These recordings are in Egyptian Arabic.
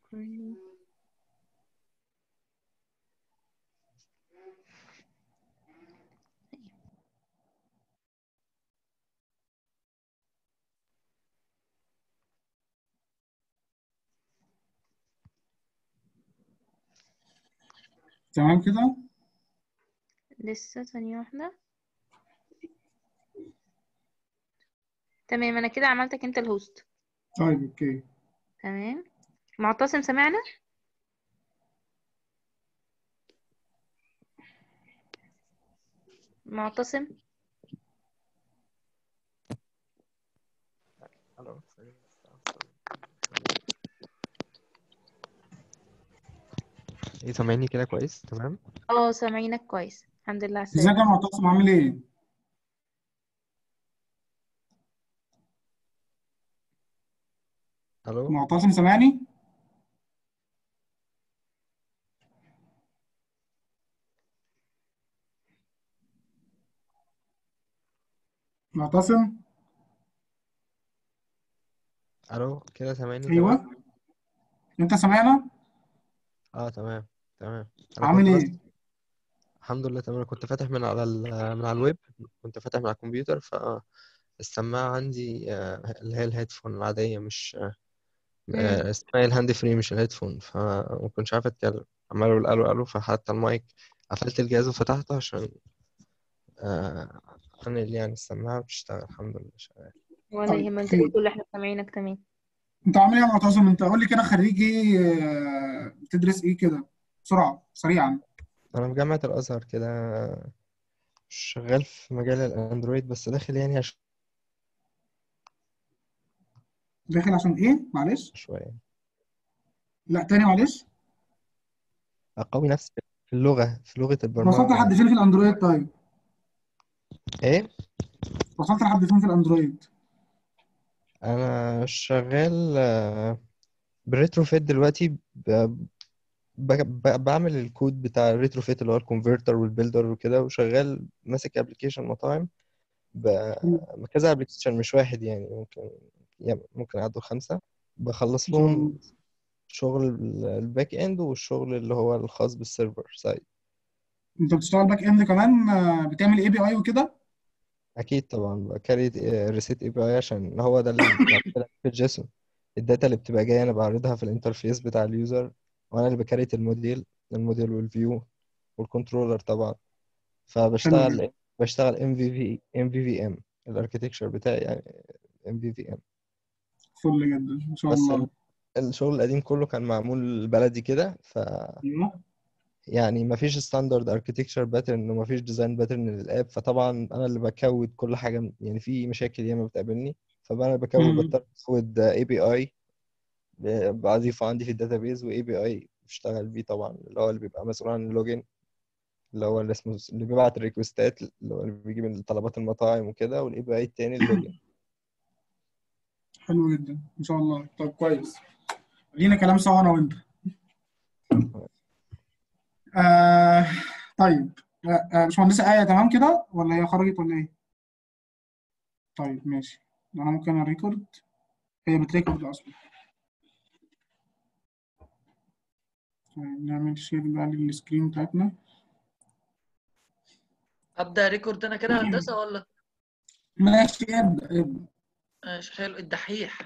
تمام كده لسه ثانية واحدة تمام انا كده عملتك انت الهوست طيب اوكي تمام معتصم سمعنا معتصم الو ايه سامعني كده كويس تمام اه سامعينك كويس الحمد لله على ازيك السلامة يا معتصم عامل ايه؟ الو معتصم سامعني؟ معتصم الو كده سامعني تمام ايوه انت سامعنا؟ اه تمام تمام انا عامل كنت بس ايه؟ الحمد لله تمام انا كنت فاتح من على ال... من على الويب كنت فاتح من على الكمبيوتر فالسماعة عندي آه، اللي هي الهيدفون العادية مش مم. آه، اسمها الهاند فري مش الهيدفون فما كنتش عارف اتكلم عمال اقول الو الو فحتى المايك قفلت الجهاز وفتحته عشان آه، انقل يعني السماعة بتشتغل الحمد لله شغال ولا طيب يهمك زي خير الفل احنا سامعينك تمام انت عامل ايه يا معتصم؟ انت قول لي كده خريج ايه آه، بتدرس ايه كده؟ بسرعة سريعا انا في جامعة الازهر كده شغال في مجال الاندرويد بس داخل يعني عشان داخل عشان ايه؟ معلش شوية لا تاني معلش اقوي نفسي في اللغة في لغة وصلت البرمجة لحد فين في الاندرويد طيب؟ ايه وصلت لحد فين في الاندرويد؟ انا شغال آه، بالريتروفيت دلوقتي ب- ب- ب- بعمل الكود بتاع الريتروفيت اللي هو الكونفرتر والبيلدر وكده وشغال ماسك ابلكيشن مطاعم ب- كذا ابلكيشن مش واحد يعني ممكن يعني ممكن يعدوا خمسة بخلص ما شاء لهم الله شغل ال- الباك اند والشغل اللي هو الخاص بالسيرفر سايد انت بتشتغل باك اند كمان آه، بتعمل اي بي اي وكده؟ اكيد طبعا بكري ريسيت اي بي اي عشان هو ده اللي بعد كده في جيسون الداتا اللي بتبقى جايه انا بعرضها في الانترفيس بتاع اليوزر وانا اللي بكريت الموديل الموديل والفيو والكنترولر طبعا حلو جدا فبشتغل بشتغل ام في في ام في في ام الاركتكتشر بتاعي يعني ام في في ام فل جدا ما شاء بس الله ال- الشغل القديم كله كان معمول بلدي كده ف ايوه يعني ما فيش ستاندرد اركتكتشر باترن وما فيش ديزاين باترن للاب فطبعا انا اللي بكود كل حاجه يعني في مشاكل ياما بتقابلني فانا اللي بكود مم. بضطر اكود اي بي اي بضيفه عندي في الداتابيز واي بي اي بشتغل بيه طبعا اللي هو اللي بيبقى مسؤول عن اللوجين اللي هو اللي اسمه اللي بيبعت الريكوستات اللي هو اللي بيجيب من طلبات المطاعم وكده والاي بي اي التاني اللوجين حلو جدا ما شاء الله طب كويس لينا كلام سوا انا وانت آه طيب آه آه، باشمهندسة آية تمام كده ولا هي خرجت ولا ايه؟ طيب ماشي انا ممكن الريكورد هي بتريكورد اصلا طيب نعمل شير بقى للسكرين بتاعتنا ابدا ريكورد انا كده هندسه ولا ماشي ابدا ابدا ماشي حلو الدحيح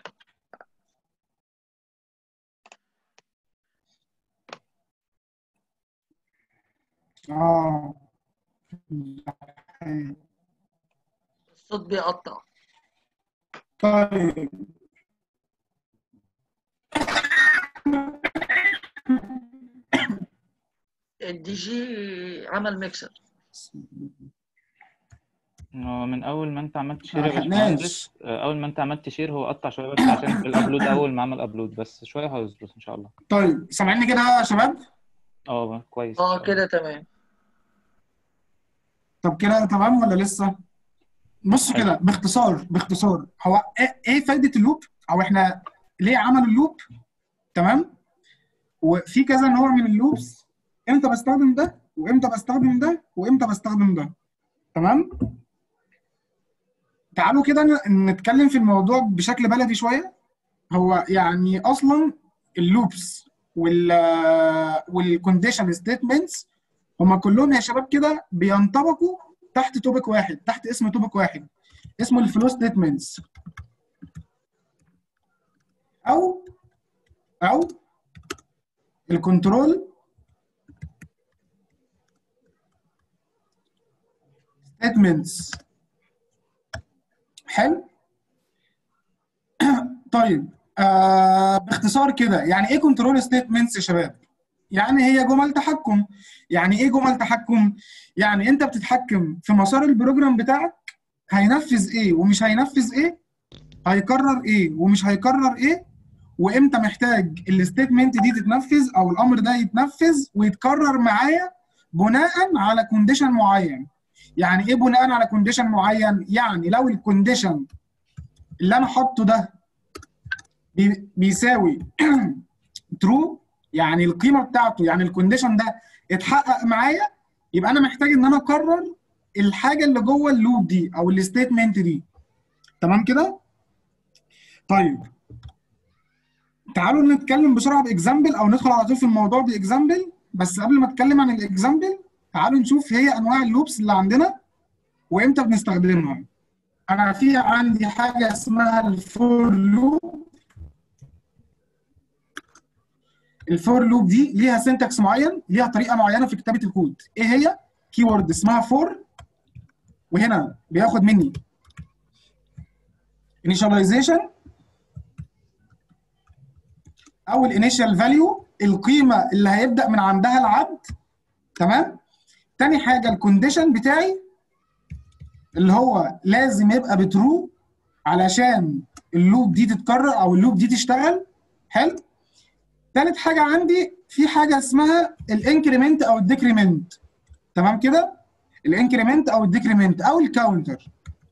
اه الصوت بيقطع طيب الدي جي عمل ميكسر هو من اول ما انت عملت ما شير يا لحقناش باشمهندس آه، اول ما انت عملت شير هو قطع شويه بس عشان في الابلود اول ما عمل ابلود بس شويه هيظبط ان شاء الله طيب سامعيني كده يا شباب؟ اه كويس ان اه شاء الله كده تمام طب كده تمام ولا لسه؟ بص حلو كده باختصار باختصار هو ايه إيه فايدة اللوب؟ او احنا ليه عملوا اللوب؟ تمام؟ وفي كذا نوع من اللوبس امتى بستخدم ده وامتى بستخدم ده وامتى بستخدم ده تمام؟ تعالوا كده ن- نتكلم في الموضوع بشكل بلدي شوية هو يعني اصلا اللوبس وال والكونديشن ستيتمنتس هما كلهم يا شباب كده بينطبقوا تحت توبك واحد تحت اسم توبك واحد اسمه الفلو ستيتمنتس او او الكنترول ستيتمنتس حلو طيب آه باختصار كده يعني ايه كنترول ستيتمنتس يا شباب يعني هي جمل تحكم يعني ايه جمل تحكم يعني انت بتتحكم في مسار البروجرام بتاعك هينفذ ايه ومش هينفذ ايه هيكرر ايه ومش هيكرر ايه وامتى محتاج الستيتمنت دي تتنفذ او الامر ده يتنفذ ويتكرر معايا بناء على كونديشن معين يعني ايه بناء على كونديشن معين يعني لو الكونديشن اللي انا حاطه ده بي- بيساوي ترو يعني القيمه بتاعته يعني الكونديشن ده اتحقق معايا يبقى انا محتاج ان انا اكرر الحاجه اللي جوه اللوب دي او الستيتمنت دي تمام كده طيب تعالوا نتكلم بسرعه باكزامبل او ندخل على طول في الموضوع باكزامبل بس قبل ما اتكلم عن الاكزامبل تعالوا نشوف هي انواع اللوبس اللي عندنا وامتى بنستخدمها انا في عندي حاجه اسمها الفور لوب الفور لوب دي ليها سنتكس معين ليها طريقه معينه في كتابه الكود ايه هي كيورد اسمها فور وهنا بياخد مني initialization او الانيشال فاليو القيمه اللي هيبدا من عندها العبد تمام تاني حاجه الكونديشن بتاعي اللي هو لازم يبقى بترو علشان اللوب دي تتكرر او اللوب دي تشتغل حلو تالت حاجه عندي في حاجه اسمها الانكريمنت او الديكريمنت تمام كده الانكريمنت او الديكريمنت او الكاونتر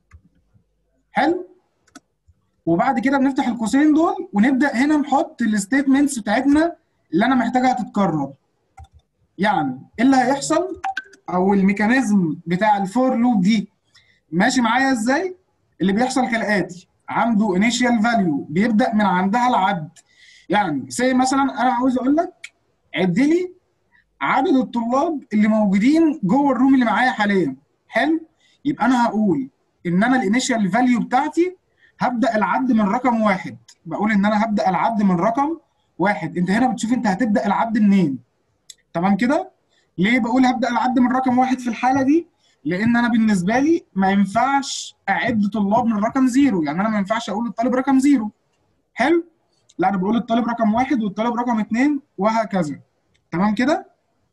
حلو وبعد كده بنفتح القوسين دول ونبدا هنا نحط الستيتمنتس بتاعتنا اللي انا محتاجها تتكرر يعني ايه اللي هيحصل او الميكانيزم بتاع الفور لوب دي ماشي معايا ازاي اللي بيحصل كالاتي عنده انيشال فاليو بيبدا من عندها العد يعني زي مثلا انا عاوز اقول لك عد لي عدد الطلاب اللي موجودين جوه الروم اللي معايا حاليا حلو يبقى انا هقول ان انا الانيشال فاليو بتاعتي هبدا العد من رقم واحد بقول ان انا هبدا العد من رقم واحد انت هنا بتشوف انت هتبدا العد منين تمام كده ليه بقول هبدا العد من رقم واحد في الحاله دي لان انا بالنسبه لي ما ينفعش اعد طلاب من رقم زيرو يعني انا ما ينفعش اقول الطالب رقم زيرو حلو لا انا بقول الطالب رقم واحد والطالب رقم اتنين وهكذا تمام كده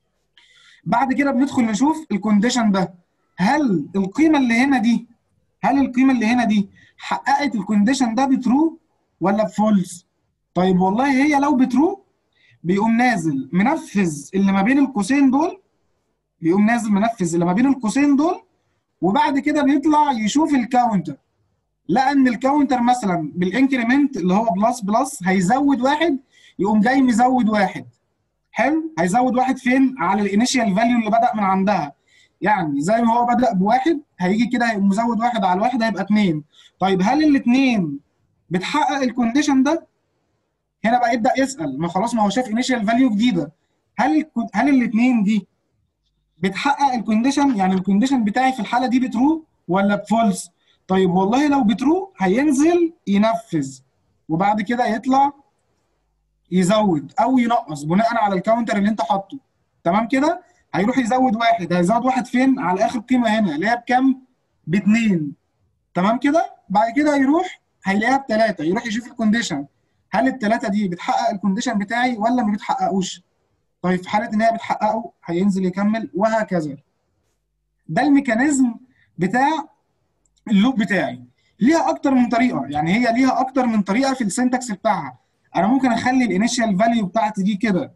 بعد كده بندخل نشوف الكونديشن ده هل القيمه اللي هنا دي هل القيمه اللي هنا دي حققت الكونديشن ده بترو ولا بفولس طيب والله هي لو بترو بيقوم نازل منفذ اللي ما بين القوسين دول بيقوم نازل منفذ اللي ما بين القوسين دول وبعد كده بيطلع يشوف الكاونتر لقى ان الكاونتر مثلا بالانكريمنت اللي هو بلس بلس هيزود واحد يقوم جاي مزود واحد حلو هيزود واحد فين على الانيشال فاليو اللي بدا من عندها يعني زي ما هو بدا بواحد هيجي كده هيقوم مزود واحد على الواحد هيبقى اتنين طيب هل الاثنين بتحقق الكونديشن ده هنا بقى يبدا يسال ما خلاص ما هو شاف انيشال فاليو جديده هل الكو- هل الاثنين دي بتحقق الكونديشن يعني الكونديشن بتاعي في الحاله دي بترو ولا بفولس طيب والله لو بترو هينزل ينفذ وبعد كده يطلع يزود او ينقص بناء على الكاونتر اللي انت حاطه تمام كده هيروح يزود واحد هيزود واحد فين على اخر قيمه هنا اللي هي بكام باتنين تمام كده بعد كده يروح هيلاقيها بثلاثه يروح يشوف الكونديشن هل الثلاثه دي بتحقق الكونديشن بتاعي ولا ما بتحققوش طيب في حاله ان هي بتحققه هينزل يكمل وهكذا ده الميكانيزم بتاع اللوب بتاعي ليها اكتر من طريقه يعني هي ليها اكتر من طريقه في السنتكس بتاعها انا ممكن اخلي الانيشال فاليو بتاعتي دي كده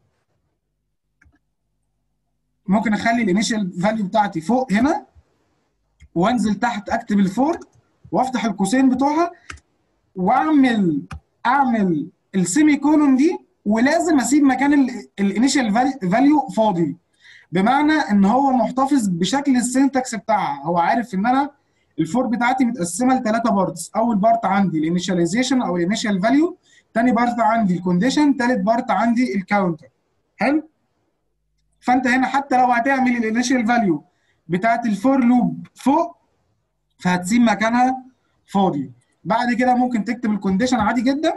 ممكن اخلي الانيشال فاليو بتاعتي فوق هنا وانزل تحت اكتب الفور وافتح القوسين بتوعها واعمل اعمل السيمي كولون دي ولازم اسيب مكان الانيشال فاليو فاضي بمعنى ان هو محتفظ بشكل السنتكس بتاعها هو عارف ان انا الفور بتاعتي متقسمه لثلاثه بارتس اول بارت عندي الانيشاليزيشن او الانيشال فاليو تاني بارت عندي الكونديشن تالت بارت عندي الكاونتر حلو فانت هنا حتى لو هتعمل الانيشال فاليو بتاعت الفور لوب فوق فهتسيب مكانها فاضي بعد كده ممكن تكتب الكونديشن عادي جدا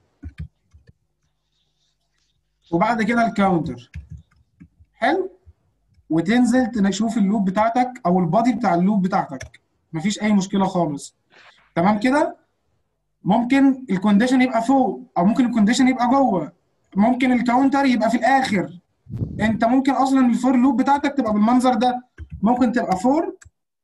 وبعد كده الكاونتر حلو وتنزل تشوف اللوب بتاعتك او البادي بتاع اللوب بتاعتك مفيش اي مشكله خالص تمام كده ممكن الكونديشن يبقى فوق او ممكن الكونديشن يبقى جوه ممكن الكاونتر يبقى في الاخر انت ممكن اصلا الفور لوب بتاعتك تبقى بالمنظر ده ممكن تبقى فور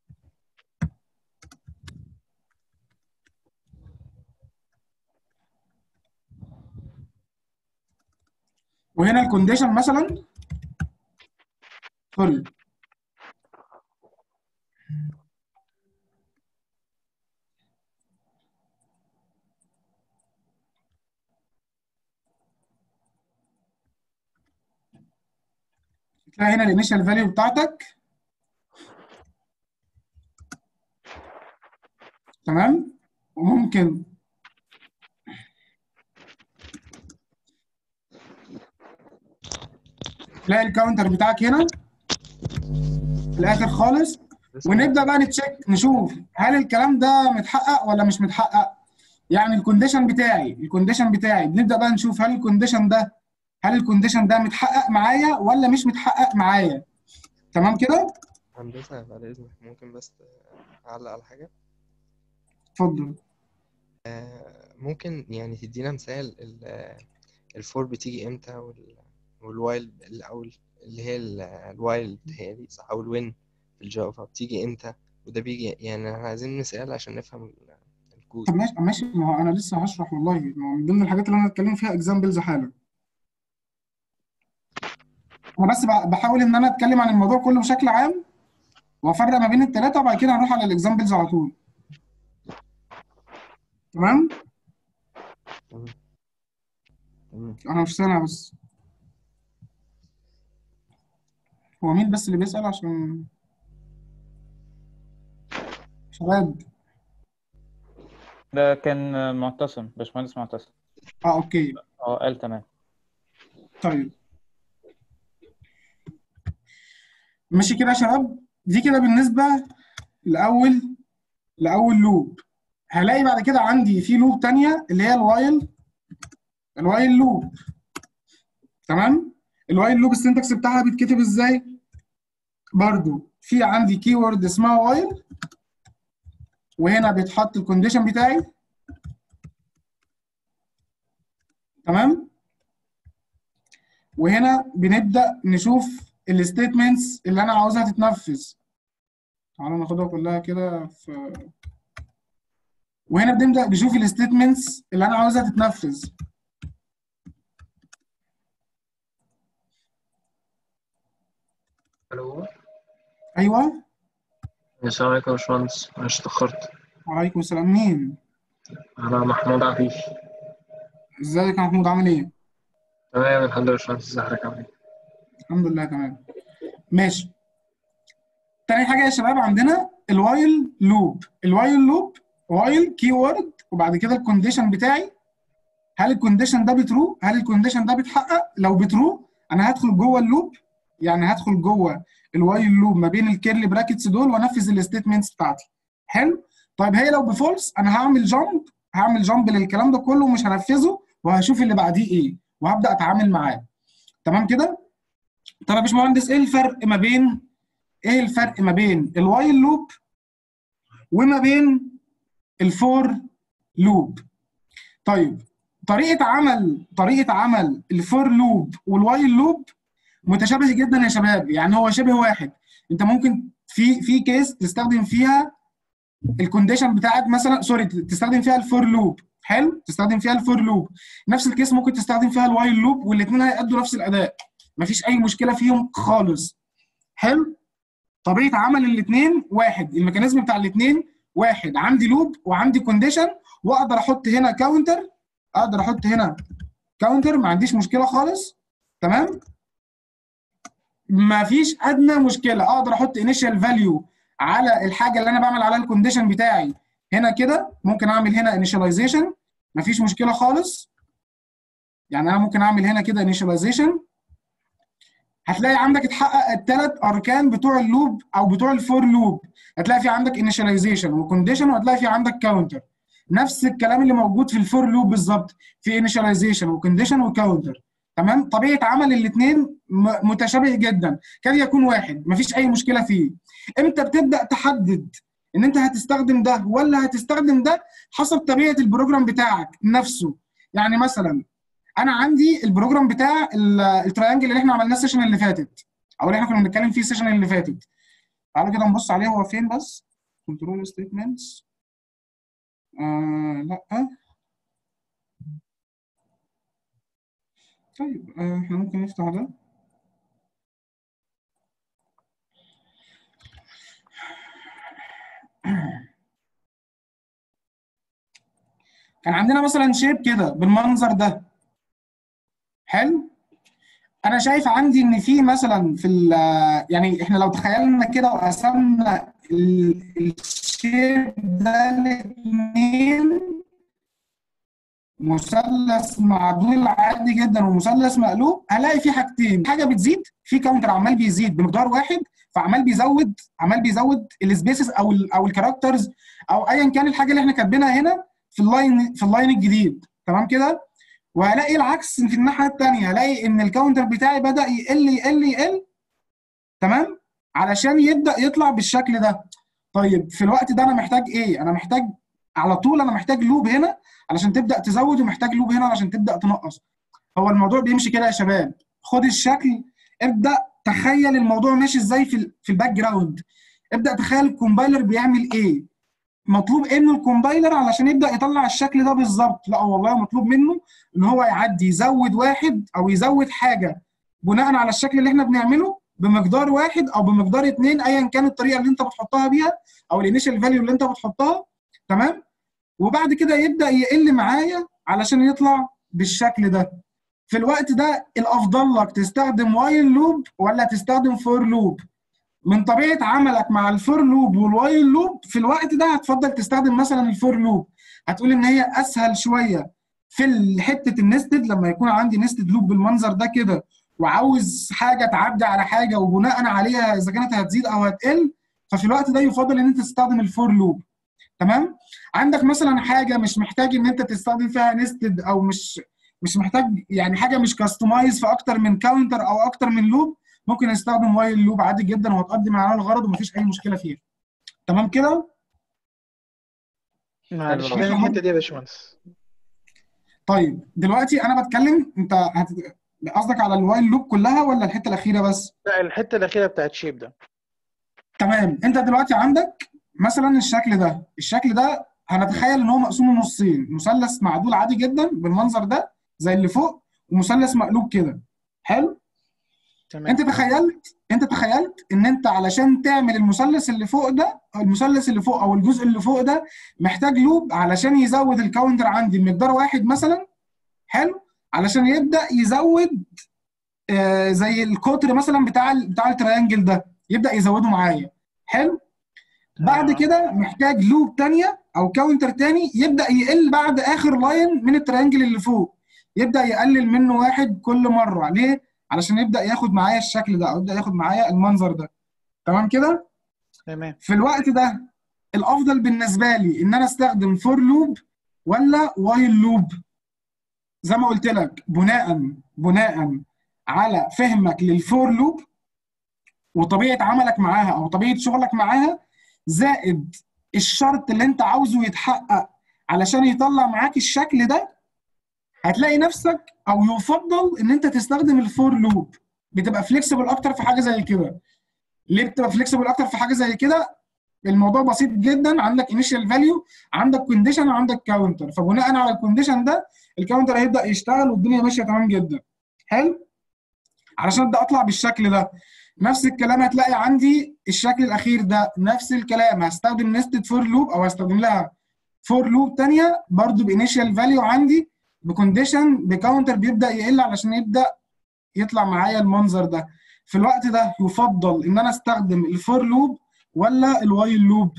وهنا الكونديشن مثلا فل تلاقي هنا الانيشال فاليو بتاعتك تمام وممكن تلاقي الكاونتر بتاعك هنا في الاخر خالص ونبدا بقى نتشيك نشوف هل الكلام ده متحقق ولا مش متحقق يعني الكونديشن بتاعي الكونديشن بتاعي بنبدا بقى نشوف هل الكونديشن ده هل الكونديشن ده متحقق معايا ولا مش متحقق معايا تمام كده هندسة بعد إذنك ممكن بس أعلق على حاجة اتفضل آه، ممكن يعني تدينا مثال ال- آه، الفور بتيجي امتى وال- والوايل ال- او ال- اللي هي ال- الوايل بتهيألي صح او الوين في الجافا بتيجي امتى وده بيجي يعني احنا عايزين مثال عشان نفهم ال- الكود طب ماشي ماشي ما هو انا لسه هشرح والله ما هو من ضمن الحاجات اللي انا هتكلم فيها اكزامبلز حالا انا بس ب- بحاول ان انا اتكلم عن الموضوع كله بشكل عام وافرق ما بين الثلاثه وبعد كده هنروح على الاكزامبلز على طول تمام تمام انا مش سامع بس هو مين بس اللي بيسأل عشان شباب ده كان معتصم باشمهندس معتصم اه اوكي اه قال تمام طيب ماشي كده يا شباب دي كده بالنسبة لأول لأول لوب هلاقي بعد كده عندي في لوب تانية اللي هي الوايل الوايل لوب تمام الوايل لوب السنتكس بتاعها بيتكتب ازاي برضو في عندي كيورد اسمها وايل وهنا بيتحط الكونديشن بتاعي تمام وهنا بنبدأ نشوف الستيتمنتس اللي انا عاوزها تتنفذ تعالوا ناخدها كلها كده في وهنا بنبدأ نشوف الستيتمنتس اللي انا عاوزها تتنفذ الو ايوه السلام عليكم يا باشمهندس معلش اتأخرت وعليكم السلام مين أنا محمود عفيف ازيك يا محمود عامل ايه تمام الحمد لله يا باشمهندس ازي حضرتك عامل ايه؟ الحمد لله تمام ماشي تاني حاجه يا شباب عندنا الوايل لوب الوايل لوب وايل كي وورد وبعد كده الكونديشن بتاعي هل الكونديشن ده بترو هل الكونديشن ده بيتحقق لو بترو انا هدخل جوه اللوب يعني هدخل جوه الوايل لوب ما بين الكيرلي براكتس دول وانفذ الستيتمنتس بتاعتي حلو طيب هي لو بفولس انا هعمل جامب هعمل جامب للكلام ده كله ومش هنفذه وهشوف اللي بعديه ايه وهبدا اتعامل معاه تمام كده طب يا باشمهندس ايه الفرق ما بين ايه الفرق ما بين الوايل لوب وما بين الفور لوب طيب طريقه عمل طريقه عمل الفور لوب والوايل لوب متشابه جدا يا شباب يعني هو شبه واحد انت ممكن في في كيس تستخدم فيها الكونديشن بتاعك مثلا سوري تستخدم فيها الفور لوب حلو تستخدم فيها الفور لوب نفس الكيس ممكن تستخدم فيها الوايل لوب والاثنين هيأدوا نفس الاداء مفيش اي مشكله فيهم خالص حلو طبيعه عمل الاثنين واحد الميكانيزم بتاع الاثنين واحد عندي لوب وعندي كونديشن واقدر احط هنا كاونتر اقدر احط هنا كاونتر ما عنديش مشكله خالص تمام ما فيش ادنى مشكله اقدر احط انيشال فاليو على الحاجه اللي انا بعمل عليها الكونديشن بتاعي هنا كده ممكن اعمل هنا انيشاليزيشن مفيش مشكله خالص يعني انا ممكن اعمل هنا كده initialization هتلاقي عندك اتحقق الثلاث اركان بتوع اللوب او بتوع الفور لوب هتلاقي في عندك initialization وكونديشن وهتلاقي في عندك كاونتر نفس الكلام اللي موجود في الفور لوب بالظبط في initialization وكونديشن وكاونتر تمام طبيعه عمل الاثنين متشابه جدا كاد يكون واحد مفيش اي مشكله فيه امتى بتبدا تحدد ان انت هتستخدم ده ولا هتستخدم ده حسب طبيعه البروجرام بتاعك نفسه يعني مثلا انا عندي البروجرام بتاع ال- التريانجل اللي احنا عملناه السيشن اللي فاتت او اللي احنا كنا بنتكلم فيه السيشن اللي فاتت تعالوا كده نبص عليه هو فين بس كنترول ستيتمنتس آه لا طيب آه، احنا ممكن نفتح ده كان عندنا مثلا شيب كده بالمنظر ده حلو انا شايف عندي ان في مثلا في ال يعني احنا لو تخيلنا كده وقسمنا ال- الشيب ده لاثنين مثلث معدول عادي جدا ومثلث مقلوب هلاقي في حاجتين حاجه بتزيد في كاونتر عمال بيزيد بمقدار واحد فعمال بيزود عمال بيزود السبيسز او ال او الكاركترز او ايا كان الحاجه اللي احنا كاتبينها هنا في اللاين في اللاين الجديد تمام كده وهلاقي العكس في الناحيه الثانيه هلاقي ان الكاونتر بتاعي بدا يقل يقل يقل تمام علشان يبدا يطلع بالشكل ده طيب في الوقت ده انا محتاج ايه انا محتاج على طول انا محتاج لوب هنا علشان تبدا تزود ومحتاج لوب هنا علشان تبدا تنقص هو الموضوع بيمشي كده يا شباب خد الشكل ابدا تخيل الموضوع ماشي ازاي في ال- في الباك جراوند ابدا تخيل الكومبايلر بيعمل ايه مطلوب ايه من الكومبايلر علشان يبدا يطلع الشكل ده بالظبط لا والله مطلوب منه ان هو يعدي يزود واحد او يزود حاجه بناء على الشكل اللي احنا بنعمله بمقدار واحد او بمقدار اتنين ايا كان الطريقه اللي انت بتحطها بيها او الانيشال فاليو اللي انت بتحطها تمام وبعد كده يبدا يقل معايا علشان يطلع بالشكل ده في الوقت ده الافضل لك تستخدم وايل لوب ولا تستخدم فور لوب من طبيعه عملك مع الفور لوب والوايل لوب في الوقت ده هتفضل تستخدم مثلا الفور لوب هتقول ان هي اسهل شويه في حته النستد لما يكون عندي نستد لوب بالمنظر ده كده وعاوز حاجه تعدي على حاجه وبناء عليها اذا كانت هتزيد او هتقل ففي الوقت ده يفضل ان انت تستخدم الفور لوب تمام عندك مثلا حاجه مش محتاج ان انت تستخدم فيها نستد او مش مش محتاج يعني حاجه مش كاستمايز في اكتر من كاونتر او اكتر من لوب ممكن نستخدم وايل لوب عادي جدا وهتقضي معانا الغرض ومفيش اي مشكله فيها تمام كده معلش حلو. تاني الحته دي يا باشمهندس طيب دلوقتي انا بتكلم انت هت... قصدك على الوايل لوب كلها ولا الحته الاخيره بس لا الحته الاخيره بتاعت شيب ده تمام انت دلوقتي عندك مثلا الشكل ده الشكل ده هنتخيل ان هو مقسوم نصين مثلث معدول عادي جدا بالمنظر ده زي اللي فوق ومثلث مقلوب كده حلو تمام انت تخيلت انت تخيلت ان انت علشان تعمل المثلث اللي فوق ده أو المثلث اللي فوق او الجزء اللي فوق ده محتاج لوب علشان يزود الكاونتر عندي بمقدار واحد مثلا حلو علشان يبدا يزود آه زي القطر مثلا بتاع ال- بتاع التريانجل ده يبدا يزوده معايا حلو بعد تمام. كده محتاج لوب تانية او كاونتر تاني يبدا يقل بعد اخر لاين من التريانجل اللي فوق يبدا يقلل منه واحد كل مره ليه علشان يبدا ياخد معايا الشكل ده او يبدا ياخد معايا المنظر ده تمام كده تمام في الوقت ده الافضل بالنسبه لي ان انا استخدم فور لوب ولا وايل لوب زي ما قلت لك بناء بناء على فهمك للفور لوب وطبيعه عملك معاها او طبيعه شغلك معاها زائد الشرط اللي انت عاوزه يتحقق علشان يطلع معاك الشكل ده هتلاقي نفسك او يفضل ان انت تستخدم الفور لوب بتبقى فليكسبل اكتر في حاجه زي كده ليه بتبقى فليكسبل اكتر في حاجه زي كده الموضوع بسيط جدا عندك انيشال فاليو عندك كونديشن وعندك كاونتر فبناء على الكونديشن ده الكاونتر هيبدا يشتغل والدنيا ماشيه تمام جدا حلو علشان ابدا اطلع بالشكل ده نفس الكلام هتلاقي عندي الشكل الاخير ده نفس الكلام هستخدم نستد فور لوب او هستخدم لها فور لوب ثانيه برضو بانيشال فاليو عندي بكونديشن بكاونتر بيبدا يقل علشان يبدا يطلع معايا المنظر ده في الوقت ده يفضل ان انا استخدم الفور لوب ولا الوايل لوب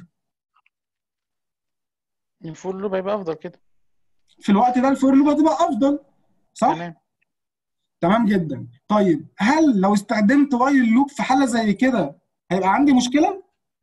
الفول لوب هيبقى افضل كده في الوقت ده الفور لوب هتبقى افضل صح تمام تمام جدا طيب هل لو استخدمت وايل لوب في حاله زي كده هيبقى عندي مشكله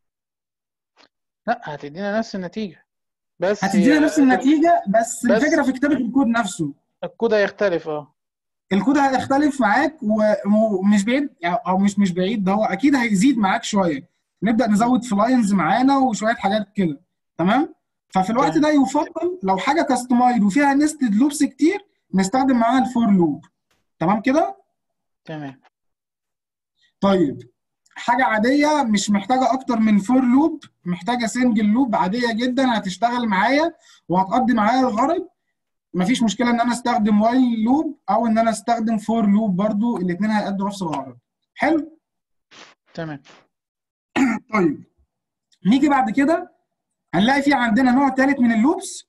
لا هتدينا نفس النتيجة بس هتدينا هي- نفس النتيجه بس بس- الفكره في كتابه الكود نفسه الكود هيختلف اه الكود هيختلف معاك و- ومش بعيد او مش مش بعيد ده هو اكيد هيزيد معاك شويه نبدا نزود في لاينز معانا وشويه حاجات كده تمام ففي الوقت ده يفضل لو حاجه كاستمايد وفيها نستد لوبس كتير نستخدم معاها الفور لوب تمام كده تمام طيب حاجه عاديه مش محتاجه اكتر من فور لوب محتاجه سنجل لوب عاديه جدا هتشتغل معايا وهتقضي معايا الغرض مفيش مشكله ان انا استخدم وايل لوب او ان انا استخدم فور لوب برضو الاثنين هيأدوا نفس الغرض حلو تمام طيب نيجي بعد كده هنلاقي في عندنا نوع ثالث من اللوبس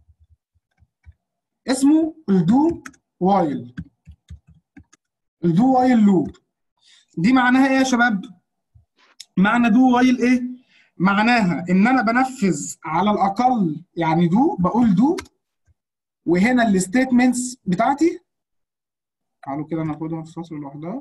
اسمه الدو وايل الدو وايل لوب دي معناها ايه يا شباب معنى دو وايل ايه معناها ان انا بنفذ على الاقل يعني دو بقول دو وهنا الستيتمنتس بتاعتي تعالوا كده ناخدها في فصل لوحدها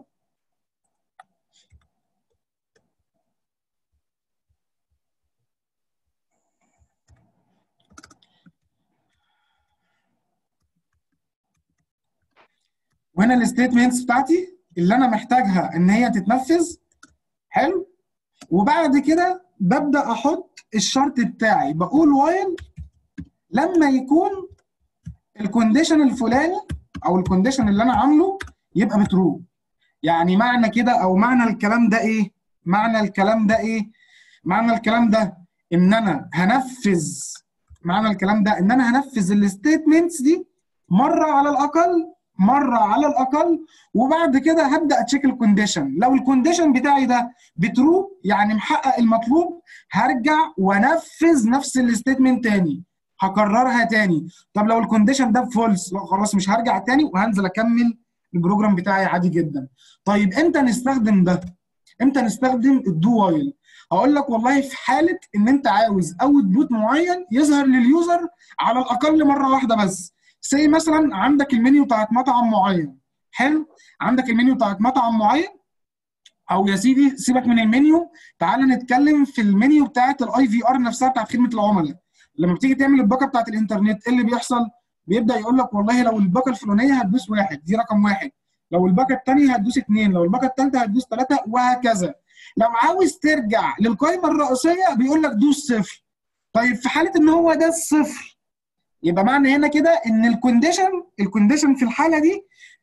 وهنا الستيتمنتس بتاعتي اللي انا محتاجها ان هي تتنفذ حلو وبعد كده ببدا احط الشرط بتاعي بقول وايل لما يكون الكونديشن الفلاني او الكونديشن اللي انا عامله يبقى بترو يعني معنى كده او معنى الكلام ده ايه معنى الكلام ده ايه معنى الكلام ده ان انا هنفذ معنى الكلام ده ان انا هنفذ الستيتمنتس دي مره على الاقل مره على الاقل وبعد كده هبدا اتشيك الكونديشن لو الكونديشن بتاعي ده بترو يعني محقق المطلوب هرجع وانفذ نفس الستيتمنت تاني هكررها تاني طب لو الكونديشن ده فولس خلاص مش هرجع تاني وهنزل اكمل البروجرام بتاعي عادي جدا طيب امتى نستخدم ده امتى نستخدم الدو وايل هقول لك والله في حاله ان انت عاوز اوت بوت معين يظهر لليوزر على الاقل مره واحده بس زي مثلا عندك المنيو بتاعت مطعم معين حلو عندك المنيو بتاعت مطعم معين او يا سيدي سيبك من المنيو تعال نتكلم في المنيو بتاعت الاي في ار نفسها بتاعت خدمه العملاء لما بتيجي تعمل الباقه بتاعت الانترنت ايه اللي بيحصل بيبدا يقول لك والله لو الباقه الفلانيه هتدوس واحد دي رقم واحد لو الباقه الثانيه هتدوس اثنين لو الباقه الثالثه هتدوس ثلاثه وهكذا لو عاوز ترجع للقائمه الرئيسيه بيقول لك دوس صفر طيب في حاله ان هو ده الصفر يبقى معنى هنا كده ان الكونديشن الكونديشن في الحاله دي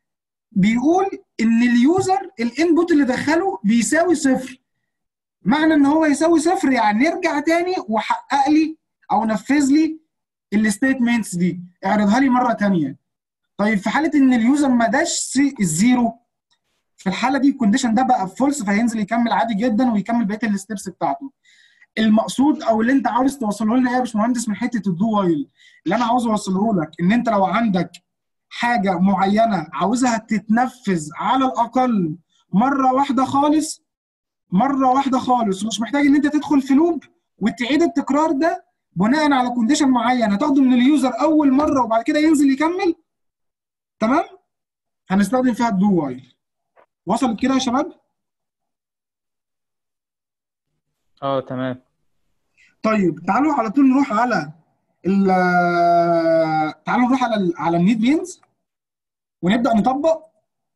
بيقول ان اليوزر الانبوت اللي دخله بيساوي صفر معنى ان هو يساوي صفر يعني نرجع تاني وحقق لي او نفذ لي الستيتمنتس دي اعرضها لي مره تانيه طيب في حاله ان اليوزر ما داش الزيرو في الحاله دي الكونديشن ده بقى فولس فهينزل يكمل عادي جدا ويكمل بقيه الستبس بتاعته المقصود او اللي انت عاوز توصله لنا ايه يا باشمهندس من حته الدو وايل اللي انا عاوز اوصله لك ان انت لو عندك حاجه معينه عاوزها تتنفذ على الاقل مره واحده خالص مره واحده خالص ومش محتاج ان انت تدخل في لوب وتعيد التكرار ده بناء على كونديشن معين هتاخده من اليوزر اول مره وبعد كده ينزل يكمل تمام هنستخدم فيها الدو وايل وصلت كده يا شباب اه تمام طيب تعالوا على طول نروح على ال تعالوا نروح على ال على النيد بينز ونبدا نطبق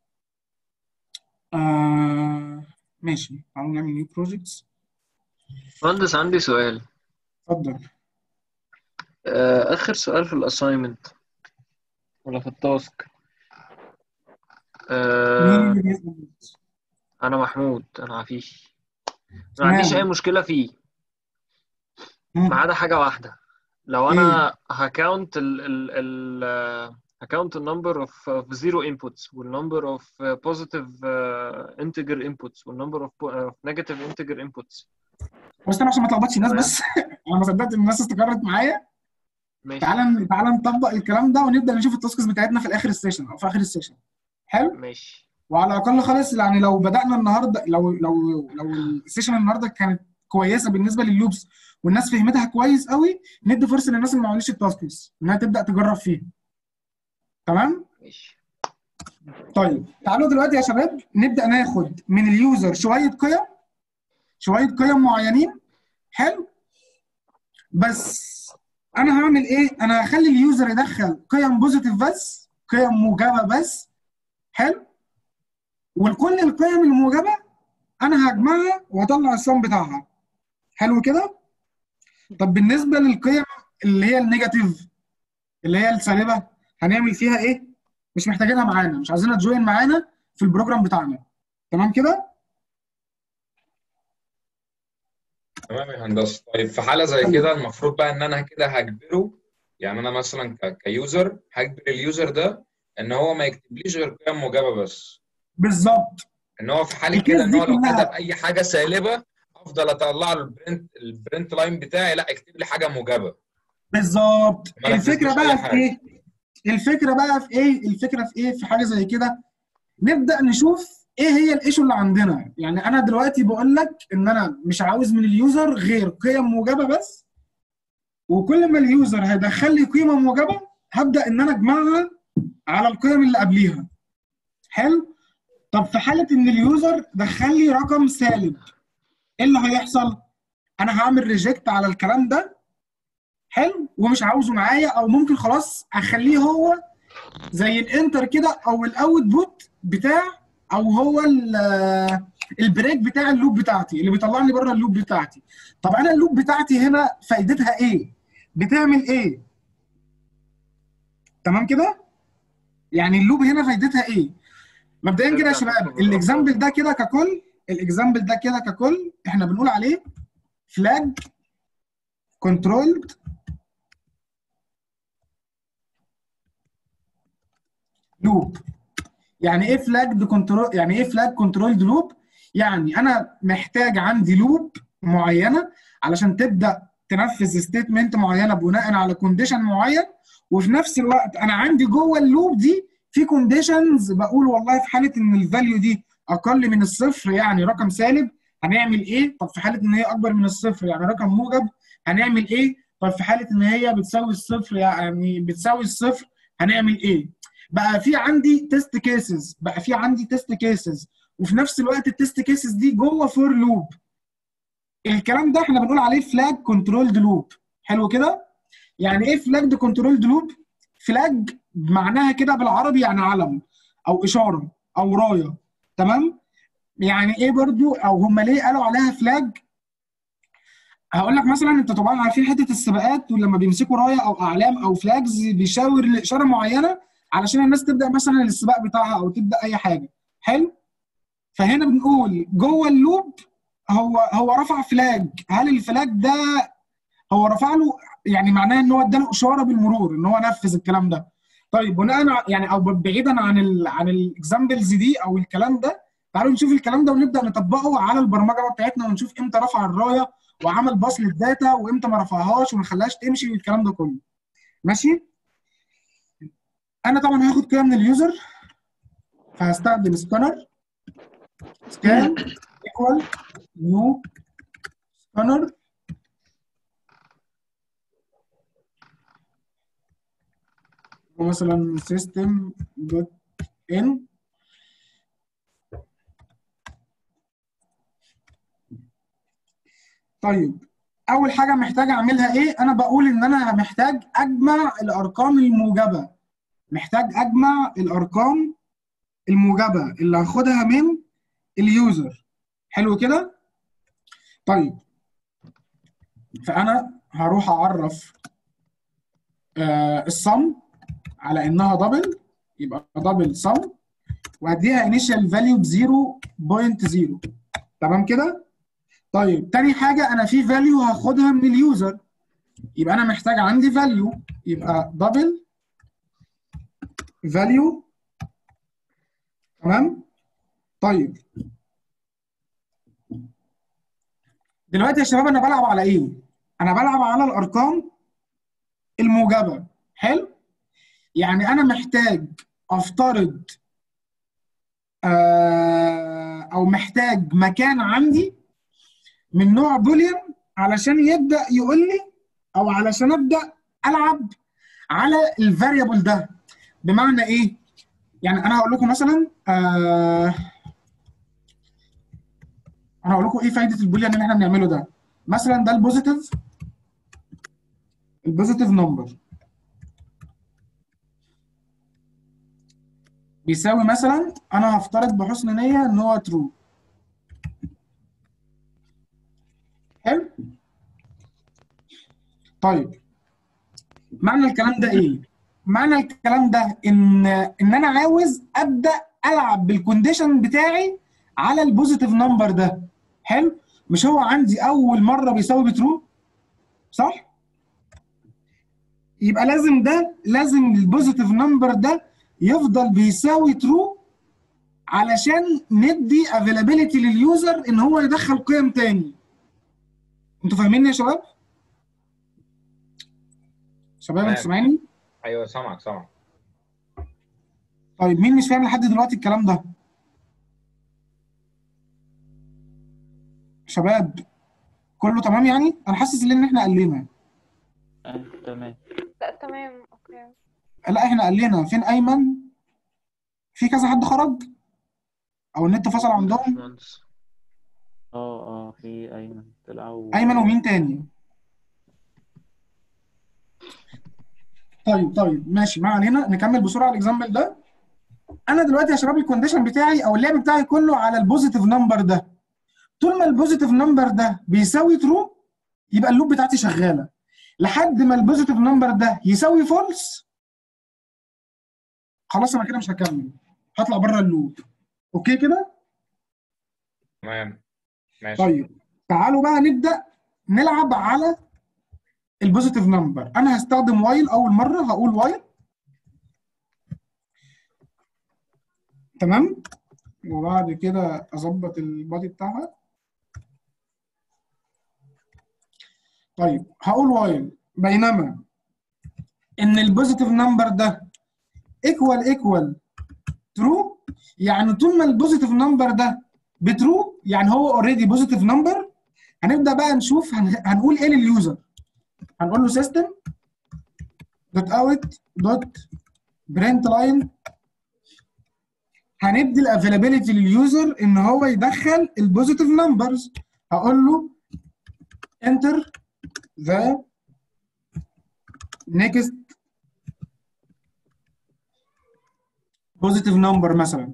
آه ماشي تعالوا نعمل نيو بروجكتس مهندس عندي سؤال اتفضل آه، آخر سؤال في الأساينمنت ولا في التاسك مين آه، اللي بيسأل؟ أنا محمود أنا عفيفي ما عنديش تمام. أي مشكلة فيه مم. ما عدا حاجة واحدة لو أنا هكاونت ال ال ال هكاونت النمبر اوف اوف زيرو انبوتس والنمبر اوف بوزيتيف انتجر انبوتس والنمبر اوف نيجاتيف انتجر انبوتس بس انا عشان ما تلخبطش الناس تمام. بس انا ما صدقت ان الناس استقرت معايا ماشي تعالى تعالى نطبق الكلام ده ونبدا نشوف التاسكس بتاعتنا في الاخر السيشن او في اخر السيشن حلو ماشي وعلى الاقل خالص يعني لو بدانا النهارده لو لو لو السيشن النهارده كانت كويسه بالنسبه لللوبس والناس فهمتها كويس قوي ندي فرصه للناس اللي ما عملتش التاسكس انها تبدا تجرب فيها تمام ماشي طيب تعالوا دلوقتي يا شباب نبدا ناخد من اليوزر شويه قيم شويه قيم معينين حلو بس انا هعمل ايه انا هخلي اليوزر يدخل قيم بوزيتيف بس قيم موجبه بس حلو وكل القيم الموجبه انا هجمعها واطلع الصم بتاعها حلو كده طب بالنسبه للقيم اللي هي النيجاتيف اللي هي السالبه هنعمل فيها ايه مش محتاجينها معانا مش عايزينها تجوين معانا في البروجرام بتاعنا تمام كده تمام يا هندسه طيب في حاله زي كده المفروض بقى ان انا كده هجبره يعني انا مثلا ك- كيوزر هجبر اليوزر ده ان هو ما يكتبليش غير قيم موجبه بس بالظبط ان هو في حاله الكيس كده ان دي هو لو كلها. كتب اي حاجه سالبه افضل اطلع له البرنت البرنت لاين بتاعي لا اكتب لي حاجه موجبه بالظبط ما الفكره نفذلوش بقى أي في حاجة. ايه الفكره بقى في ايه الفكره في ايه في حاجه زي كده نبدا نشوف ايه هي الايشو اللي عندنا يعني انا دلوقتي بقول لك ان انا مش عاوز من اليوزر غير قيم موجبه بس وكل ما اليوزر هيدخل لي قيمه موجبه هبدا ان انا اجمعها على القيم اللي قبليها حلو طب في حاله ان اليوزر دخل لي رقم سالب ايه اللي هيحصل انا هعمل ريجكت على الكلام ده حلو ومش عاوزه معايا او ممكن خلاص اخليه هو زي الانتر كده او الاوت بوت بتاع او هو ال- البريك بتاع اللوب بتاعتي اللي بيطلعني بره اللوب بتاعتي طب انا اللوب بتاعتي هنا فايدتها ايه بتعمل ايه تمام كده يعني اللوب هنا فايدتها ايه مبدئيا كده يا شباب الاكزامبل ده كده ككل الاكزامبل ده كده ككل احنا بنقول عليه فلاج كنترولد لوب يعني ايه فلاج كنترول يعني ايه فلاج كنترولد لوب يعني انا محتاج عندي لوب معينه علشان تبدا تنفذ ستيتمنت معينه بناء على كونديشن معين وفي نفس الوقت انا عندي جوه اللوب دي في كونديشنز بقول والله في حاله ان الفاليو دي اقل من الصفر يعني رقم سالب هنعمل ايه؟ طب في حاله ان هي اكبر من الصفر يعني رقم موجب هنعمل ايه؟ طب في حاله ان هي بتساوي الصفر يعني بتساوي الصفر هنعمل ايه؟ بقى في عندي تيست كيسز بقى في عندي تيست كيسز وفي نفس الوقت التيست كيسز دي جوه فور لوب الكلام ده احنا بنقول عليه فلاج كنترولد لوب حلو كده يعني ايه فلاج كنترولد لوب فلاج معناها كده بالعربي يعني علم او اشاره او رايه تمام يعني ايه برضو او هم ليه قالوا عليها فلاج هقول لك مثلا انت طبعا عارفين حته السباقات ولما بيمسكوا رايه او اعلام او فلاجز بيشاور لاشاره معينه علشان الناس تبدا مثلا السباق بتاعها او تبدا اي حاجه حلو فهنا بنقول جوه اللوب هو هو رفع فلاج هل الفلاج ده هو رفع له يعني معناه ان هو اداله اشاره بالمرور ان هو نفذ الكلام ده طيب بناء ع- يعني او بعيدا عن ال عن الاكزامبلز دي او الكلام ده تعالوا نشوف الكلام ده ونبدا نطبقه على البرمجه بقى بتاعتنا ونشوف امتى رفع الرايه وعمل باص للداتا وامتى ما رفعهاش وما خلاهاش تمشي والكلام ده كله ماشي انا طبعا هاخد قيم من اليوزر فهستخدم سكانر سكان ايكوال نيو سكانر مثلا سيستم دوت ان طيب اول حاجه محتاج اعملها ايه انا بقول ان انا محتاج اجمع الارقام الموجبه محتاج اجمع الارقام الموجبه اللي هاخدها من اليوزر حلو كده طيب فانا هروح اعرف آه الصم على انها دبل يبقى دبل صم وهديها انيشال فاليو ب 0.0 تمام كده طيب تاني حاجه انا في فاليو هاخدها من اليوزر يبقى انا محتاج عندي فاليو يبقى دبل فاليو تمام طيب دلوقتي يا شباب انا بلعب على ايه انا بلعب على الارقام الموجبه حلو يعني انا محتاج افترض آه او محتاج مكان عندي من نوع بوليان علشان يبدا يقول لي او علشان ابدا العب على الفاريبل ده بمعنى ايه يعني انا هقول لكم مثلا آه انا هقول لكم ايه فايده البوليان اللي احنا بنعمله ده مثلا ده البوزيتيف البوزيتيف نمبر بيساوي مثلا انا هفترض بحسن نيه ان هو ترو حلو طيب معنى الكلام ده ايه معنى الكلام ده ان ان انا عاوز ابدا العب بالكونديشن بتاعي على البوزيتيف نمبر ده حلو مش هو عندي اول مره بيساوي بترو صح يبقى لازم ده لازم البوزيتيف نمبر ده يفضل بيساوي ترو علشان ندي افيلابيلتي لليوزر ان هو يدخل قيم تاني انتوا فاهميني يا شباب شباب انتوا تمام. سامعيني ايوه سامعك سامعك طيب مين مش فاهم لحد دلوقتي الكلام ده شباب كله تمام يعني انا حاسس ان احنا قلنا آه، تمام لا تمام اوكي لا احنا قلنا فين ايمن في كذا حد خرج او النت فصل عندهم باشمهندس. اه اه في ايمن طلع و... ايمن ومين تاني طيب طيب ماشي ما علينا نكمل بسرعه الاكزامبل ده انا دلوقتي يا شباب الكونديشن بتاعي او اللعب بتاعي كله على البوزيتيف نمبر ده طول ما البوزيتيف نمبر ده بيساوي ترو يبقى اللوب بتاعتي شغاله لحد ما البوزيتيف نمبر ده يساوي فولس خلاص انا كده مش هكمل هطلع بره اللوب اوكي كده تمام ماشي طيب تعالوا بقى نبدا نلعب على البوزيتيف نمبر انا هستخدم وايل اول مره هقول وايل تمام وبعد كده اظبط البادي بتاعها طيب هقول وايل بينما ان البوزيتيف نمبر ده ايكوال ايكوال ترو يعني طول ما البوزيتيف نمبر ده بترو يعني هو اوريدي بوزيتيف نمبر هنبدا بقى نشوف هن- هنقول ايه لليوزر هنقول له سيستم دوت اوت دوت برنت لاين هندي الافيلابيلتي لليوزر ان هو يدخل البوزيتيف نمبرز هقول له enter the next positive number مثلا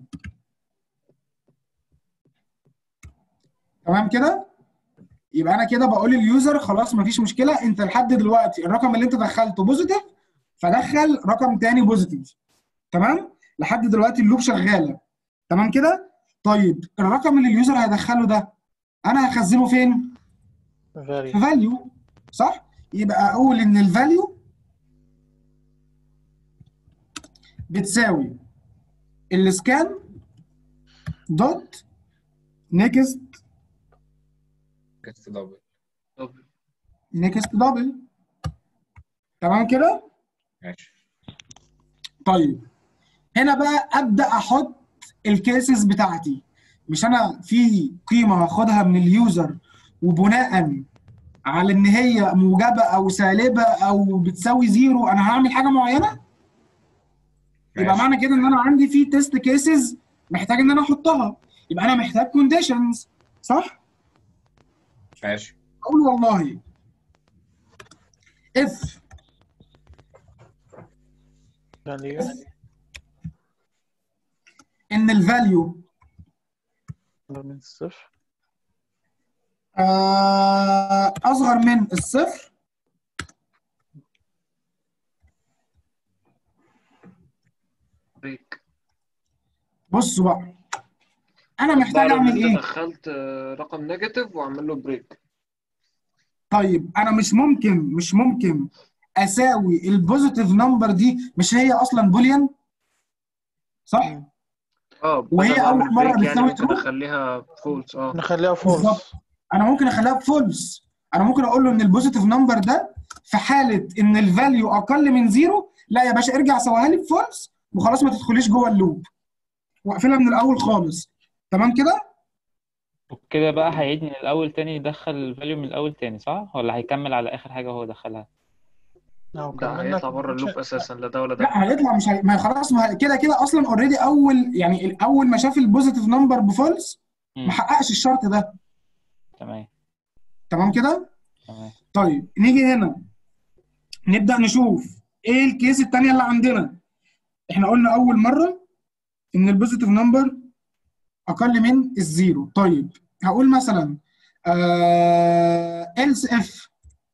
تمام كده يبقى انا كده بقول لليوزر خلاص مفيش مشكله انت لحد دلوقتي الرقم اللي انت دخلته بوزيتيف فدخل رقم تاني بوزيتيف تمام لحد دلوقتي اللوب شغاله تمام كده طيب الرقم اللي اليوزر هيدخله ده انا هخزنه فين فاري في فاليو صح يبقى اقول ان الفاليو بتساوي السكان دوت نيكست كست دبل طب نيكست دبل تمام كده ماشي طيب هنا بقى ابدا احط الكيسز بتاعتي مش انا في قيمه هاخدها من اليوزر وبناء على ان هي موجبه او سالبه او بتساوي زيرو انا هعمل حاجه معينه يبقى ماشي. معنى كده ان انا عندي في تيست كيسز محتاج ان انا احطها يبقى انا محتاج كونديشنز صح ماشي اقول والله اف فاليو ان الفاليو من الصفر آه، اصغر من الصفر بريك بصوا بقى انا محتاج بعد ما اعمل انت ايه دخلت آه، رقم نيجاتيف واعمل له بريك طيب انا مش ممكن مش ممكن اساوي البوزيتيف نمبر دي مش هي اصلا بوليان صح اه بدل وهي ما أول اعمل مرة بريك يعني بتساوي ممكن true؟ اخليها فولس اه نخليها فولس بالظبط. انا ممكن اخليها بفولس انا ممكن اقول له ان البوزيتيف نمبر ده في حاله ان الفاليو اقل من زيرو لا يا باشا ارجع سواها لي بفولس وخلاص ما تدخليش جوه اللوب واقفلها من الاول خالص تمام كده وكده بقى هيعيد من الاول تاني يدخل الفاليو من الاول تاني صح ولا هيكمل على اخر حاجه هو دخلها لو ده كملنا هيطلع بره اللوب convention- اساسا لا ده ولا ده لا هيطلع مش هي... ما هي خلاص ما هي- كده كده اصلا اوريدي اول يعني ال- اول ما شاف البوزيتيف نمبر بفولس مم. ما حققش الشرط ده تمام تمام كده تمام طيب نيجي هنا نبدا نشوف ايه الكيس الثانيه اللي عندنا احنا قلنا اول مره ان البوزيتيف نمبر اقل من الزيرو طيب هقول مثلا آه else if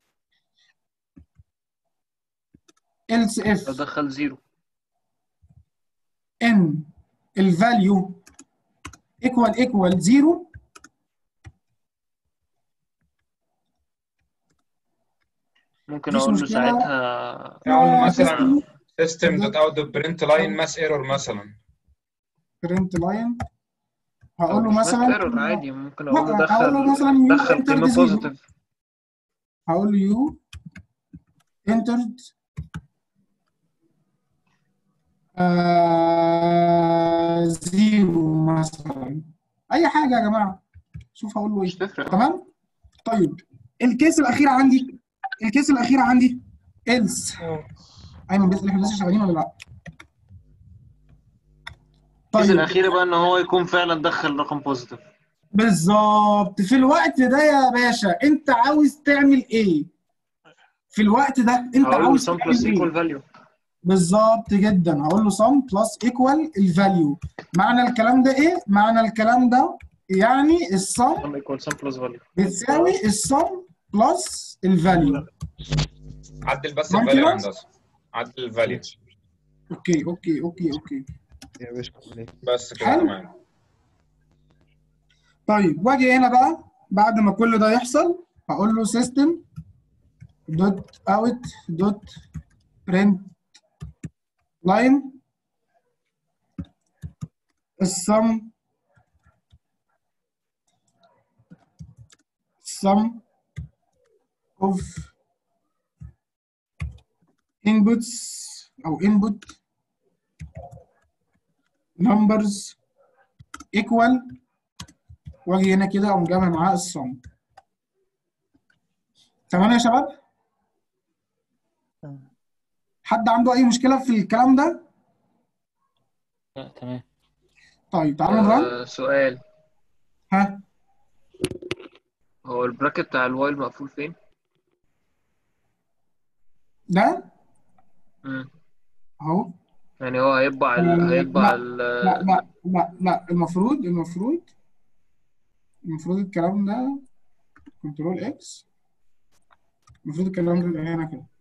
else if ادخل زيرو ان الفاليو equal equal زيرو ممكن مفيش اقول له مشكلة. ساعتها اقول له آه، مثلا system سيستم دوت اوت برنت لاين ماس ايرور مثلا print line أو هقول له مش مثلا ايرور عادي ممكن اقول له لا هقول له دخل مثلا you دخل entered قيمه zero. بوزيتيف هقول له you entered آه زيرو مثلا اي حاجه يا جماعه شوف هقول له مش ايه تفرق تمام طيب الكيس الاخيره عندي الكيس الاخيره عندي else ايمن بيسال احنا لسه شغالين ولا لا الكيس طيب الاخيره بقى ان هو يكون فعلا دخل رقم بوزيتيف بالظبط في الوقت ده يا باشا انت عاوز تعمل ايه في الوقت ده انت هقول له عاوز سم بلس تعمل ايكوال ايه فاليو بالظبط جدا هقول له sum plus equal الفاليو معنى الكلام ده ايه معنى الكلام ده يعني السم سم ايكوال سم بلس فاليو بتساوي السم بلس الفاليو عدل بس ممكن الفاليو يا بس؟ هندسه عدل الفاليو اوكي اوكي اوكي اوكي يا باشا عامل ايه؟ بس كده حلو. تمام طيب واجي هنا بقى بعد ما كل ده يحصل هقول له system دوت اوت دوت print line السم sum of inputs او input numbers equal واجي هنا كده اقوم جايبها معاه الصم تمام يا شباب تمام. حد عنده اي مشكله في الكلام ده لا تمام طيب تعالوا نرن آه سؤال ها هو البراكت بتاع الوايل مقفول فين؟ ده مم. اهو يعني هو هيطبع ال... آه، هيطبع لا، ال... لا لا لا لا المفروض المفروض المفروض الكلام ده كنترول اكس المفروض الكلام ده يبقى هنا كده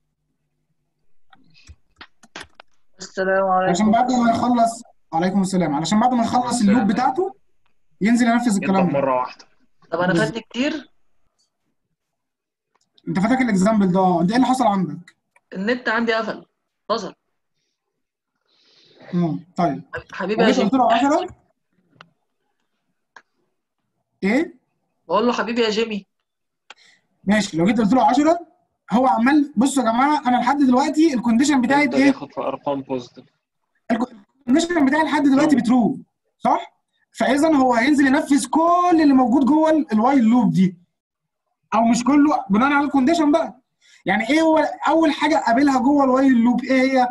السلام عشان عليكم بعد ما يخلص عليكم السلام علشان بعد ما يخلص اللوب بتاعته ينزل ينفذ الكلام يطبع ده مرة واحدة طب انا فاتني كتير انت فاتك الاكزامبل ده انت ايه اللي حصل عندك؟ النت عندي قفل فصل مم. طيب حبيبي لو يا جيت جيمي قلت له 10 ايه؟ بقول له حبيبي يا جيمي ماشي لو جيت قلت له 10 هو عمال بصوا يا جماعه انا لحد دلوقتي الكونديشن بتاعي يفضل بايه؟ ياخد في ارقام بوزيتيف الكونديشن بتاعي لحد دلوقتي بترو صح؟ فاذا هو هينزل ينفذ كل اللي موجود جوه الوايل لوب دي او مش كله بناء على الكونديشن بقى يعني ايه هو اول حاجه قابلها جوه الوايل لوب ايه هي؟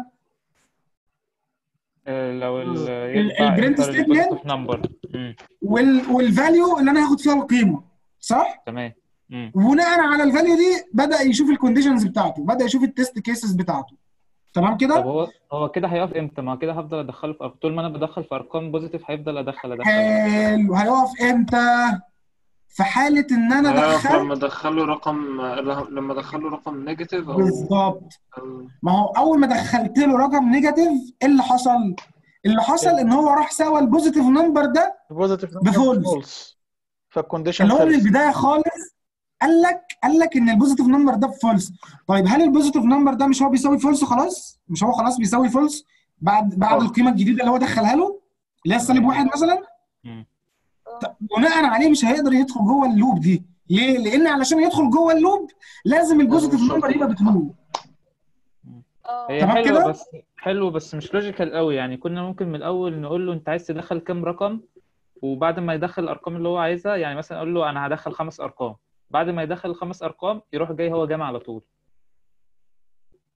آه، لو ال ال- يطبع البرنت enter statement؟ positive number مم. وال والفاليو اللي انا هاخد فيها القيمه صح؟ تمام مم. وبناء على الفاليو دي بدا يشوف الكونديشنز بتاعته بدا يشوف التست كيسز بتاعته تمام طب كده هو هو كده هيقف امتى؟ ما كده هفضل ادخله في أرقام طول ما انا بدخل في ارقام بوزيتيف هيفضل ادخل ادخل حلو هيقف امتى في حاله ان انا هيقف دخلت لما ادخله رقم لما ادخله رقم نيجاتيف او بالظبط أو- ما هو اول ما دخلت له رقم نيجاتيف ايه اللي حصل اللي حصل ان هو راح سوى البوزيتيف نمبر ده البوزيتيف بفولس. فولس فالكونديشن اللي هو من فالس البدايه خالص قال لك قال لك ان البوزيتيف نمبر ده فولس طيب هل البوزيتيف نمبر ده مش هو بيساوي فولس خلاص مش هو خلاص بيساوي فولس بعد بعد آه. القيمه الجديده اللي هو دخلها له اللي هي السالب واحد مثلا مم. طب بناء عليه مش هيقدر يدخل جوه اللوب دي ليه؟ لان علشان يدخل جوه اللوب لازم البوزيتيف الشرط نمبر يبقى ده. بترو هي تمام حلوه كده؟ بس حلو بس مش لوجيكال قوي يعني كنا ممكن من الاول نقول له انت عايز تدخل كام رقم وبعد ما يدخل الارقام اللي هو عايزها يعني مثلا اقول له انا هدخل خمس ارقام بعد ما يدخل الخمس ارقام يروح جاي هو جامع على طول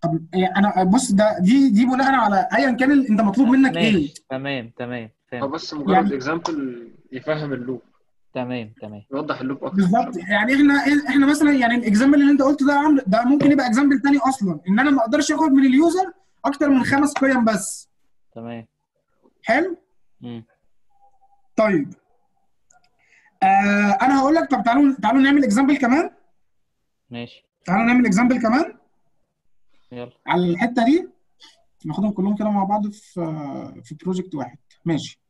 طب إيه انا بص ده دي دي بناء على ايا كان ال- انت مطلوب منك ايه ماشي تمام تمام هو فهمت بس مجرد يعني- اكزامبل يفهم اللوب تمام تمام يوضح اللوب اكتر بالظبط يعني احنا احنا مثلا يعني الاكزامبل اللي انت قلته ده يا عمرو ده ممكن يبقى اكزامبل تاني اصلا ان انا ما اقدرش اخد من اليوزر اكتر من خمس قيم بس تمام حلو مم. طيب آه انا هقول لك طب تعالوا تعالوا نعمل اكزامبل كمان ماشي تعالوا نعمل اكزامبل كمان يلا على الحته دي ناخدهم كلهم كده مع بعض في في بروجكت واحد ماشي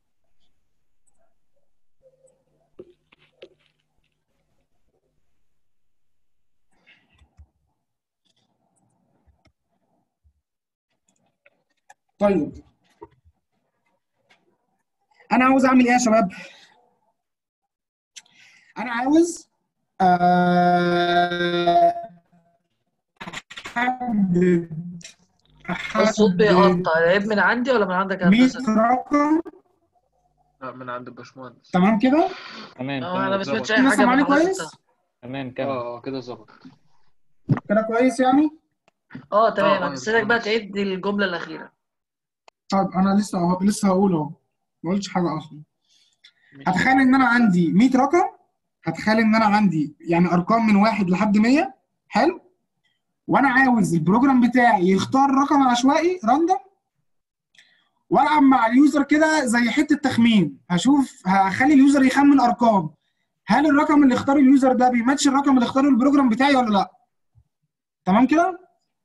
طيب انا عاوز اعمل ايه يا شباب انا عاوز آه، احدد الصوت احدد بيقطع العيب من عندي ولا من عندك يا 100 هندسه؟ رقم لا من عند الباشمهندس تمام كده تمام اه انا تمام ما سمعتش ظبط. اي الناس حاجه من سامعاني حضرتك كويس انت. تمام كمل اه اه كده ظبط كده كويس يعني اه اه تمام اه انا استاذنك بقى كويس. تعيد الجمله الاخيره طب انا لسه أهو لسه هقول اهو ما قلتش حاجه اصلا هتخيل ان انا عندي 100 رقم هتخيل ان انا عندي يعني ارقام من واحد لحد 100 حلو وانا عاوز البروجرام بتاعي يختار رقم عشوائي راندوم والعب مع اليوزر كده زي حته تخمين هشوف هخلي اليوزر يخمن ارقام هل الرقم اللي اختاره اليوزر ده بيماتش الرقم اللي اختاره البروجرام بتاعي ولا لا تمام كده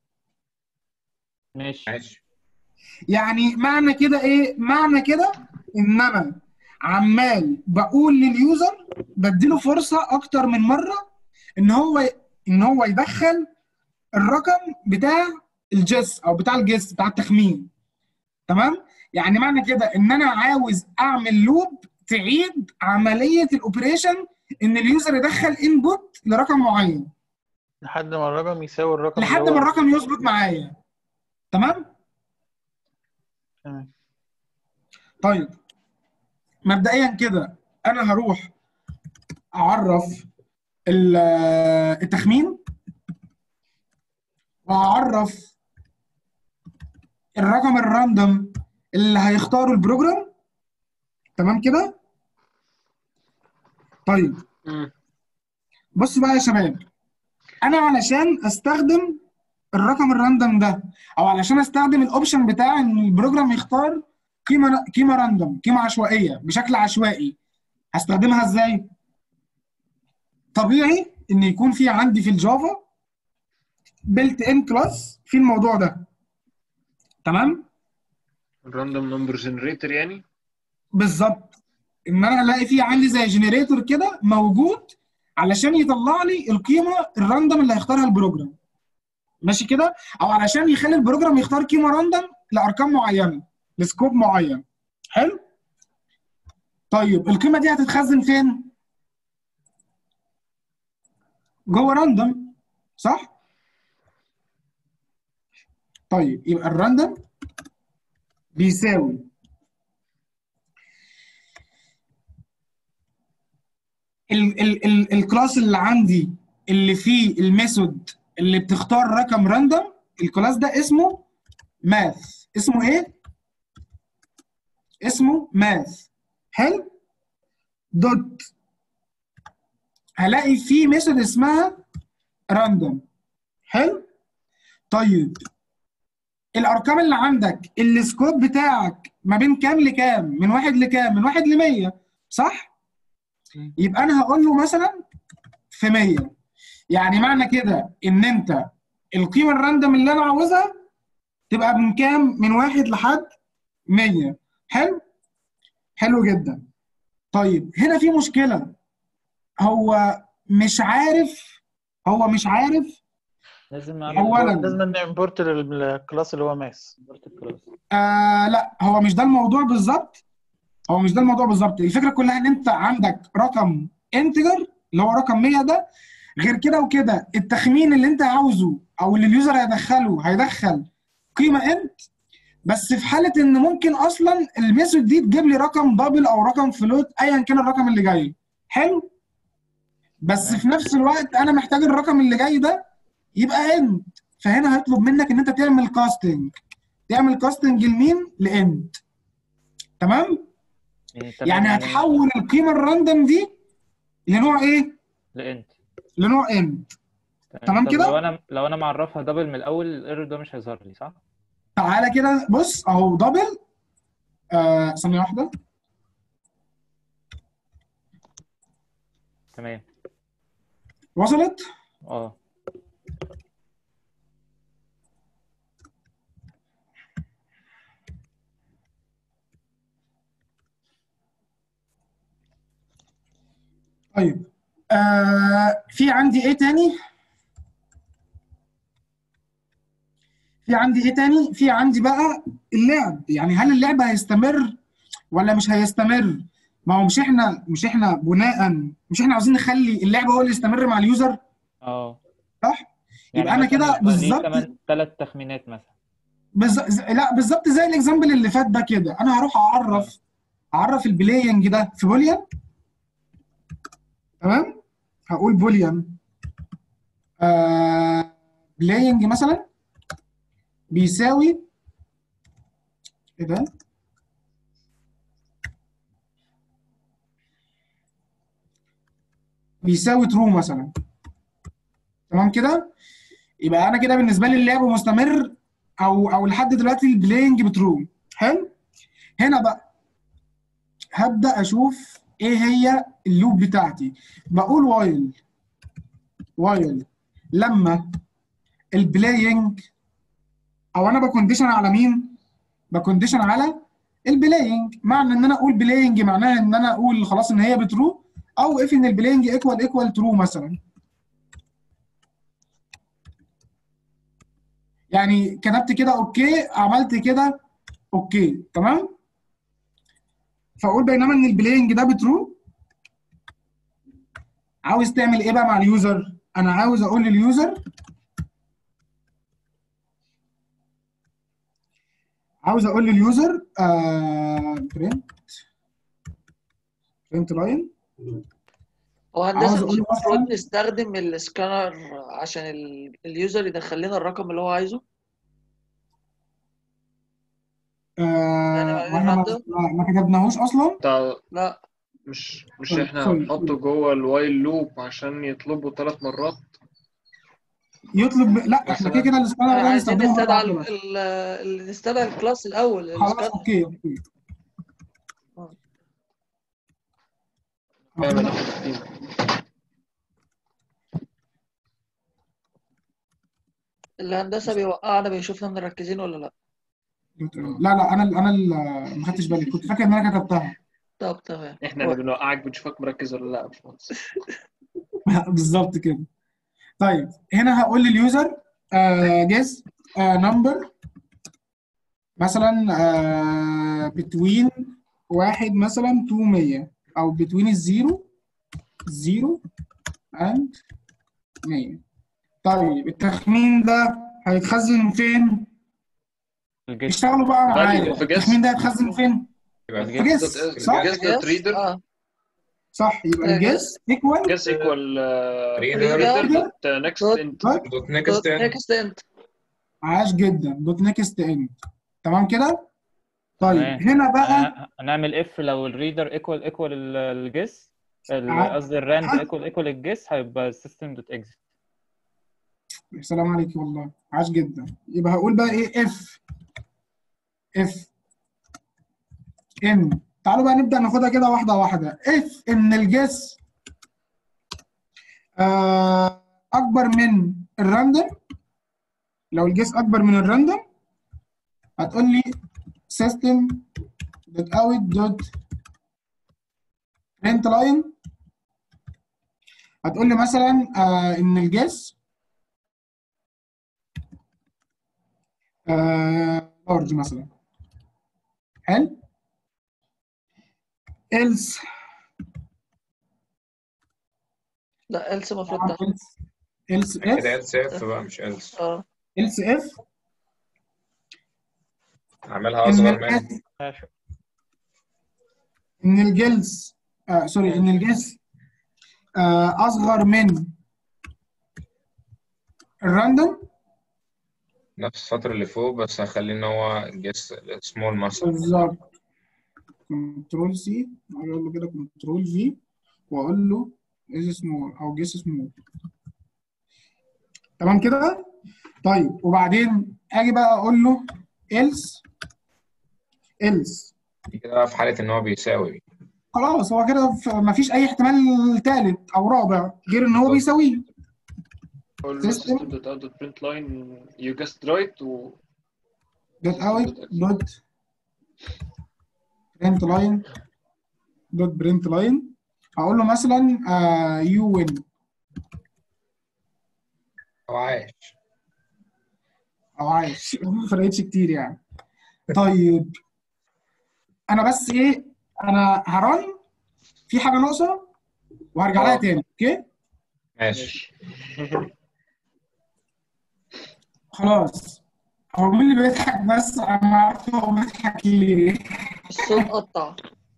ماشي ماشي يعني معنى كده ايه معنى كده ان انا عمال بقول لليوزر بديله فرصه اكتر من مره ان هو ان هو يدخل الرقم بتاع الجس او بتاع الجس بتاع التخمين تمام يعني معنى كده ان انا عاوز اعمل لوب تعيد عمليه الاوبريشن ان اليوزر يدخل انبوت لرقم معين لحد ما الرقم يساوي الرقم اللي لحد هو ما الرقم يظبط معايا تمام تمام. طيب مبدئيا كده انا هروح اعرف ال- التخمين واعرف الرقم الراندوم اللي هيختاره البروجرام تمام كده طيب مم. بص بقى يا شباب انا علشان استخدم الرقم الراندوم ده او علشان استخدم الاوبشن بتاع ان البروجرام يختار قيمه قيمه راندوم قيمه عشوائيه بشكل عشوائي هستخدمها ازاي طبيعي ان يكون في عندي في الجافا بيلت ان كلاس في الموضوع ده تمام الراندوم نمبر جنريتور يعني بالظبط ان انا الاقي فيه عندي زي جنريتور كده موجود علشان يطلع لي القيمه الراندوم اللي هيختارها البروجرام ماشي كده او علشان يخلي البروجرام يختار قيمه راندوم لارقام معينه لسكوب معين حلو طيب القيمه دي هتتخزن فين جوه راندوم صح طيب يبقى الراندوم بيساوي ال ال ال الكلاس اللي عندي اللي فيه الميثود اللي بتختار رقم راندوم الكلاس ده اسمه ماث اسمه ايه؟ اسمه ماث حلو؟ دوت هلاقي فيه ميثود اسمها راندوم حلو؟ طيب الارقام اللي عندك السكوب بتاعك ما بين كام لكام؟ من واحد لكام؟ من واحد ل 100 صح؟ يبقى انا هقول له مثلا في 100 يعني معنى كده ان انت القيمه الراندوم اللي انا عاوزها تبقى من كام من واحد لحد 100 حلو حلو جدا طيب هنا في مشكله هو مش عارف هو مش عارف لازم اعمل أولاً. لازم نمبورت للكلاس اللي هو ماس import الكلاس. آه لا هو مش ده الموضوع بالظبط هو مش ده الموضوع بالظبط الفكره كلها ان انت عندك رقم انتجر اللي هو رقم 100 ده غير كده وكده التخمين اللي انت عاوزه او اللي اليوزر هيدخله هيدخل قيمه انت بس في حاله ان ممكن اصلا الميثود دي تجيب لي رقم دبل او رقم فلوت ايا كان الرقم اللي جاي حلو بس في نفس الوقت انا محتاج الرقم اللي جاي ده يبقى انت فهنا هيطلب منك ان انت تعمل كاستنج تعمل كاستنج لمين لاند تمام يعني تمام يعني هتحول القيمه الراندوم دي لنوع ايه لانت لنوع اند تمام طب كده؟ لو انا لو انا معرفها دبل من الاول الايرور ده مش هيظهر لي صح؟ تعالى كده بص اهو دبل آه ثانيه واحده تمام وصلت اه طيب آه في عندي ايه تاني في عندي ايه تاني في عندي بقى اللعب يعني هل اللعب هيستمر ولا مش هيستمر ما هو مش احنا مش احنا بناء مش احنا عاوزين نخلي اللعب هو اللي يستمر مع اليوزر اه صح يبقى انا مثلاً كده يبقى ليه بالظبط كمان ثلاث تخمينات مثلا بز... ز- لا بالظبط زي الاكزامبل اللي فات ده كده انا هروح اعرف اعرف البلاينج ده في بوليان تمام هقول بوليان آه بلاينج مثلا بيساوي ايه ده بيساوي ترو مثلا تمام كده يبقى انا كده بالنسبه لي اللعب مستمر او او لحد دلوقتي البلاينج بترو حلو هنا بقى هبدا اشوف ايه هي اللوب بتاعتي بقول وايل وايل لما البلاينج او انا بكونديشن على مين بكونديشن على البلاينج معنى ان انا اقول بلاينج معناها ان انا اقول خلاص ان هي بترو او اف ان البلاينج ايكوال ايكوال ترو مثلا يعني كتبت كده اوكي عملت كده اوكي تمام فاقول بينما ان البلاينج ده بترو عاوز تعمل ايه بقى مع اليوزر انا عاوز اقول لليوزر عاوز اقول لليوزر برنت برنت لاين هو عاوز هندسة أقول مش المفروض مثلاً- نستخدم السكانر عشان ال- اليوزر يدخل لنا الرقم اللي هو عايزه يعني آه بعدين واحنا ما, عنده- ما- ما كتبناهوش اصلا طيب لا مش مش طيب، احنا طيب، هنحطه طيب. جوه الوايل لوب عشان يطلبوا ثلاث مرات يطلب لا احنا مثلاً. كده كده السكانر احنا ده عايزين هنستخدمه مرة نستدعي واحدة بس. ال- ال- نستدعي الكلاس الاول خلاص السكانر اوكي اوكي نعمل effective. الهندسة بيوقعنا بيشوفنا مركزين ولا لا لا لا انا انا اللي ما خدتش بالي كنت فاكر ان انا كتبتها طب تمام احنا اللي بنوقعك بنشوفك مركز ولا لا يا باشمهندس بالظبط كده طيب هنا هقول لليوزر جيس نمبر مثلا بتوين واحد مثلا تو 100 او بتوين الزيرو زيرو اند 100 طيب التخمين ده هيتخزن فين؟ الجيش اشتغلوا بقى معايا في جس. التخمين ده هيتخزن فين؟ يبقى في جس صح؟ جس دوت ريدر اه صح يبقى آه، الجس ايكوال جس ايكوال ريدر reader. دوت نكست دوت- انت دوت نيكست نيكست انت عاش جدا دوت نيكست اند تمام كده؟ طيب تمام. هنا بقى هن- هنعمل اف لو الريدر ايكوال ايكوال الجيس ع- قصدي الراند ع- ايكوال ايكوال الجيس هيبقى السيستم دوت اكزيت السلام عليك والله عاش جدا يبقى هقول بقى ايه اف اف ان تعالوا بقى نبدا ناخدها كده واحده واحده اف ان الجس آه اكبر من الراندوم لو الجس اكبر من الراندوم هتقول لي system دوت اوت دوت print لاين هتقول لي مثلا آه ان الجس لارج مثلا حلو else لا إلس المفروض ده else else كده if else if بقى مش else اه else if اعملها ان اصغر من الجس ان الجلس آه سوري ان الجس آه اصغر من الراندوم نفس السطر اللي فوق بس هخليه ان هو جس سمول مثلا بالظبط كنترول سي اقول له كده كنترول في واقول له از سمول او جيس سمول تمام كده طيب وبعدين اجي بقى اقول له else else دي كده في حالة ان هو بيساوي خلاص هو كده ف- مفيش اي احتمال ثالث او رابع غير ان هو بيساويه قول له System. system dot out dot print line you guessed right و دوت اوت دوت برنت لاين دوت برنت لاين هقول له مثلا يو وين هو عايش او عايش ما فرقتش كتير يعني طيب انا بس ايه انا هرن في حاجه ناقصه وهرجع لها آه. تاني اوكي ماشي خلاص هو مين اللي بيضحك بس انا عارف هو بيضحك ليه الصوت قطع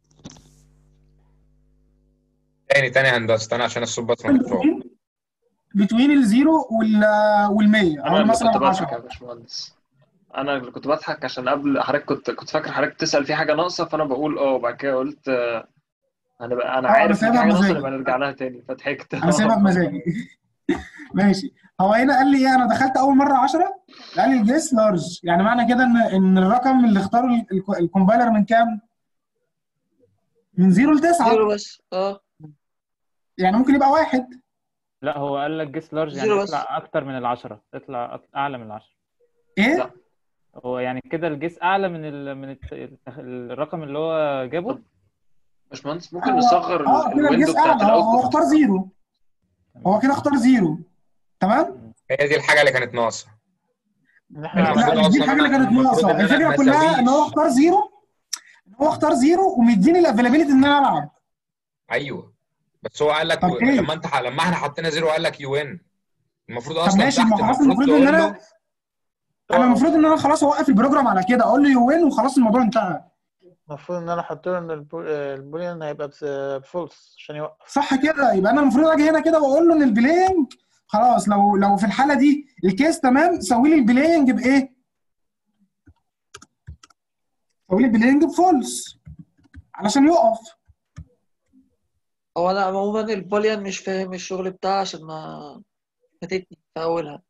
تاني تاني هندسة تاني عشان الصوت بس مقطوع بتوين الزيرو وال وال100 انا او اللي مثلا كنت بضحك يا 10 باشمهندس انا اللي كنت بضحك عشان قبل حضرتك كنت كنت فاكر حضرتك بتسال في حاجه ناقصه فانا بقول اه وبعد كده قلت آه، هنبقى انا آه، أنا عارف ان في سايبها حاجه ناقصه بمزاجي. نبقى نرجع لها تاني فضحكت انا سايبها بمزاجي ماشي هو هنا قال لي ايه انا دخلت اول مره 10 قال لي الجيس لارج يعني معنى كده ان ان الرقم اللي اختاره ال- الك- الكومبايلر من كام؟ من 0 ل 9 زيرو بس اه يعني ممكن يبقى واحد لا هو قال لك جيس لارج يعني زيرو بس. اطلع اكتر من العشرة اطلع أك- اعلى من العشرة ايه؟ لا. هو يعني كده الجيس اعلى من ال... من الت... التخ- الرقم اللي هو جابه باشمهندس ممكن هو- نصغر اه ال- كده الويندو الجيس بتاعت اعلى هو هو الاوتبوت اختار زيرو هو كده اختار زيرو تمام؟ هي دي الحاجة اللي كانت ناقصة ان احنا المفروض لا دي أصلاً الحاجه اللي أنا- كانت المفروض ناقصه إن أنا الفكره ما كلها ان هو أساويش. اختار زيرو ان هو اختار زيرو ومديني الافيلابيلتي ان انا العب ايوه بس هو قال لك طب إيه؟ لما انت ح- لما احنا حطينا زيرو قال لك يو ان المفروض طب اصلا ماشي ما تحت خلاص المفروض المفروض ان تقول انا له انا المفروض ان انا خلاص اوقف البروجرام على كده اقول له يو وين وخلاص الموضوع انتهى المفروض ان انا احط له ان البو- آه، البوليان هيبقى بس- بفولس عشان يوقف صح كده يبقى انا المفروض اجي هنا كده واقول له ان البلاينج خلاص لو لو في الحاله دي الكيس تمام سوي لي البلاينج بايه؟ سوي لي البلاينج بفولس علشان يقف هو انا عموما البوليان مش فاهم الشغل بتاعها عشان ما فاتتني في اولها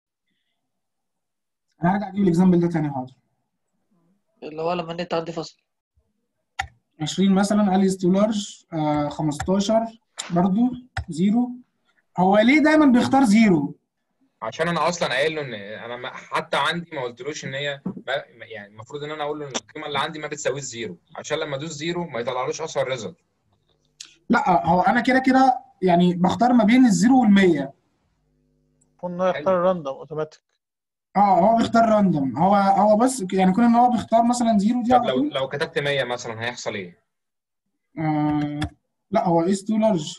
انا هرجع اجيب الاكزامبل ده تاني حاضر اللي هو لما النت عندي فصل 20 مثلا قال لي ستو لارج آه 15 برضو زيرو هو ليه دايما بيختار زيرو؟ عشان انا اصلا قايل له ان انا ما- حتى عندي ما قلتلوش ان هي ما يعني المفروض ان انا اقول له ان القيمه اللي عندي ما بتساويش زيرو عشان لما ادوس زيرو ما يطلعلوش اصلا ريزلت لا هو انا كده كده يعني بختار ما بين الزيرو وال100 المفروض ان هو يختار راندوم اوتوماتيك اه هو بيختار راندوم هو هو بس يعني كون ان هو بيختار مثلا زيرو دي طب على لو طول لو كتبت 100 مثلا هيحصل ايه؟ آه لا هو اس 2 لارج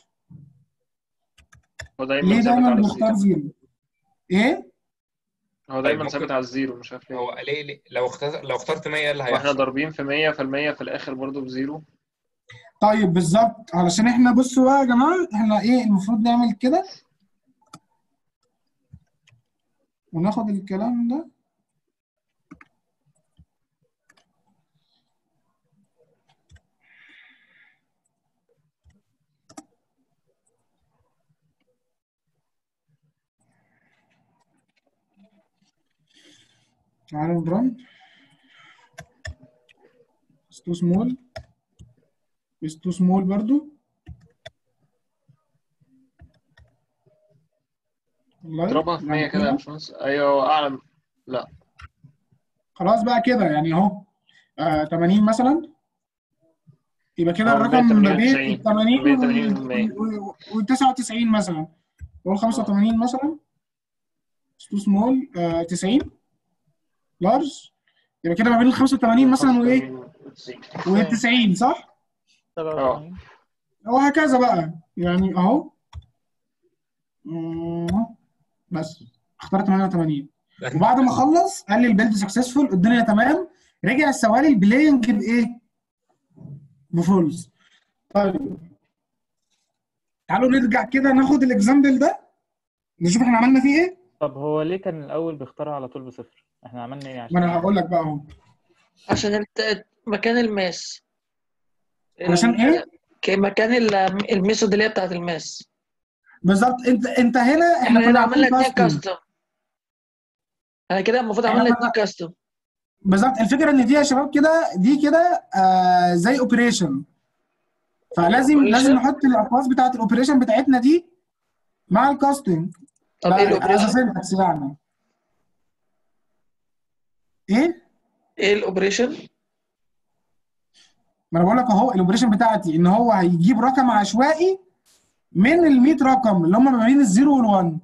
هو دايما ليه ثابت دايما على بيختار الزيرو زيرو؟ ايه؟ هو دايما ممكن- ثابت على الزيرو مش عارف ليه هو ليه, ليه لو اخترت لو اخترت 100 ايه اللي واحنا هيحصل؟ ضاربين في 100 فالمية في الاخر برضه بزيرو طيب بالظبط علشان احنا بصوا بقى يا جماعه احنا ايه المفروض نعمل كده وناخد الكلام ده تعالوا نرن is too small is too small برضو والله اضربها في 100 يعني كده يا باشمهندس ايوه هو اعلى لا خلاص بقى كده يعني اهو آه 80 مثلا يبقى كده اه، الرقم 180 ما بين 90. ال 80 180 وال 99 مثلا قول 85 مثلا تو سمول 90 لارج يبقى كده ما بين ال 85 مثلا وايه وال 90 صح؟ 87 وهكذا بقى يعني اهو مم، بس اختار 88 وبعد ما خلص قال لي البيلد سكسسفول الدنيا تمام رجع سوالي البلاينج بايه؟ بفولز طيب تعالوا نرجع كده ناخد الاكزامبل ده نشوف احنا عملنا فيه ايه طب هو ليه كان الاول بيختارها على طول بصفر احنا عملنا ايه ما عشان انا هقول لك بقى اهو عشان الت- مكان الماس علشان ايه؟ ك- مكان ال- الميثود اللي هي بتاعت الماس بالظبط انت انت هنا احنا احنا هنا كنا عملنا عاملين اتنين كاستم كاستم انا كده المفروض احنا عملنا كنا- اتنين كاستم بالظبط الفكره ان دي يا شباب كده دي كده آه زي اوبريشن فلازم Operation؟ لازم نحط الاقواس بتاعت الاوبريشن بتاعتنا دي مع الكاستنج طب ايه از الاوبريشن؟ سنتكس يعني ايه ايه الاوبريشن؟ ما انا بقول لك اهو الاوبريشن بتاعتي ان هو هيجيب رقم عشوائي من ال 100 رقم اللي هم ما بين الزيرو وال1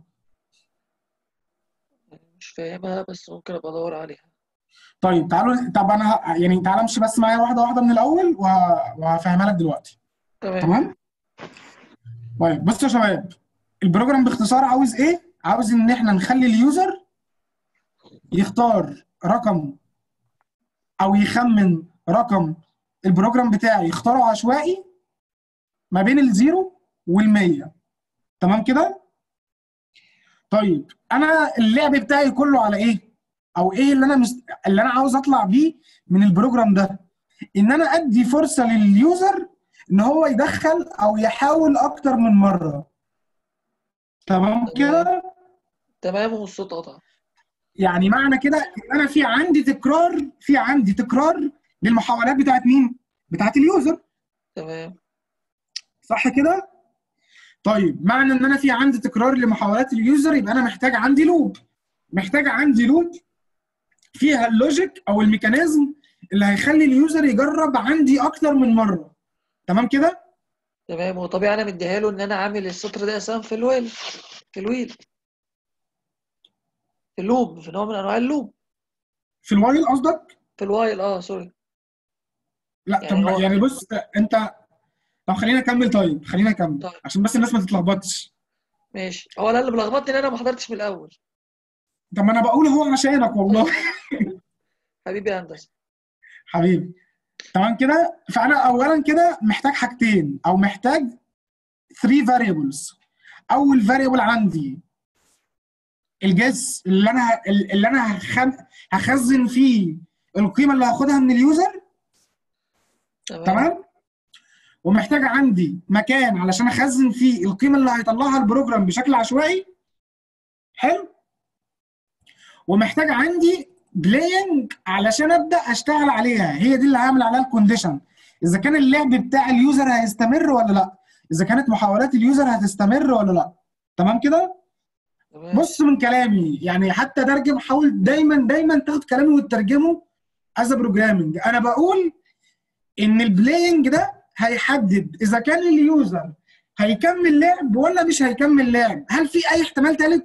مش فاهمها بس ممكن ابقى ادور عليها طيب تعالوا طب انا ه- يعني تعالى امشي بس معايا واحده واحده من الاول وه- وهفهمها لك دلوقتي تمام تمام طيب بصوا يا شباب البروجرام باختصار عاوز ايه عاوز ان احنا نخلي اليوزر يختار رقم او يخمن رقم البروجرام بتاعي يختاره عشوائي ما بين الزيرو والمية تمام كده طيب انا اللعب بتاعي كله على ايه او ايه اللي انا مست... اللي انا عاوز اطلع بيه من البروجرام ده ان انا ادي فرصه لليوزر ان هو يدخل او يحاول اكتر من مره تمام كده تمام والصوت قطع يعني معنى كده ان انا في عندي تكرار في عندي تكرار للمحاولات بتاعت مين بتاعت اليوزر تمام صح كده طيب معنى ان انا في عندي تكرار لمحاولات اليوزر يبقى انا محتاج عندي لوب محتاج عندي لوب فيها اللوجيك او الميكانيزم اللي هيخلي اليوزر يجرب عندي اكتر من مره تمام كده تمام وطبيعي انا مديها له ان انا عامل السطر ده اساسا في الويل في الويل في اللوب في نوع من انواع اللوب في الوايل قصدك في الوايل اه سوري لا يعني طب هو- يعني بص انت طب خلينا نكمل طيب خلينا نكمل طيب. عشان بس الناس ما تتلخبطش ماشي هو انا اللي ملخبطني ان انا ما حضرتش من الاول طب ما انا بقول هو عشانك والله حبيبي يا هندسه حبيبي تمام كده فانا اولا كده محتاج حاجتين او محتاج 3 variables اول variable عندي الجس اللي انا اللي انا هخن- هخزن فيه القيمه اللي هاخدها من اليوزر تمام تمام ومحتاج عندي مكان علشان اخزن فيه القيمه اللي هيطلعها البروجرام بشكل عشوائي حلو ومحتاج عندي بلاينج علشان ابدا اشتغل عليها هي دي اللي هعمل عليها الكونديشن اذا كان اللعب بتاع اليوزر هيستمر ولا لا اذا كانت محاولات اليوزر هتستمر ولا لا تمام كده تمام بص من كلامي يعني حتى ترجم حاول دايما دايما تاخد كلامي وتترجمه از بروجرامنج انا بقول ان البلاينج ده هيحدد اذا كان اليوزر هيكمل لعب ولا مش هيكمل لعب هل في اي احتمال ثالث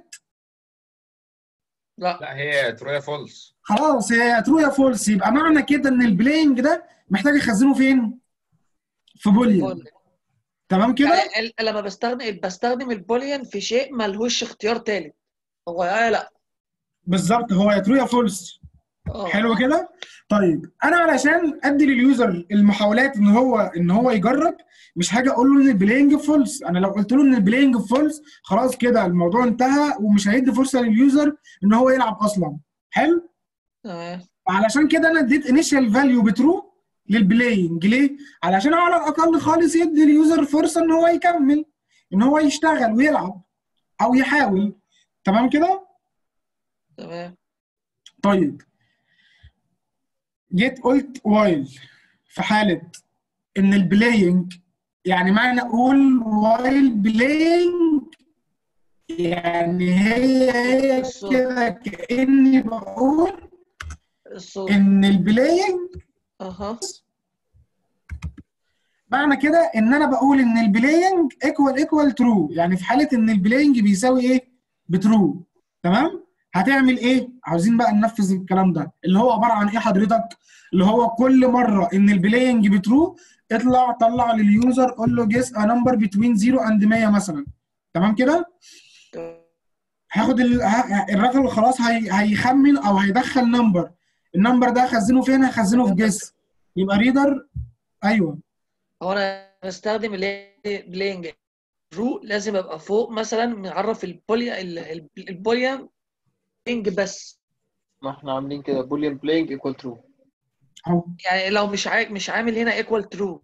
لا لا هي ترويا فولس خلاص هي ترو يا فولس يبقى معنى كده ان البلاينج ده محتاج اخزنه فين في بوليان بول. تمام كده يعني ال- لما بستخدم بستخدم البوليان في شيء ملهوش اختيار تالت هو اه لا بالظبط هو يا ترو يا فولس اه حلو كده طيب انا علشان ادي لليوزر المحاولات ان هو ان هو يجرب مش حاجه اقول له ان البلاينج فولس انا لو قلت له ان البلاينج فولس خلاص كده الموضوع انتهى ومش هيدي فرصه لليوزر ان هو يلعب اصلا حلو تمام علشان كده انا اديت انيشال فاليو بترو للبلاينج ليه علشان على الاقل خالص يدي اليوزر فرصه ان هو يكمل ان هو يشتغل ويلعب او يحاول تمام كده تمام طيب جيت قلت وايل في حالة إن البلاينج يعني معنى أقول وايل بلاينج يعني هي هي الصوت. كده كأني بقول الصوت إن البلاينج اها معنى كده إن أنا بقول إن البلاينج ايكوال ايكوال ترو يعني في حالة إن البلاينج بيساوي إيه؟ بترو تمام؟ هتعمل ايه؟ عاوزين بقى ننفذ الكلام ده اللي هو عباره عن ايه حضرتك؟ اللي هو كل مره ان البلاينج بترو اطلع طلع لليوزر قول له جيس ا نمبر بتوين 0 اند 100 مثلا تمام كده؟ تمام. هاخد ال- ه- الراجل خلاص هي... هيخمن او هيدخل نمبر النمبر ده هخزنه فين؟ هخزنه في جيس يبقى ريدر ايوه هو انا بستخدم اللي هي بلينج رو لازم ابقى فوق مثلا معرف البوليا ال- ال- البوليان بلينج بس ما احنا عاملين كده بوليان بلاينج ايكوال ترو اهو يعني لو مش عا... مش عامل هنا ايكوال ترو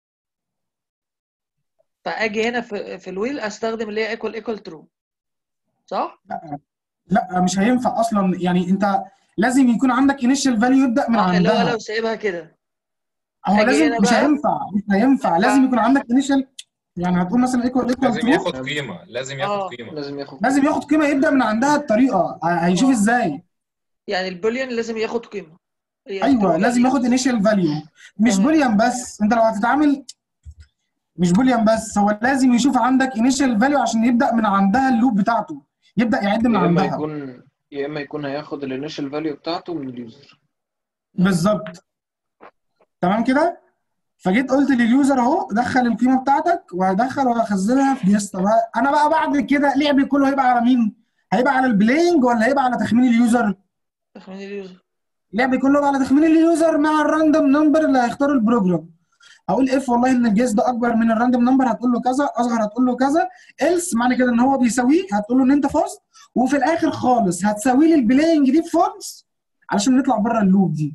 فاجي هنا في في الويل استخدم اللي هي ايكوال ايكوال ترو صح؟ لا مش هينفع اصلا يعني انت لازم يكون عندك انيشال فاليو يبدا من اه اللي هو عندها لو سايبها كده هو أجي لازم هنا مش بقى. هينفع مش هينفع لازم يكون عندك انيشال يعني هتقول مثلا ايكوال ايكوال لازم ترو ياخد قيمه لازم آه. ياخد قيمه لازم ياخد لازم ياخد قيمه يبدا من عندها الطريقه ه- هيشوف آه. ازاي يعني البوليان لازم ياخد قيمه هي ايوه true لازم value. ياخد انيشال فاليو مش تمام. بوليان بس انت لو هتتعامل مش بوليان بس هو لازم يشوف عندك انيشال فاليو عشان يبدا من عندها اللوب بتاعته يبدا يعد من يا اما عندها يكون يا اما يكون هياخد الانيشال فاليو بتاعته من اليوزر بالظبط تمام كده فجيت قلت لليوزر اهو دخل القيمه بتاعتك وهدخل وهخزنها في ديستا بقى انا بقى بعد كده لعبي كله هيبقى على مين؟ هيبقى على البلاينج ولا هيبقى على تخمين اليوزر؟ تخمين اليوزر لعبي كله بقى على تخمين اليوزر مع الراندوم نمبر اللي هيختاره البروجرام هقول اف والله ان الجيس ده اكبر من الراندوم نمبر هتقول له كذا اصغر هتقول له كذا إلس معنى كده ان هو بيساويه هتقول له ان انت فزت وفي الاخر خالص هتساوي لي البلاينج دي بفولس علشان نطلع بره اللوب دي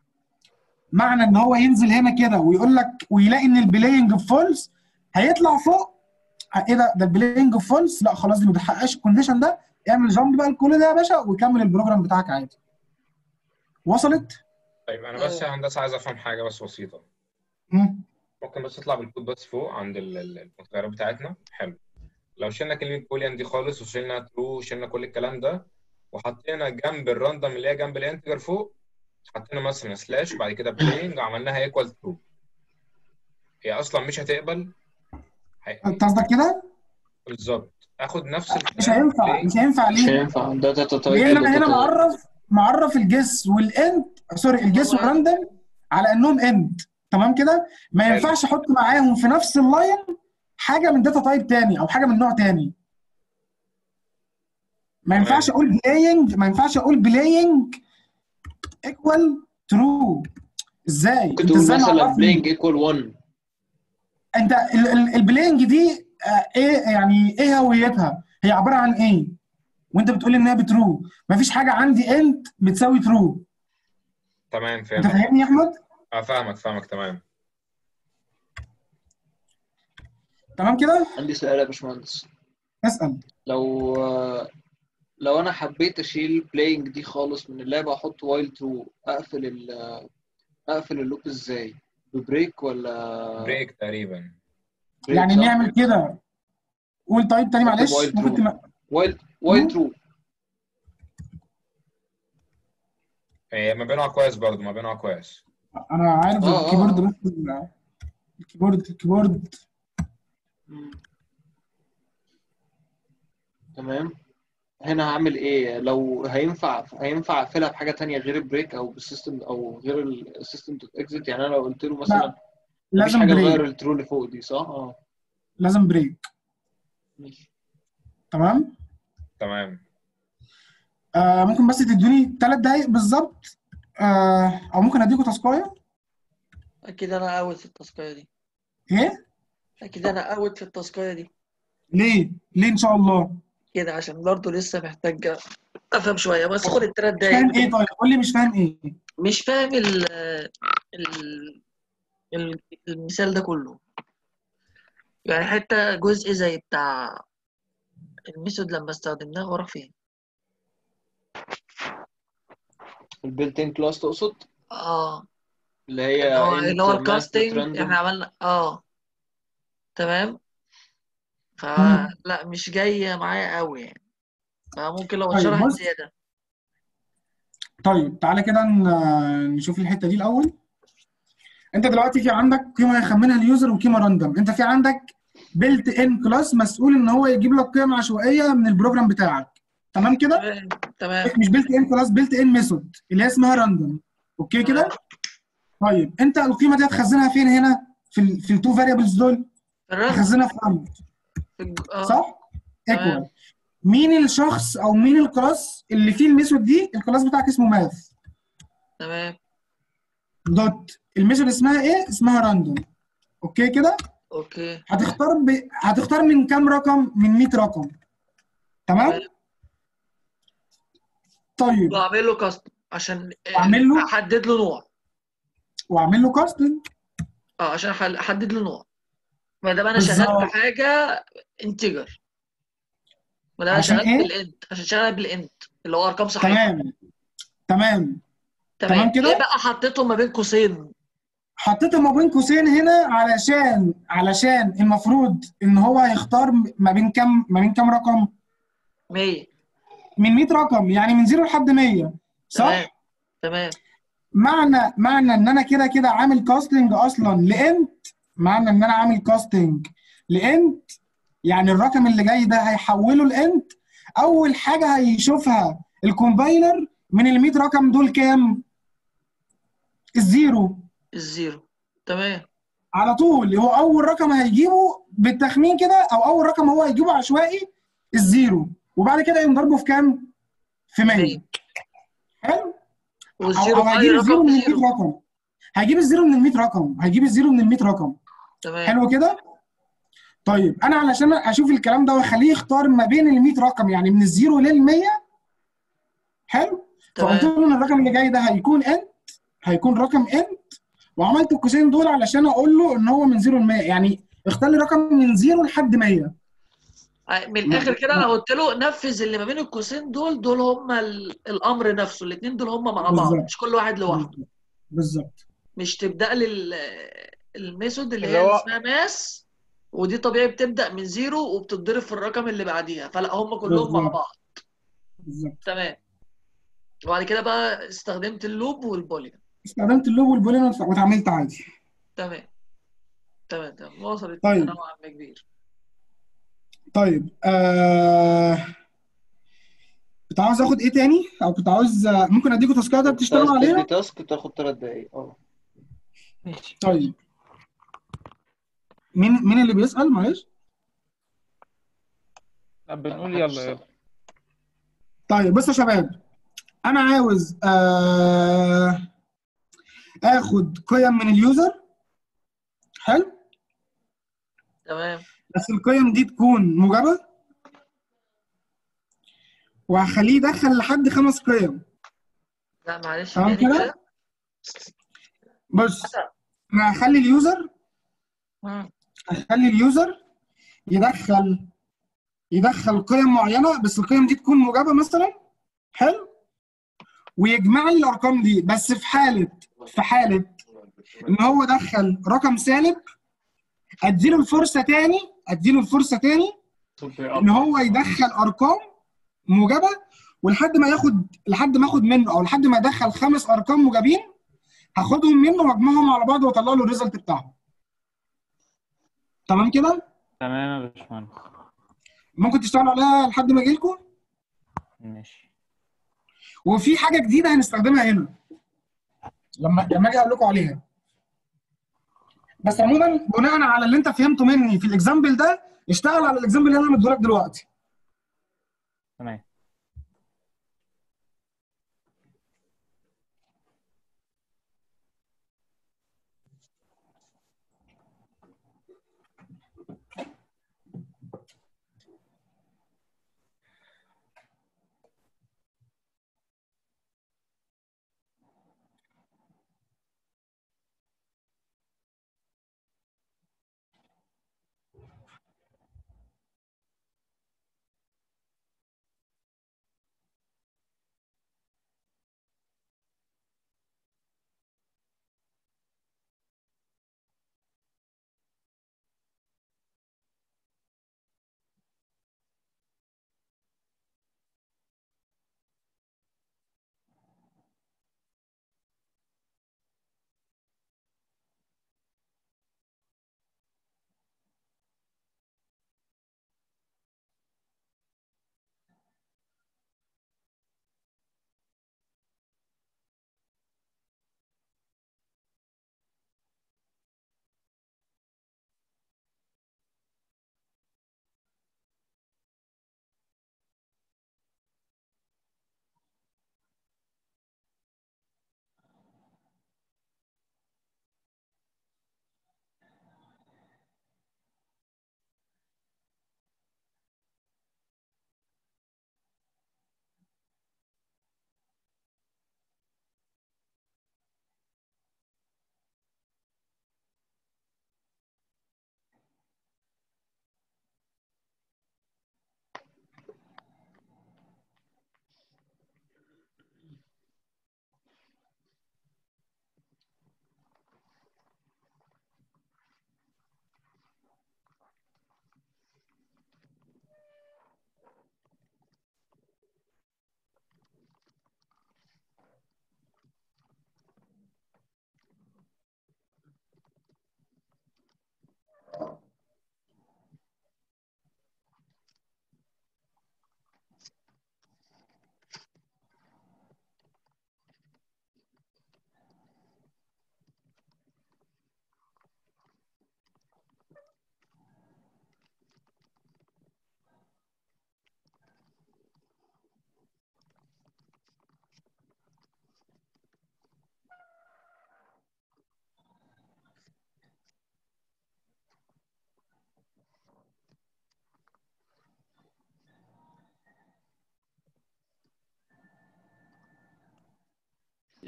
معنى ان هو ينزل هنا كده ويقول لك ويلاقي ان البلاينج بفولس هيطلع فوق ايه ده ده البلاينج بفولس لا خلاص دي ما بتحققش الكونديشن ده اعمل جامب بقى لكل ده يا باشا وكمل البروجرام بتاعك عادي وصلت؟ طيب انا بس يا هندسه عايز افهم حاجه بس بسيطه مم. ممكن بس تطلع بالكود بس فوق عند ال- ال- المتغيرات بتاعتنا حلو لو شلنا كلمه بوليان دي خالص وشلنا ترو وشلنا كل الكلام ده وحطينا جنب الراندوم اللي هي جنب الانتجر فوق حطينا مثلا سلاش وبعد كده بلينج وعملناها ايكوال ترو هي اصلا مش هتقبل هي- انت قصدك كده؟ بالظبط اخد نفس مش الكلام هينفع play. مش هينفع مش ليه؟ هينفع ده داتا تايب لان انا هنا معرف معرف الجس والاند سوري الجس والراندوم على انهم اند تمام كده؟ ما حلو. ينفعش احط معاهم في نفس اللاين حاجه من داتا تايب تاني او حاجه من نوع تاني ما تمام. ينفعش اقول بلاينج ما ينفعش اقول بلاينج ايكوال ترو ازاي؟ ممكن انت تقول ازاي مثلا معرفني؟ بلينج ايكوال 1 انت ال- ال- البلاينج دي آه، ايه يعني ايه هويتها؟ هي عباره عن ايه؟ وانت بتقول انها بترو مفيش حاجه عندي انت بتساوي ترو تمام انت فهمت فاهمني يا احمد؟ اه فاهمك فاهمك تمام تمام كده؟ عندي سؤال يا باشمهندس اسال لو لو انا حبيت اشيل بلاينج دي خالص من اللعبه واحط وايل ترو اقفل ال اقفل اللوب ازاي ببريك ولا بريك تقريبا بريك يعني صح؟ نعمل كده قول طيب تاني اكتب معلش وايل ممكن ترو تم... وايل وايل مم. ترو هي ما بينها كويس برضو ما بينها كويس انا عارف آه، آه، الكيبورد آه. بس ال- الكيبورد الكيبورد مم. تمام هنا هعمل ايه لو هينفع هينفع اقفلها بحاجه تانية غير البريك او بالسيستم او غير السيستم دوت اكزيت يعني انا لو قلت له مثلا مفيش لازم حاجه بريك تغير الترو اللي فوق دي صح اه لازم بريك ماشي تمام تمام آه ممكن بس تدوني ثلاث دقايق بالظبط آه او ممكن اديكوا تاسكايه اكيد انا اوت في التاسكايه دي ايه اكيد انا اوت في التاسكايه دي ليه ليه ان شاء الله كده عشان برضه لسه محتاج افهم شويه بس خد الثلاث مش فاهم دقايق ايه طيب قول لي مش فاهم ايه مش فاهم ال ال ال- المثال ده كله يعني حتى جزء زي بتاع الميثود لما استخدمناه وراح فين البيلت ان كلاس تقصد اه اللي هي اللي هو اللي هو int math الكاستنج random. احنا عملنا اه تمام مم. فلا مش جاية معايا قوي يعني فممكن لو طيب، اتشرحت بص. زيادة طيب تعالى كده ن- نشوف الحته دي الاول انت دلوقتي في عندك قيمه هيخمنها اليوزر وقيمه راندوم انت في عندك بيلت ان كلاس مسؤول ان هو يجيب لك قيم عشوائيه من البروجرام بتاعك تمام كده تمام تمام مش بيلت ان كلاس بيلت ان ميثود اللي هي اسمها راندوم اوكي كده طيب انت القيمه دي هتخزنها فين هنا في ال في التو فاريبلز دول في الرن هتخزنها في راند في الج- اه صح تمام. ايكوال مين الشخص او مين الكلاس اللي فيه الميثود دي الكلاس بتاعك اسمه ماث تمام دوت الميثود اسمها ايه اسمها راندوم اوكي كده اوكي هتختار ب... هتختار من كام رقم من 100 رقم تمام تمام. طيب واعمل له كاستم عشان آه، واعمل له احدد له نوع واعمل له كاستنج اه عشان أحل- احدد له نوع ما دام انا شغال بالظبط بحاجه انتجر ما دام انا عشان شغال ايه بالانت عشان شغال بالانت اللي هو ارقام صحيحه تمام تمام تمام تمام ليه كده بقى حطيتهم ما بين قوسين حطيت ما بين قوسين هنا علشان علشان المفروض ان هو هيختار ما بين كام ما بين كام رقم 100 من 100 رقم يعني من 0 لحد 100 تمام صح تمام معنى معنى ان انا كده كده عامل كاستنج اصلا لانت معنى ان انا عامل كاستنج لانت يعني الرقم اللي جاي ده هيحوله لانت اول حاجه هيشوفها الكومبايلر من ال 100 رقم دول كام الزيرو الزيرو تمام على طول هو اول رقم هيجيبه بالتخمين كده او اول رقم هو هيجيبه عشوائي الزيرو وبعد كده يقوم ضربه في كام في 100 100 حلو او والزيرو او في هيجيب اي الزيرو رقم من ال 100 بزيرو رقم هيجيب الزيرو من ال 100 رقم هيجيب الزيرو من ال 100 رقم تمام حلو كده طيب انا علشان اشوف الكلام ده واخليه يختار ما بين ال 100 رقم يعني من الزيرو لل 100 حلو فقلت تمام له ان الرقم اللي جاي ده هيكون انت هيكون رقم انت وعملت القوسين دول علشان اقول له ان هو من 0 ل 100 يعني اختار لي رقم من 0 لحد 100 من الاخر كده انا قلت له نفذ اللي ما بين القوسين دول دول هم ال- الامر نفسه الاثنين دول هم مع بعض بالظبط مش كل واحد لوحده بالظبط بالظبط مش تبدا لي ال- الميثود اللي اللي هي هو اسمها ماس ودي طبيعي بتبدا من زيرو وبتتضرب في الرقم اللي بعديها فلا هم كلهم مع بالظبط بعض بالظبط تمام وبعد كده بقى استخدمت اللوب والبوليان استخدمت اللوب والبولين واتعاملت عادي تمام تمام تمام وصلت طيب نوعا ما كبير طيب آه... كنت عاوز اخد ايه تاني او كنت عاوز آه، ممكن اديكوا تاسكات كنت عايز بتشتغلوا تدي عليها تاسك تاخد ثلاث دقايق اه ماشي طيب مين مين اللي بيسأل معلش طب بنقول يلا يلا طيب بصوا يا شباب انا عاوز آه... اخد قيم من اليوزر حلو تمام بس القيم دي تكون موجبة وهخليه يدخل لحد خمس قيم لا معلش تمام تاني كده كده بص انا هخلي اليوزر مم. هخلي اليوزر يدخل يدخل قيم معينة بس القيم دي تكون موجبة مثلا حلو ويجمع لي الارقام دي بس في حالة في حالة ان هو دخل رقم سالب اديله الفرصة تاني اديله الفرصة تاني ان هو يدخل ارقام موجبة ولحد ما ياخد لحد ما اخد منه او لحد ما يدخل خمس ارقام موجبين هاخدهم منه واجمعهم على بعض واطلع له الريزلت بتاعهم تمام كده تمام يا باشمهندس ممكن تشتغلوا عليها لحد ما اجي لكم ماشي وفي حاجه جديده هنستخدمها هنا لما لما اجي اقول لكم عليها بس عموما بناء على اللي انت فهمته مني في الاكزامبل ده اشتغل على الاكزامبل اللي انا مديهولك دلوقتي تمام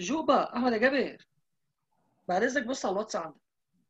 جوبا احمد يا جابر بعد اذنك بص على الواتس عندك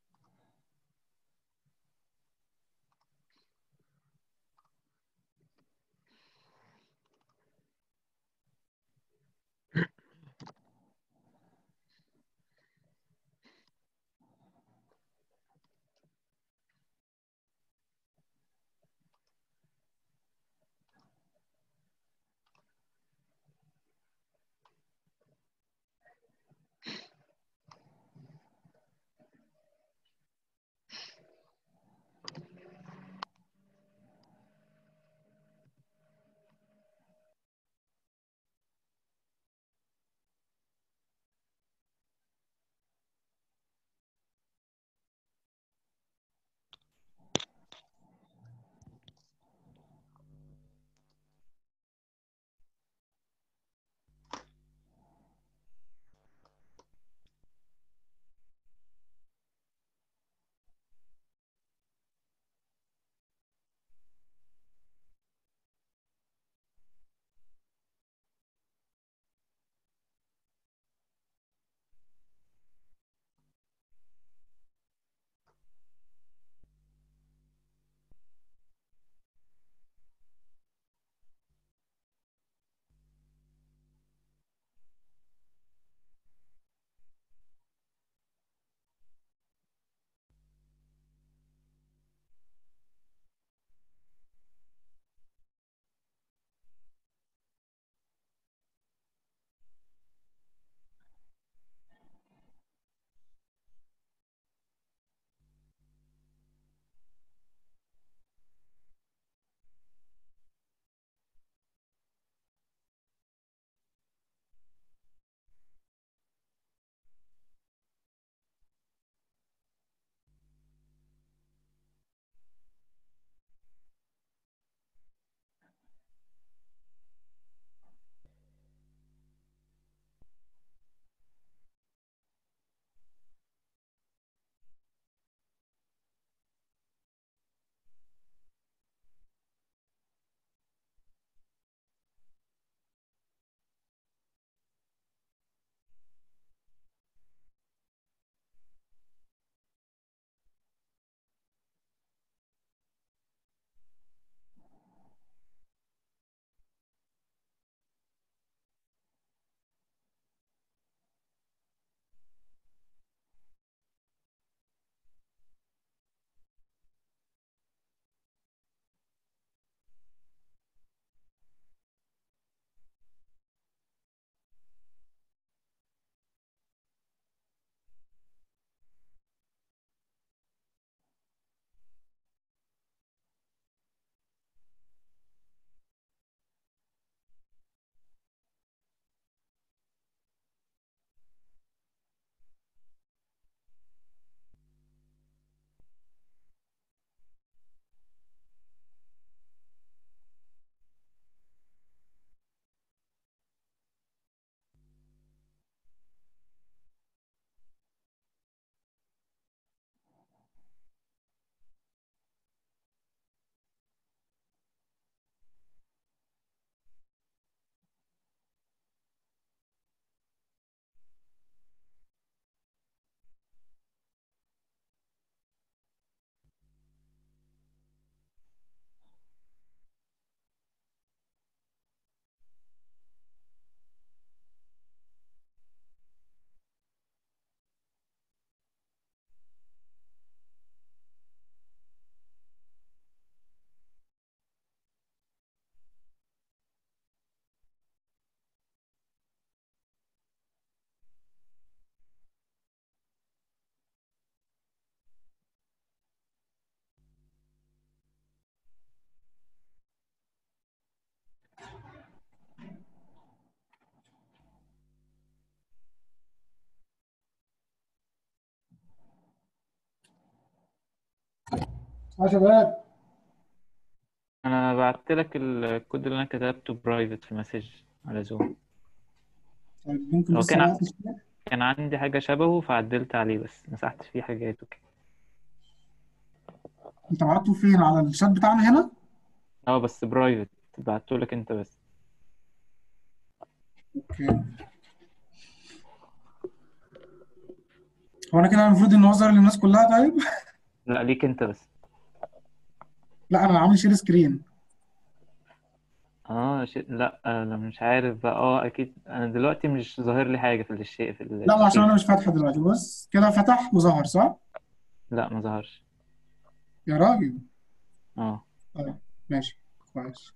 يا شباب انا بعت لك الكود اللي انا كتبته برايفت في مسج على زوم طيب ممكن هو بس كان ع- أعرف شوية؟ كان عندي حاجة شبهه فعدلت عليه بس مسحت فيه حاجات وكده انت بعته فين على الشات بتاعنا هنا اه بس برايفت بعته لك انت بس اوكي هو انا كده المفروض ان هو ظاهر للناس كلها طيب لا ليك انت بس لا انا عامل شير سكرين اه ش... لا انا مش عارف بقى اه اكيد انا دلوقتي مش ظاهر لي حاجه في الشيء في لا ما عشان الشيء انا مش فاتحه دلوقتي بص كده فتح وظهر صح لا ما ظهرش يا راجل اه اه ماشي كويس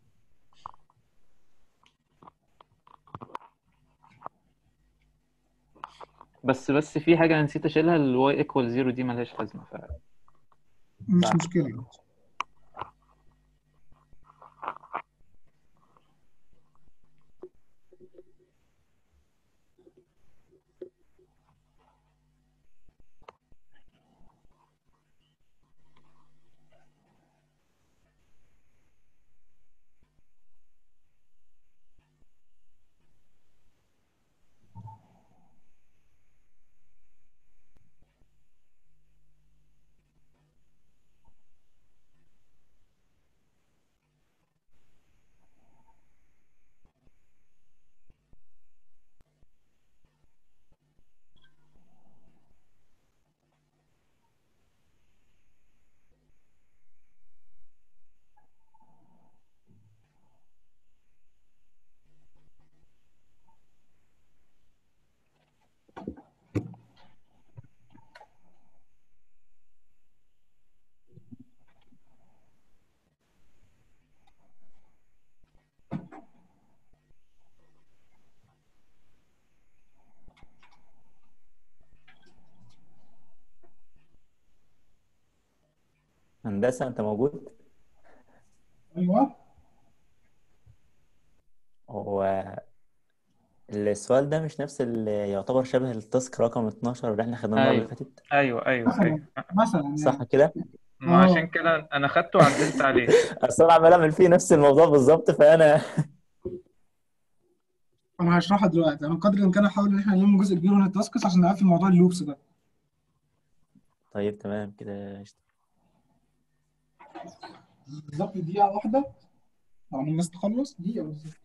بس بس في حاجه انا نسيت اشيلها الواي ايكوال زيرو دي ملهاش لازمه ف مش بعد. مشكلة هندسة أنت موجود؟ ايوه هو السؤال ده مش نفس اللي يعتبر شبه التاسك رقم 12 اللي احنا خدناه المرة اللي ايوه فاتت ايوه ايوه مثلا ايوه مثلا يعني صح كده؟ ما اه عشان كده انا خدته وعدلت عليه أصل أنا عمال أعمل فيه نفس الموضوع بالظبط فأنا انا هشرحها دلوقتي انا قدر الامكان احاول ان احنا نلم جزء كبير من التاسكس عشان نقفل موضوع اللوبس ده طيب تمام كده قشطة. بالظبط دقيقة واحدة على الناس تخلص دقيقة بالظبط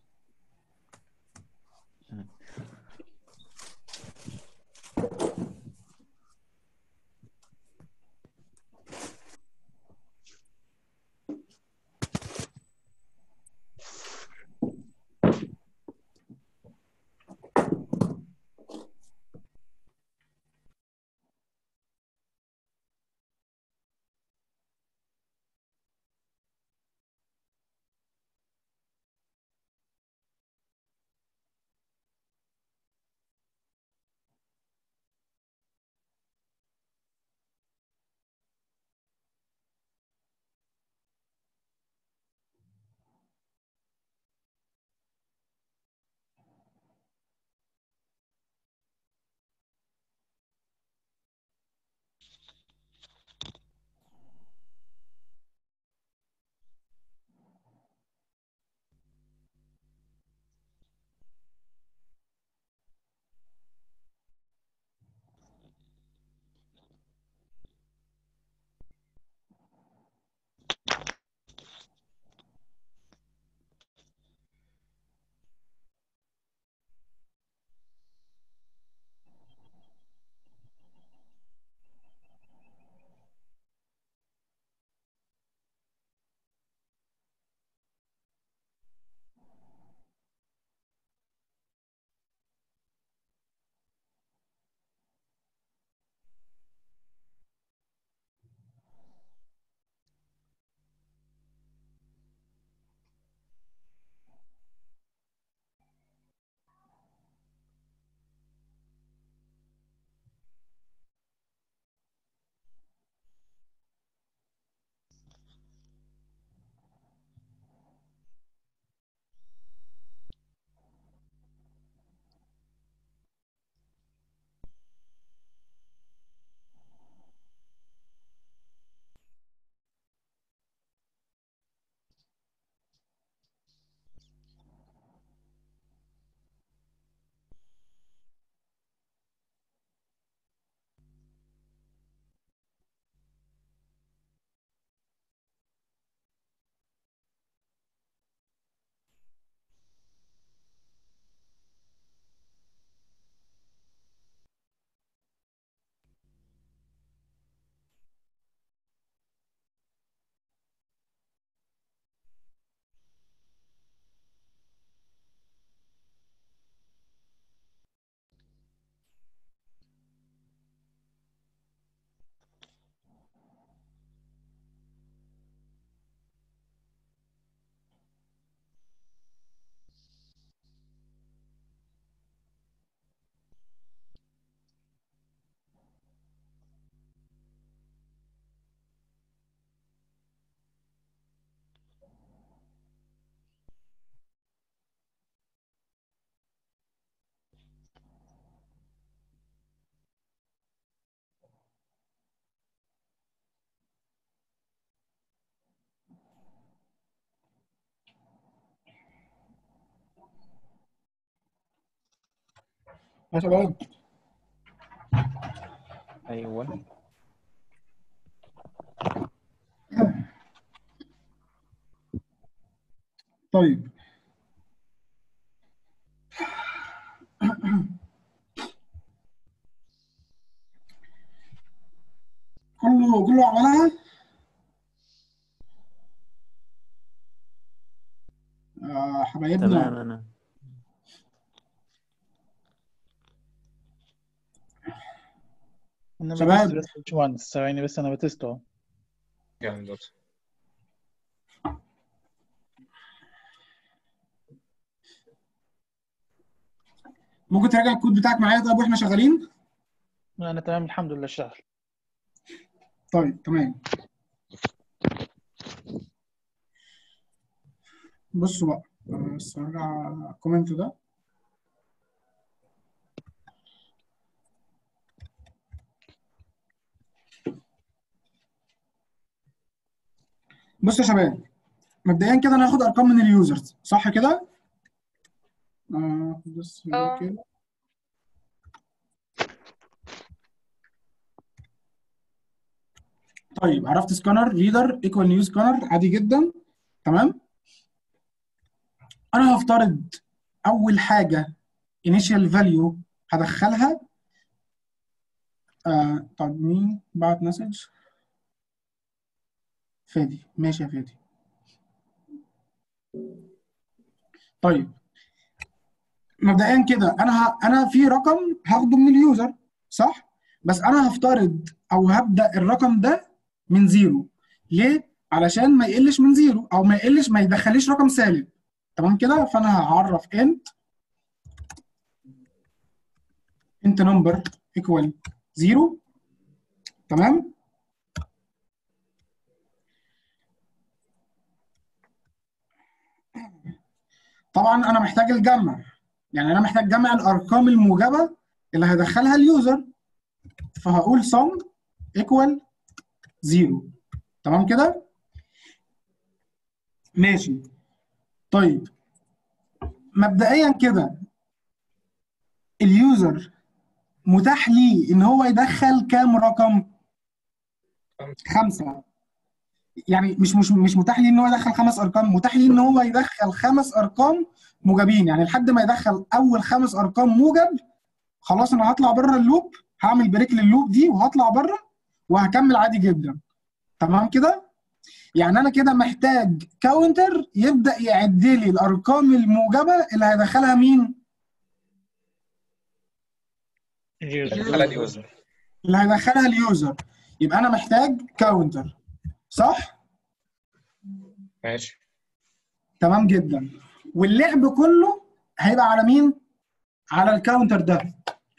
يا شباب ايوه طيب كله كله عملها آه حبايبنا تمام انا انا شباب. بتست بس يا باشمهندس ثواني بس انا بتست اهو جامد دوت. ممكن تراجع الكود بتاعك معايا طيب واحنا شغالين انا تمام الحمد لله اشتغل طيب تمام بصوا بقى أنا بس هرجع الكومنت ده بصوا يا شباب مبدئيا كده انا هاخد ارقام من اليوزرز صح كده؟ آه بس اه. كده طيب عرفت سكانر ريدر ايكوال نيو سكانر عادي جدا تمام انا هفترض اول حاجه initial value هدخلها آه طب مين بعت مسج فادي ماشي يا فادي طيب مبدئيا كده انا ه... انا في رقم هاخده من اليوزر صح بس انا هفترض او هبدا الرقم ده من زيرو ليه علشان ما يقلش من زيرو او ما يقلش ما يدخليش رقم سالب تمام كده فانا هعرف انت انت نمبر ايكوال زيرو تمام طبعا انا محتاج الجمع يعني انا محتاج جمع الارقام الموجبه اللي هيدخلها اليوزر فهقول sum equal 0 تمام كده ماشي طيب مبدئيا كده اليوزر متاح ليه ان هو يدخل كام رقم خمسة يعني مش مش مش متاح ليه ان هو يدخل خمس ارقام متاح ليه ان هو يدخل خمس ارقام موجبين يعني لحد ما يدخل اول خمس ارقام موجب خلاص انا هطلع بره اللوب هعمل بريك لللوب دي وهطلع بره وهكمل عادي جدا تمام كده يعني انا كده محتاج كاونتر يبدا يعد لي الارقام الموجبه اللي هيدخلها مين دخلها اليوزر اللي هيدخلها اليوزر يبقى انا محتاج كاونتر صح ماشي تمام جدا واللعب كله هيبقى على مين على الكاونتر ده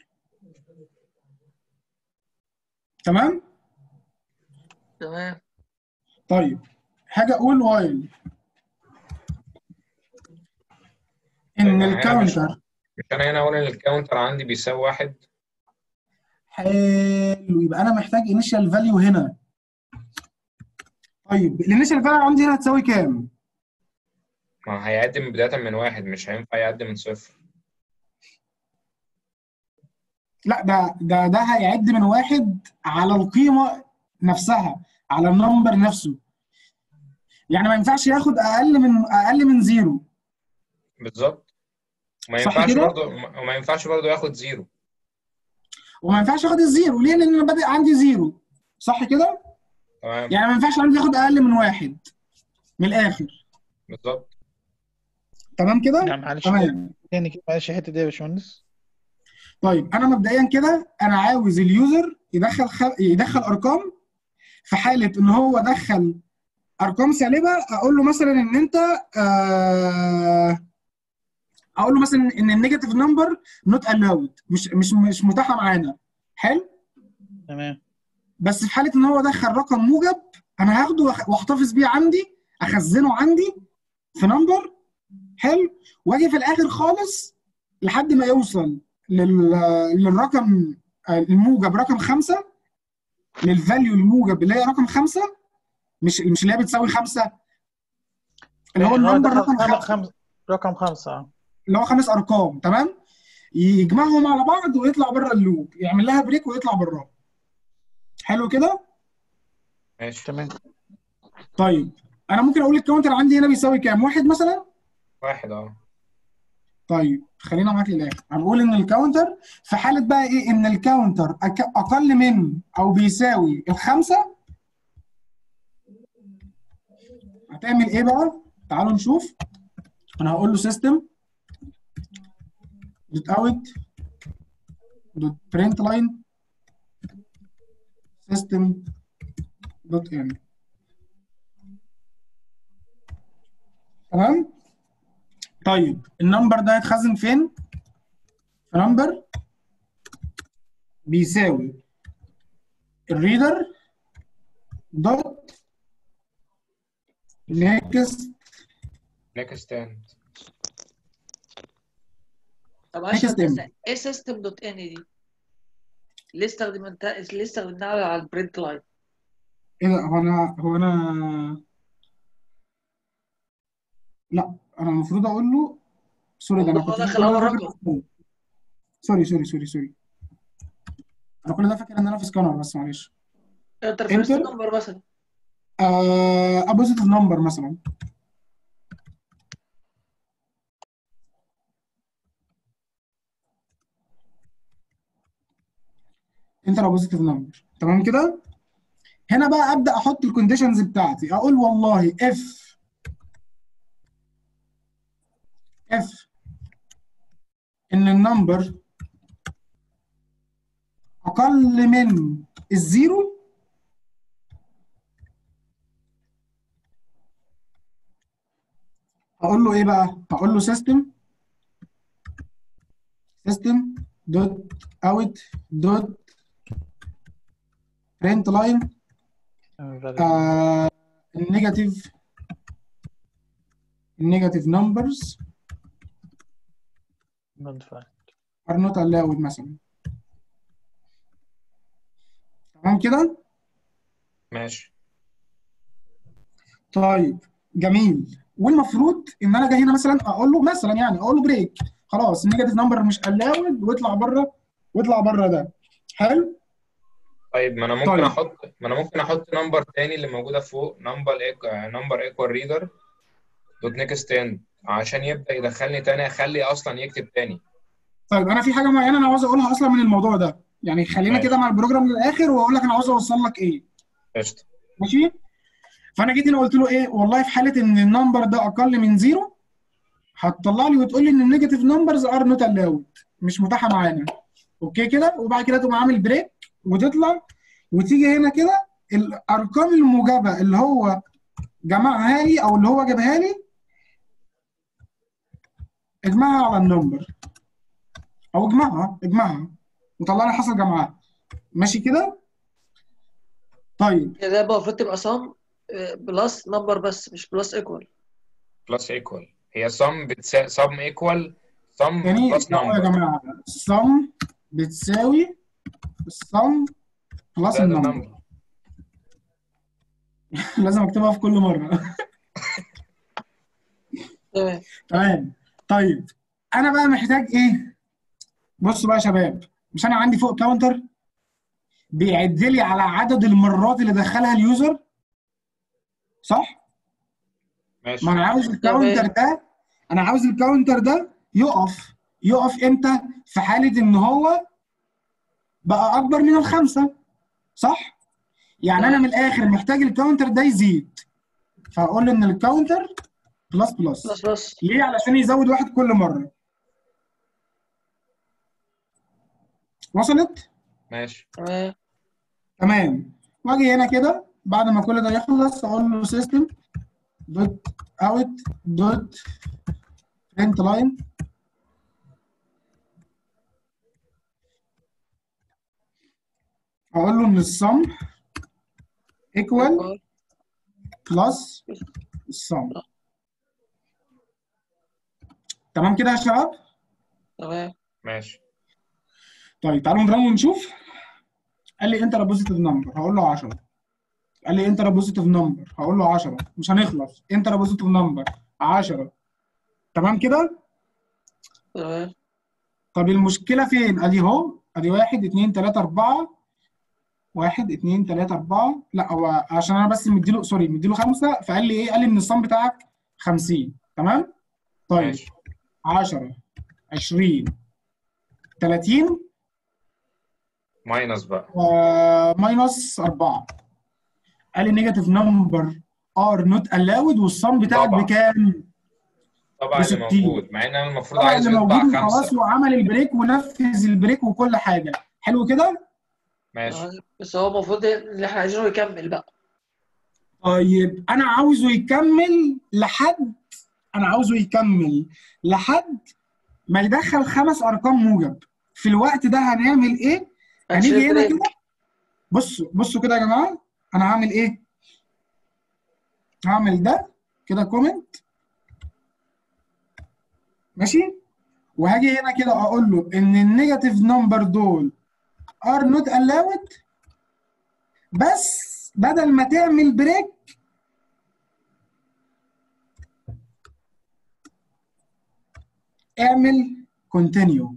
تمام تمام طيب حاجه اقول وايل ان طيب، أنا هنا مش- الكاونتر مش انا هنا اقول ان الكاونتر عندي بيساوي واحد حلو يبقى انا محتاج انيشال فاليو هنا طيب الانيشال فاليو عندي هنا هتساوي كام ما هيعد من بداية من واحد مش هينفع يعد من صفر لا ده ده ده هيعد من واحد على القيمه نفسها على النمبر نفسه يعني ما ينفعش ياخد اقل من اقل من زيرو بالظبط ما صح ينفعش كده؟ برضه وما ينفعش برضه ياخد زيرو وما ينفعش ياخد الزيرو ليه؟ لان انا بادئ عندي زيرو صح كده؟ تمام يعني ما ينفعش عندي ياخد اقل من واحد من الاخر بالظبط تمام كده؟ يعني معلش تمام تاني كده معلش الحته دي يا باشمهندس طيب انا مبدئيا كده انا عاوز اليوزر يدخل خ... يدخل ارقام في حاله ان هو دخل ارقام سالبه اقول له مثلا ان انت آه... اقول له مثلا ان النيجاتيف نمبر نوت الاود مش مش مش متاحه معانا حلو تمام بس في حاله ان هو دخل رقم موجب انا هاخده وأخ- واحتفظ بيه عندي اخزنه عندي في نمبر حلو واجي في الاخر خالص لحد ما يوصل لل... للرقم آه، الموجب رقم خمسة للفاليو الموجب اللي هي رقم خمسة مش مش اللي هي بتساوي خمسة اللي هو يعني النمبر دخل رقم خم- خمسة خمس رقم خمسة اه اللي هو خمس ارقام تمام يجمعهم على بعض ويطلع بره اللوب يعمل لها بريك ويطلع براها حلو كده ماشي تمام طيب انا ممكن اقول الكاونتر عندي هنا بيساوي كام واحد مثلا واحد اه طيب خلينا معاك للاخر هنقول ان الكاونتر في حاله بقى ايه ان الكاونتر أك- اقل من او بيساوي الخمسه هتعمل ايه بقى تعالوا نشوف انا هقول له سيستم دوت اوت دوت برنت لاين سيستم دوت ان تمام طيب النمبر ده هيتخزن فين؟ في نمبر بيساوي الريدر دوت نيكست نيكست اند طب عشان Next M. بس ايه سيستم دوت ان دي؟ ليه استخدمتها ليه استخدمناها على البرنت لاين؟ ايه ده هو انا هو انا لا انا المفروض اقول له سوري ده انا هو كنت دخل كل ده اول فاكر رقم في- سوري سوري سوري سوري انا كل ده فاكر ان انا في سكانر بس معلش انتر فيرست انتر نمبر مثلا آه بوزيتيف نمبر مثلا انتر بوزيتيف نمبر تمام كده هنا بقى ابدا احط الكونديشنز بتاعتي اقول والله اف اف ان النمبر اقل من الزيرو هقول له ايه بقى هقول له سيستم سيستم دوت اوت دوت برنت لاين النيجاتيف النيجاتيف نمبرز not fine. are not allowed مثلا تمام كده ماشي طيب جميل والمفروض ان انا جاي هنا مثلا اقول له مثلا يعني اقول له بريك خلاص النيجاتيف نمبر مش allowed واطلع بره واطلع بره ده حلو طيب ما انا ممكن طيب. احط ما انا ممكن احط نمبر تاني اللي موجوده فوق نمبر نمبر ايكوال ريدر دوت نيكست اند عشان يبدا يدخلني تاني اخلي اصلا يكتب تاني طيب انا في حاجه معينه انا عاوز اقولها اصلا من الموضوع ده يعني خلينا ماشي. كده مع البروجرام للاخر واقول لك انا عاوز اوصل لك ايه قشطه ماشي فانا جيت هنا قلت له ايه والله في حاله ان النمبر ده اقل من زيرو هتطلع لي وتقول لي ان النيجاتيف نمبرز ار نوت الاود مش متاحه معانا اوكي كده وبعد كده تقوم عامل بريك وتطلع وتيجي هنا كده الارقام الموجبه اللي هو جمعها لي او اللي هو جابها لي اجمعها على النمبر او اجمعها اجمعها وطلع لي حصل جمعها ماشي كده طيب كده يبقى المفروض تبقى سم بلس نمبر بس مش بلس ايكوال بلس ايكوال هي sum بتساوي sum ايكوال sum يعني بلس لا يا نمبر جماعه sum بتساوي السم بلس ده النمبر النمبر لازم اكتبها في كل مره تمام تمام طيب انا بقى محتاج ايه بصوا بقى يا شباب مش انا عندي فوق كاونتر بيعد لي على عدد المرات اللي دخلها اليوزر صح ماشي ما انا عاوز الكاونتر ده انا عاوز الكاونتر ده يقف يقف امتى في حاله ان هو بقى اكبر من الخمسه صح يعني انا من الاخر محتاج الكاونتر ده يزيد فاقول له ان الكاونتر بلس بلس بلس بلس ليه علشان يزود واحد كل مره وصلت ماشي تمام تمام واجي هنا كده بعد ما كل ده يخلص اقول له سيستم دوت اوت دوت برنت لاين اقول له ان السم ايكوال بلس السم تمام كده يا شباب تمام ماشي طيب تعالوا نرن ونشوف قال لي انتر بوزيتيف نمبر هقول له 10 قال لي انتر بوزيتيف نمبر هقول له 10 مش هنخلص انتر بوزيتيف نمبر 10 تمام كده تمام طب المشكله فين ادي اهو ادي واحد اتنين تلاته اربعه واحد اتنين تلاته اربعه لا هو عشان انا بس مديله سوري مديله خمسه فقال لي ايه قال لي ان الصم بتاعك 50 تمام طيب ماشي 10 20 30 ماينس بقى ماينس 4 قال لي نيجاتيف نمبر ار نوت الاود والصم بتاعك طبعا. بكام؟ طبعا اللي 60. موجود مع ان انا المفروض طبعا عايزه اللي يطبع موجود خلاص خمسه وعمل البريك ونفذ البريك وكل حاجه حلو كده؟ ماشي بس هو المفروض اللي احنا عايزينه يكمل بقى طيب انا عاوزه يكمل لحد انا عاوزه يكمل لحد ما يدخل خمس ارقام موجب في الوقت ده هنعمل ايه؟ هنشيل هنيجي هنا بريك. كده بصوا بصوا كده يا جماعه انا هعمل ايه؟ هعمل ده كده كومنت ماشي؟ وهاجي هنا كده اقول له ان النيجاتيف نمبر دول ار نوت allowed بس بدل ما تعمل بريك اعمل كونتينيو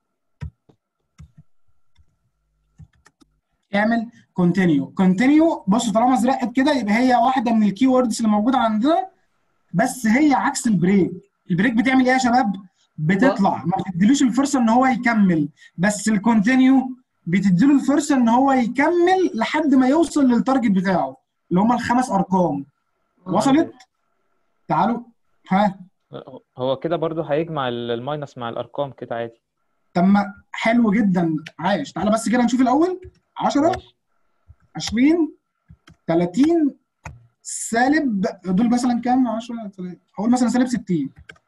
اعمل كونتينيو كونتينيو بصوا طالما زرقت كده يبقى هي واحده من الكي ووردز اللي موجوده عندنا بس هي عكس البريك البريك بتعمل ايه يا شباب بتطلع ما بتديلوش الفرصه ان هو يكمل بس الكونتينيو بتديله الفرصه ان هو يكمل لحد ما يوصل للتارجت بتاعه اللي هم الخمس ارقام وصلت تعالوا ها هو كده برضو هيجمع ال- الماينس مع الارقام كده عادي طب ما حلو جدا عايش تعالى بس كده نشوف الاول 10 ماشي 20 30 سالب دول مثلا كام 10 هقول مثلا سالب 60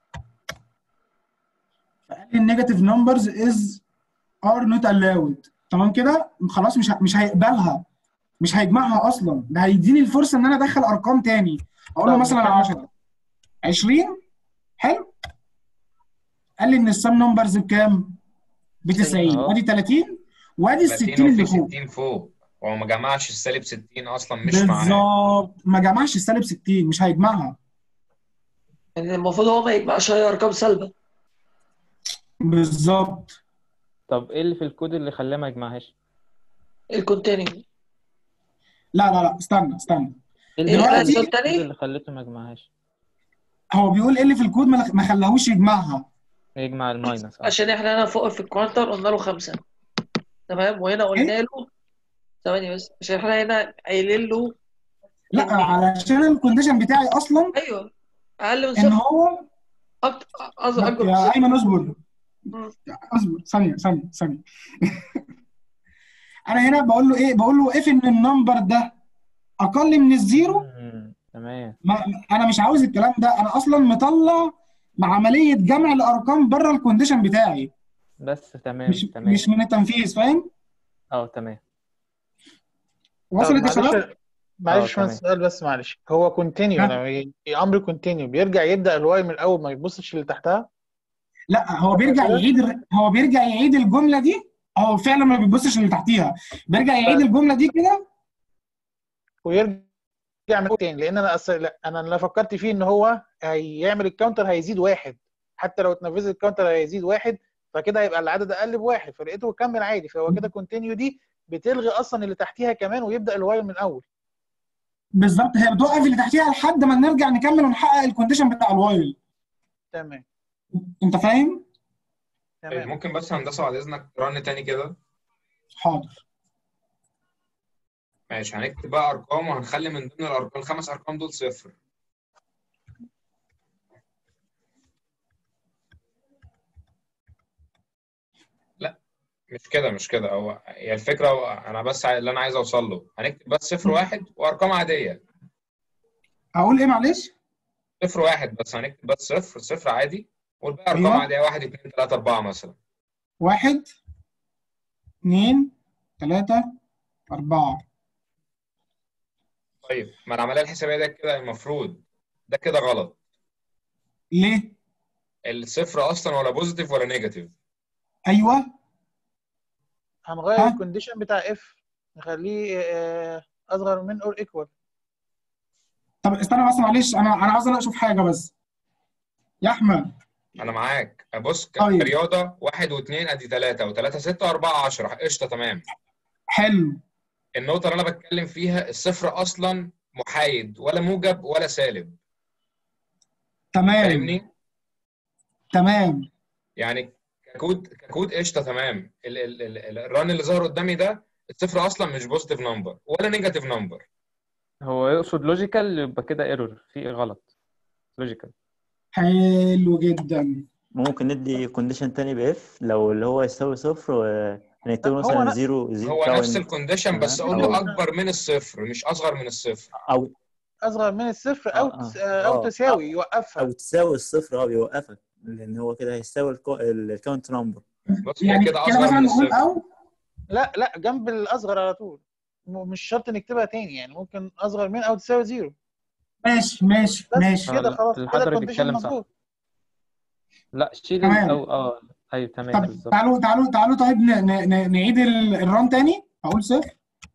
فقال لي النيجاتيف نمبرز از ار نوت allowed تمام كده خلاص مش ه- مش هيقبلها مش هيجمعها اصلا ده هيديني الفرصه ان انا ادخل ارقام تاني اقول له طب مثلا نكمل. 10 20 حلو قال لي ان السم نمبرز بكام؟ ب 90 أهو. وادي 30 وادي ال 30 60 اللي وفي فوق 60 فوق هو ما جمعش السالب 60 اصلا مش معاه بالظبط ما جمعش السالب 60 مش هيجمعها يعني المفروض هو ما يجمعش اي ارقام سالبه بالظبط طب ايه اللي في الكود اللي خلاه ما يجمعهاش الكونتينيو لا لا لا استنى استنى ايه إيه اللي دلوقتي- خلى السؤال الكود تاني؟ اللي خلته ما يجمعهاش هو بيقول ايه اللي في الكود ما ما خلاهوش يجمعها يجمع الماينس اه عشان احنا هنا فوق في الكوانتر قلنا له خمسة تمام وهنا قلنا له ثواني بس عشان احنا هنا قايلين له لا علشان الكونديشن بتاعي اصلا ايوه اقل من ان صفر هو أكتر أصغر اكبر من يا صفر ايمن اصبر مم. اصبر ثانيه ثانيه ثانيه انا هنا بقول له ايه بقول له اف ان النمبر ده اقل من الزيرو مم، تمام ما انا مش عاوز الكلام ده انا اصلا مطلع مع عمليه جمع الارقام بره الكونديشن بتاعي بس تمام مش تمام مش من التنفيذ فاهم اه تمام وصلت يا شباب معلش معلش اه شوية تمام سؤال بس معلش هو كونتينيو ها؟ لما ي- امر كونتينيو بيرجع يبدا الواي من الاول ما يبصش اللي تحتها لا هو بيرجع كده؟ يعيد الر- هو بيرجع يعيد الجمله دي هو فعلا ما بيبصش اللي تحتيها بيرجع يعيد الجمله دي كده ويرجع من الاول تاني لان انا أصل لا انا اللي فكرت فيه ان هو هيعمل الكاونتر هيزيد واحد حتى لو اتنفذ الكاونتر هيزيد واحد فكده هيبقى العدد اقل بواحد فلقيته كمل عادي فهو كده كونتينيو دي بتلغي اصلا اللي تحتيها كمان ويبدا الواير من الاول بالظبط هي بتوقف اللي تحتيها لحد ما نرجع نكمل ونحقق الكونديشن بتاع الوايل تمام انت فاهم؟ طيب تمام ممكن بس هندسه بعد اذنك رن تاني كده حاضر ماشي هنكتب بقى ارقام وهنخلي من ضمن الارقام الخمس ارقام دول صفر لا مش كده مش كده هو هي الفكره هو انا بس عاي- اللي انا عايز اوصل له هنكتب بس صفر واحد وارقام عاديه هقول ايه معلش؟ صفر واحد بس هنكتب بس صفر صفر عادي والباقي ارقام أيوة. عاديه واحد اثنين ثلاثه اربعه مثلا واحد اثنين ثلاثة أربعة طيب ما العمليه الحسابيه ده كده المفروض ده كده غلط ليه؟ الصفر اصلا ولا بوزيتيف ولا نيجاتيف أيوه هنغير ها؟ الكونديشن بتاع اف نخليه آه، اصغر من اور ايكوال طب استنى بس معلش أنا أنا عاوز أنا أشوف حاجة بس يا أحمد انا معاك بص ك- طيب. كرياضه واحد واثنين ادي ثلاثه وثلاثه سته واربعه 10 قشطه تمام حلو النقطه اللي انا بتكلم فيها الصفر اصلا محايد ولا موجب ولا سالب تمام فاهمني تمام يعني ككود ككود قشطه تمام ال- ال- ال- ال- الران اللي ظهر قدامي ده الصفر اصلا مش بوزيتيف نمبر ولا نيجاتيف نمبر هو يقصد لوجيكال يبقى كده ايرور في غلط لوجيكال حلو جدا ممكن ندي كونديشن تاني باف لو اللي هو يساوي صفر ونكتبه هو مثلا ن- زيرو زيرو هو نفس بوينت الكونديشن بس تمام. اقول له أو- اكبر من الصفر مش اصغر من الصفر او اصغر من الصفر او آه، آه. تس- او آه. تساوي يوقفها او تساوي الصفر اه بيوقفك لان هو كده هيساوي الكاونت نمبر بص هي يعني كده كده اصغر مثلا من نقول الصفر او لا لا جنب الاصغر على طول م- مش شرط نكتبها تاني يعني ممكن اصغر من او تساوي زيرو ماشي ماشي بس ماشي آه، كده لا، خلاص اللي كده حضرتك الكونديشن بتتكلم صح. مظبوط لا شيل تمام. او اه ايوه تمام طب بالظبط تعالوا تعالوا تعالوا طيب ن- ن- ن- نعيد ال- الران تاني هقول صفر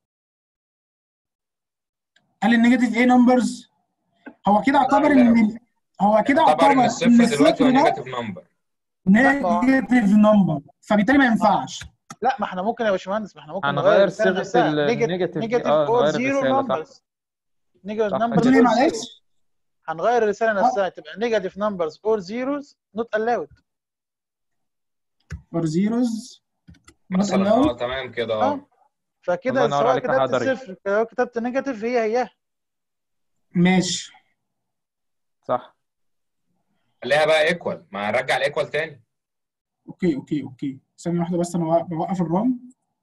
قال النيجاتيف ايه نمبرز هو كده اعتبر ان هو كده طبعا اعتبر ان ان الصفر دلوقتي هو الصفر ده نيجاتيف نمبر نيجاتيف نمبر فبالتالي ما ينفعش لا ما احنا ممكن يا باشمهندس ما احنا ممكن هنغير نغير الرسالة صيغة نفسها. ال- نيجاتيف النيجاتيف دي. نيجاتيف آه، اور نغير زيرو الرسالة، صح. نمبرز نيجاتيف صح نمبرز قلت لي كده. معلش هنغير الرساله نفسها تبقى نيجاتيف نمبرز اور زيروز نوت الاود فور زيروز نوت مثلا اه الاود تمام كده اه اه فكده الله ينور سواء عليك يا كتبت حضري. صفر لو كتبت نيجاتيف هي هي ماشي صح خليها بقى ايكوال ما هنرجع الايكوال تاني اوكي اوكي اوكي ثانيه واحده بس انا بوقف الران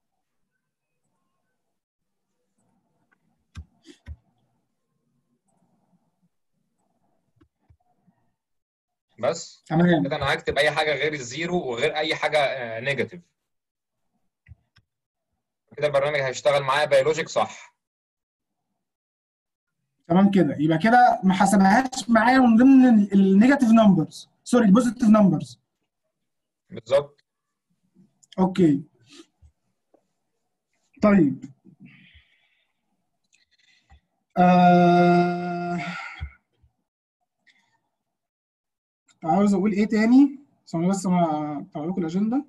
بس تمام كده انا هكتب اي حاجه غير الزيرو وغير اي حاجه نيجاتيف كده البرنامج هيشتغل معايا بيولوجيك صح تمام كده يبقى كده ما حسبهاش معايا من ضمن النيجاتيف نمبرز سوري البوزيتيف نمبرز بالظبط اوكي طيب آه... كنت عاوز اقول ايه تاني ثواني بس ما اطلع لكم الاجنده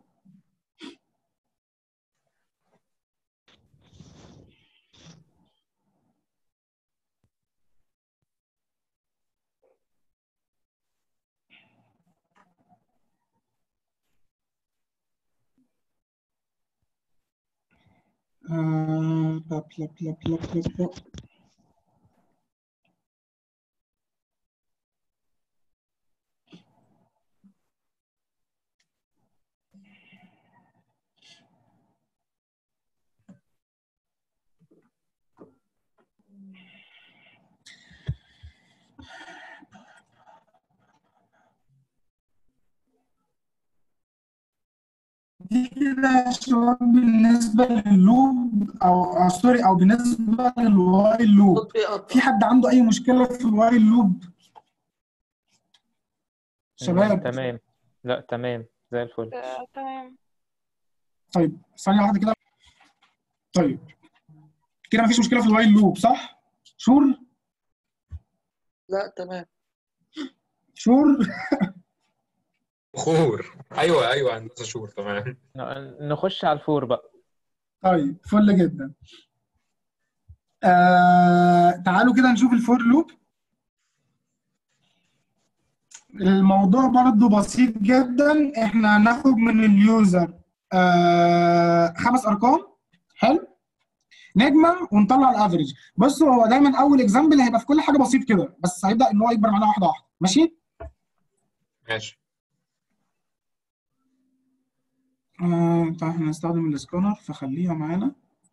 آه... بلا بلا بلا بلا بلا بلا. دي كده يا شباب بالنسبة لللوب أو أو سوري أو بالنسبة للوايل لوب صوت بيقطع في حد عنده أي مشكلة في الوايل لوب؟ شباب تمام لا تمام زي الفل آه، تمام طيب ثانية واحدة كده طيب كده مفيش مشكلة في الوايل لوب صح؟ شور؟ لا تمام شور؟ خور ايوه ايوه هندسه شور تمام ن- نخش على الفور بقى طيب فل جدا آه تعالوا كده نشوف الفور لوب الموضوع برضو بسيط جدا احنا هناخد من اليوزر آه خمس ارقام حلو نجمع ونطلع الافريج بصوا هو دايما اول اكزامبل هيبقى في كل حاجه بسيط كده بس هيبدا ان هو يكبر معانا واحده واحده ماشي ماشي آه طيب احنا هنستخدم السكانر فخليها معانا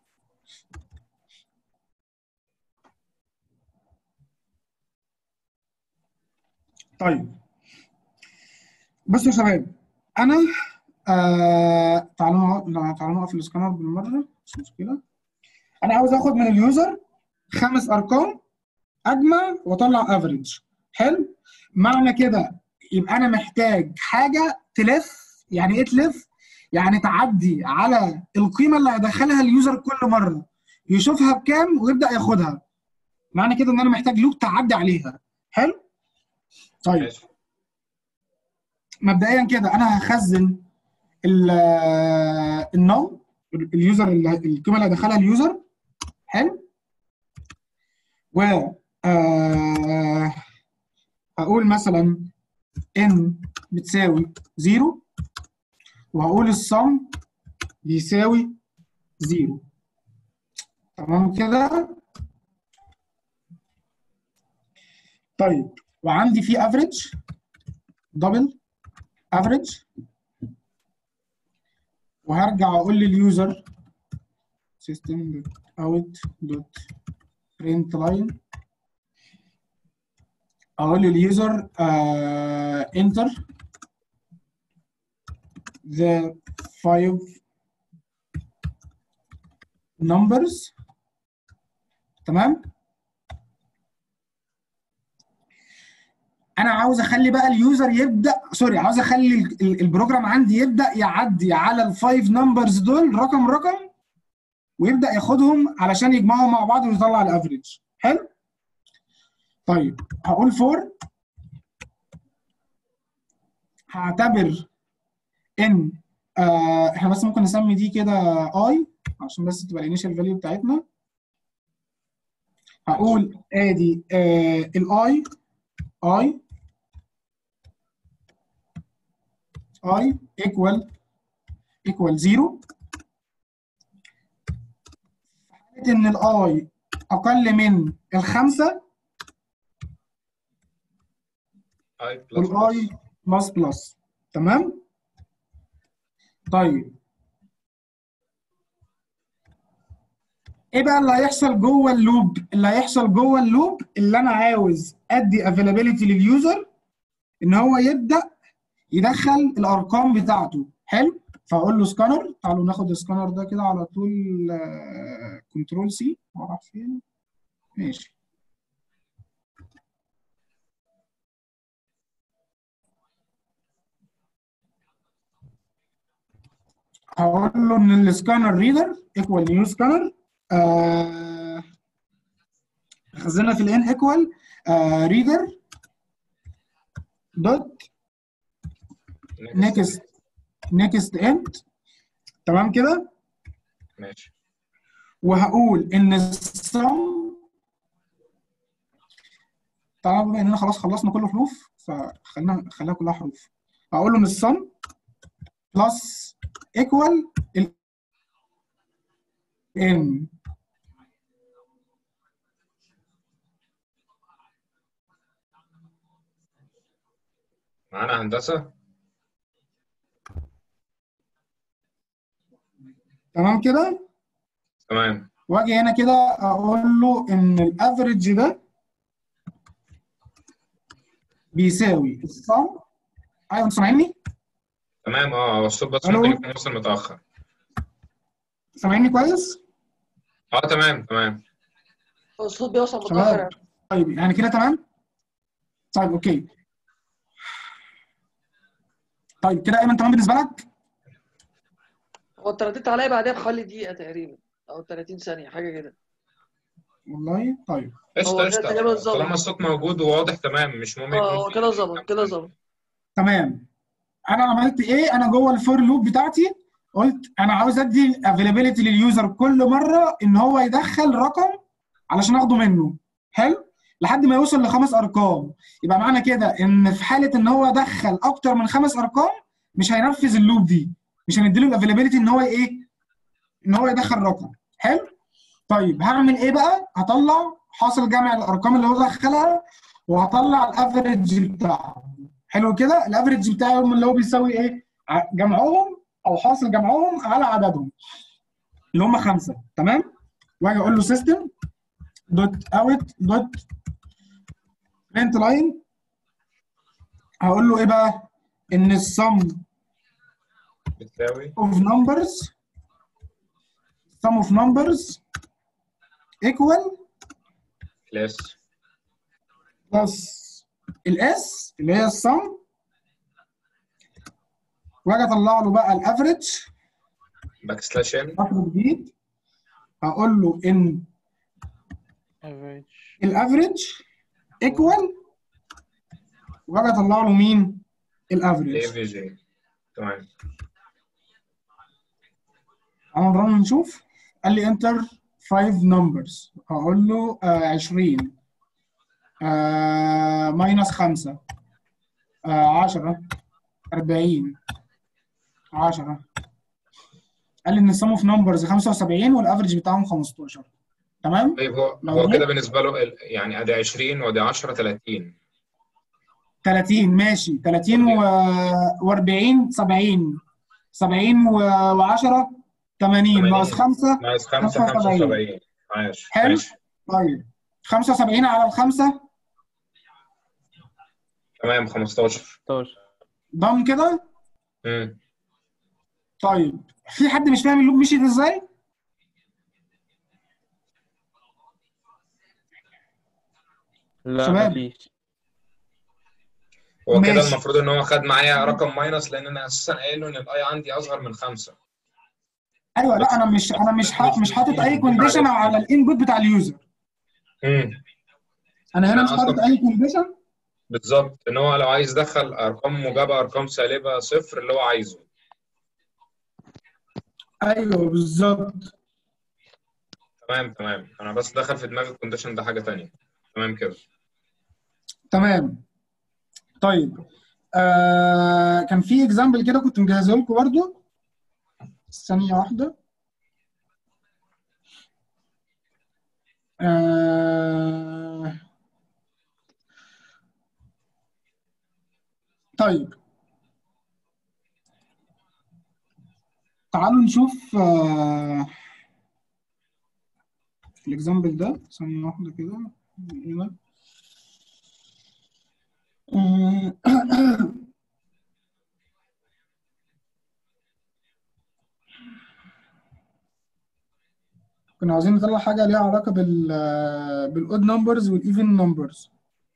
طيب بصوا يا شباب انا آه تعالوا نقف- لا، تعالوا نقف السكانر بالمره مش مشكله انا عاوز اخد من اليوزر خمس ارقام اجمع واطلع افريج حلو معنى كده يبقى انا محتاج حاجه تلف يعني ايه تلف يعني تعدي على القيمه اللي هيدخلها اليوزر كل مره يشوفها بكام ويبدا ياخدها معنى كده ان انا محتاج لوب تعدي عليها حلو طيب ماشي مبدئيا كده انا هخزن النوم اليوزر اللي- القيمه اللي هدخلها اليوزر حلو و آه، هقول مثلا ان بتساوي زيرو وهقول الصم بيساوي زيرو تمام كده طيب وعندي في افريج دبل افريج وهرجع اقول لليوزر system out dot print line اقول لليوزر uh, enter the five numbers تمام انا عاوز اخلي بقى اليوزر يبدا سوري عاوز اخلي ال- ال- البروجرام عندي يبدا يعدي على الفايف نمبرز دول رقم رقم ويبدا ياخدهم علشان يجمعهم مع بعض ويطلع الافريج حلو طيب هقول فور هعتبر ان آه احنا بس ممكن نسمي دي كده اي عشان بس تبقى الانيشال فاليو بتاعتنا هقول ادي آه الاي اي اي ايكوال ايكوال زيرو حالة ان الاي اقل من الخمسة اي بلس والاي بلس بلس تمام طيب ايه بقى اللي هيحصل جوه اللوب اللي هيحصل جوه اللوب اللي انا عاوز ادي افيلابيلتي لليوزر ان هو يبدا يدخل الارقام بتاعته حلو فاقول له سكانر تعالوا ناخد السكانر ده كده على طول كنترول سي راح فين ماشي هقول له ان السكانر ريدر ايكوال نيو سكانر خزنها في الان ايكوال ريدر دوت نيكست نيكست اند تمام كده ماشي وهقول ان السم طبعا بما اننا خلاص خلصنا كل حروف فخلينا خليها كلها حروف هقول له ان السم بلس ايكوال ان معانا هندسة تمام كده تمام واجي هنا كده اقول له ان الافريج ده بيساوي السم ايوه انتوا سامعيني؟ تمام اه هو الصوت بس ألو؟ ممكن يكون وصل متأخر سامعيني كويس؟ اه تمام تمام هو الصوت بيوصل متأخر شباب يعني. طيب يعني كده تمام؟ طيب اوكي طيب كده ايمن تمام بالنسبه لك؟ هو انت رديت عليا بعدها بحوالي دقيقة تقريبا أو 30 ثانية حاجة كده والله طيب هو قشطة ده تقريبا قشطة ظبط. طالما الصوت موجود وواضح تمام مش مهم اه يكون هو في- كده ظبط كده ظبط تمام انا عملت ايه انا جوه الفور لوب بتاعتي قلت انا عاوز ادي افيلابيلتي لليوزر كل مره ان هو يدخل رقم علشان اخده منه حلو لحد ما يوصل لخمس ارقام يبقى معنى كده ان في حاله ان هو دخل اكتر من خمس ارقام مش هينفذ اللوب دي مش هنديله الافيلابيلتي ان هو ايه ان هو يدخل رقم حلو طيب هعمل ايه بقى هطلع حاصل جمع الارقام اللي هو دخلها وهطلع الافريج بتاعه حلو كده الافريج بتاعهم اللي هو بيساوي ايه ع- جمعهم او حاصل جمعهم على عددهم اللي هم خمسه تمام واجي اقول له سيستم دوت اوت دوت برنت لاين هقول له ايه بقى ان السم بتساوي of numbers sum of numbers equal بلس plus الاس اللي هي السم واجي اطلع له بقى الافريج باك سلاش ان رقم جديد هقول له ان الافريج ايكوال واجي اطلع له مين الافريج الافريج تمام انا نرن نشوف قال لي انتر 5 نمبرز هقول له آه 20 آه ماينس 5 آه 10 40 10 قال لي ان السم اوف نمبرز 75 والافرج بتاعهم 15 تمام طيب هو لو هو جه- كده بالنسبه له ال- يعني ادي 20 وادي 10 30 30 ماشي 30 و... و40 70 70 و10 80 ناقص 5 ناقص 5 75. 75 ماشي حلو ماشي طيب 75 على الخمسة تمام 15 16 ضم كده امم طيب في حد مش فاهم اللوب مشيت ازاي؟ لا شباب. مفيش هو كده ماشي. المفروض ان هو خد معايا رقم ماينس لان انا اساسا قايل له ان الاي عندي اصغر من 5 ايوه لا انا مش انا مش حاط مش حاطط اي كونديشن على الانبوت بتاع اليوزر امم انا هنا مش أنا حاطط قصدك- اي كونديشن بالظبط ان هو لو عايز يدخل ارقام موجبه ارقام سالبه صفر اللي هو عايزه ايوه بالظبط تمام تمام انا بس دخل في دماغي الكونديشن ده حاجه تانية تمام كده تمام طيب آه كان في اكزامبل كده كنت مجهزه لكم برضو ثانية واحدة آه طيب تعالوا نشوف آه الاكزامبل ده ثانية واحدة كده هنا آه، كنا عاوزين نطلع حاجة ليها علاقة بال بالأود نمبرز والإيفن نمبرز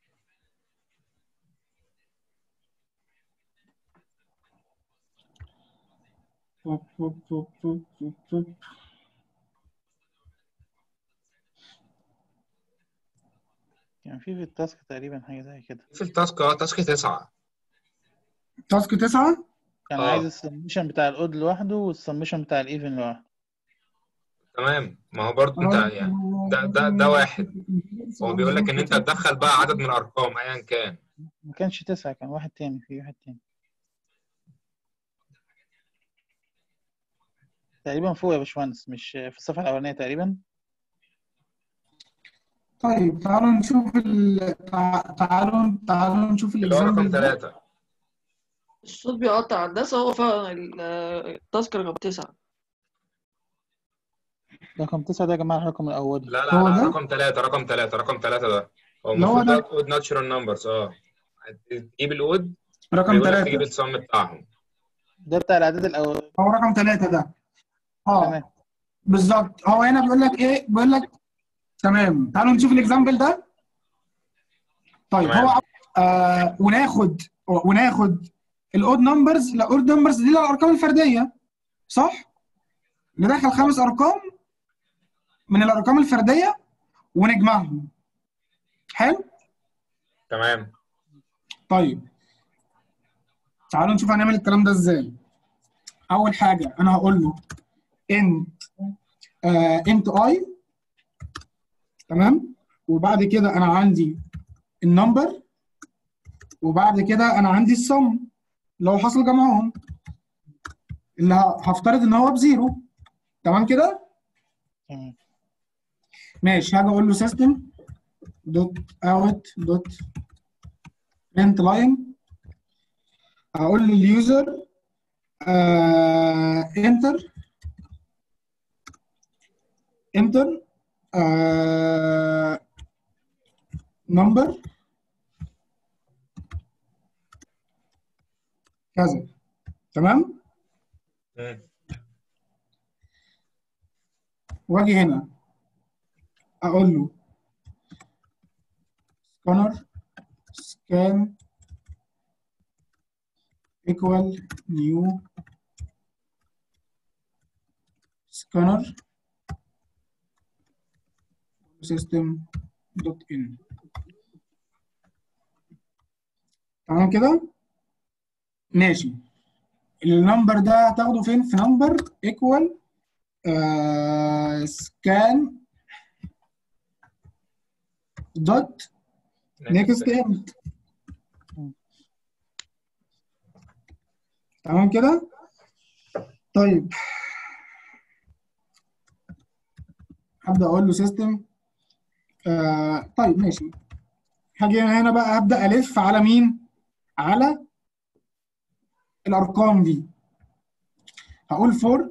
كان في في التاسك تقريبا حاجة زي كده في التاسك اه تاسك 9 تاسك تسعة كان آه. عايز السميشن بتاع الاود لوحده والسميشن بتاع الايفن لوحده تمام ما هو برضه انت يعني ده ده ده واحد هو بيقول لك ان انت تدخل بقى عدد من الارقام ايا كان ما كانش تسعة كان واحد تاني في واحد تاني تقريبا فوق يا باشمهندس مش في الصفحة الأولانية تقريبا طيب تعالوا نشوف ال... تع- تعالوا تعالوا نشوف اللي هو رقم الاكزامبل ده ثلاثة الصوت بيقطع هندسة هو فعلا ال- التاسك رقم تسعة رقم تسعة ده يا جماعة الرقم الأولي لا لا هو لا ده؟ رقم ثلاثة رقم ثلاثة رقم ثلاثة ده هو اللي هو المفروض ده. ده اود ناتشورال نمبرز اه تجيب الاود رقم بيقول لك تجيب ثلاثة السم بتاعهم ده بتاع الإعداد الأولي هو رقم ثلاثة ده اه تمام بالظبط هو هنا بيقول لك ايه بيقول لك تمام تعالوا نشوف الاكزامبل ده طيب تمام. هو آه وناخد وناخد الاود نمبرز الاود نمبرز دي الارقام الفرديه صح ندخل خمس ارقام من الارقام الفرديه ونجمعهم حلو تمام طيب تعالوا نشوف هنعمل الكلام ده ازاي اول حاجه انا هقول له انت انت اي تمام وبعد كده انا عندي النمبر وبعد كده انا عندي السم اللي هو حاصل جمعهم اللي ه- هفترض ان هو بزيرو تمام كده تمام ماشي هاجي اقول له سيستم دوت اوت دوت برنت لاين هقول لليوزر انتر انتر نمبر كذا تمام مم. واجي هنا اقول له سكانر سكان equal new scanner system dot in تمام كده ماشي النمبر ده هتاخده فين في نمبر ايكوال سكان دوت نيكست اند تمام كده طيب هبدا اقول له سيستم آه طيب ماشي هاجي هنا بقى هبدا الف على مين على الارقام دي هقول فور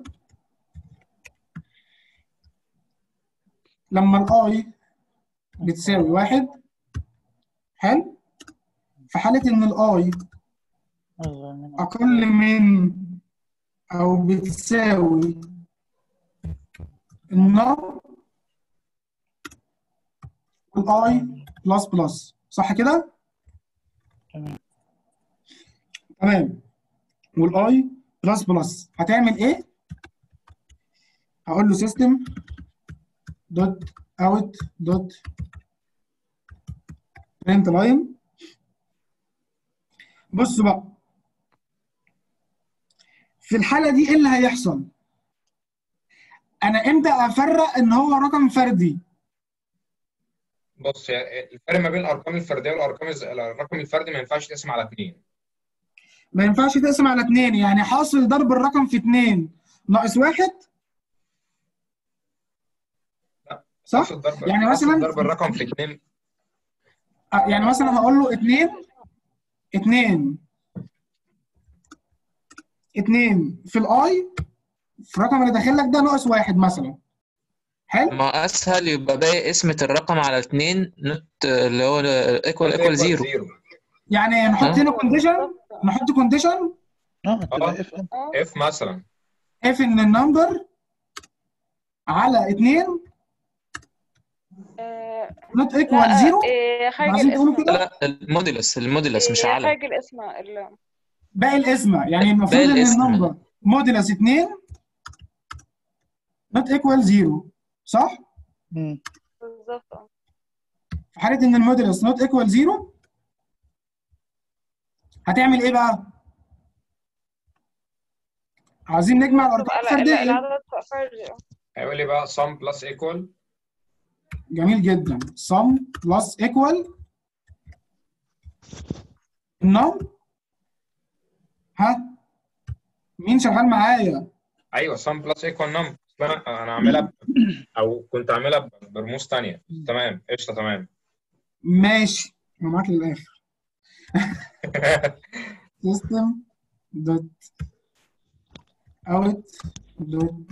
لما الاي بتساوي واحد حلو في حالة إن الآي أقل من أو بتساوي النار والآي بلس بلس صح كده؟ تمام والآي بلس بلس هتعمل إيه؟ هقول له سيستم دوت اوت دوت برنت لاين بص بقى في الحالة دي ايه اللي هيحصل؟ أنا إمتى أفرق إن هو رقم فردي؟ بص يعني الفرق ما بين الارقام الفرديه والارقام الز- الرقم الفردي ما ينفعش تقسم على اثنين ما ينفعش تقسم على اتنين يعني حاصل ضرب الرقم في اتنين ناقص واحد صح؟ حاصل ضرب يعني حاصل مثلا ضرب الرقم في اثنين آه، يعني مثلا هقول له اتنين اتنين اتنين في الاي في الرقم اللي داخل لك ده ناقص واحد مثلا حلو؟ ما اسهل يبقى باقي قسمة الرقم على اتنين نوت اللي هو ايكوال ايكوال زيرو يعني نحط ها؟ هنا كونديشن نحط كونديشن اه تبقى اف ان اف مثلا اف ان النمبر على اتنين نوت ايكوال لا زيرو إيه، خارج عايزين تقولوا الاسم كده لا الموديلس الموديلس مش إيه، على خارج الاسم ال- باقي الاسم يعني المفروض باقي ان الاسم. النمبر موديلس 2 نوت ايكوال 0 صح؟ بالظبط اه في حاله ان الموديلس نوت ايكوال 0 هتعمل ايه بقى؟ عايزين نجمع الارقام تبقى ال- ال- الفرديه العدد فردي اه هيقول لي بقى sum plus equal جميل جدا sum plus equal النم ها مين شغال معايا؟ ايوه sum plus equal num انا انا عاملها ب- او كنت عاملها ب- برموز ثانيه تمام قشطه تمام ماشي انا معاك للاخر system dot out dot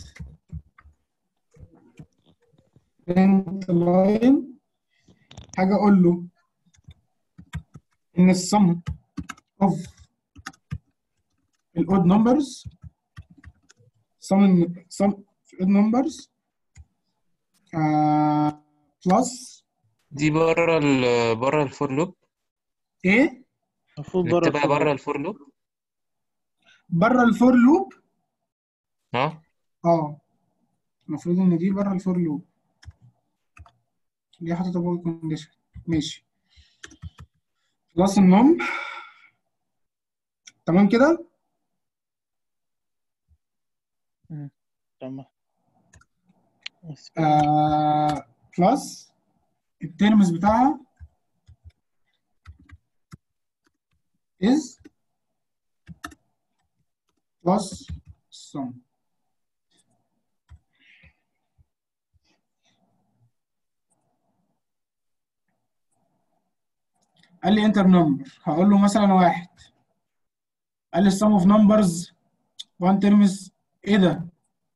print line حاجة أقول له إن السم of الأود numbers sum sum odd numbers آه plus دي بره ال بره الفور لوب إيه المفروض بره نكتبها الفور بره لوب. الفور لوب بره الفور لوب اه اه المفروض ان دي بره الفور لوب دي حاططها جوه الكونديشن ماشي خلاص النوم تمام كده تمام آه بلس الترمز بتاعها is plus sum قال لي انتر نمبر هقول له مثلا واحد قال لي السم اوف نمبرز 1 ترمز ايه ده؟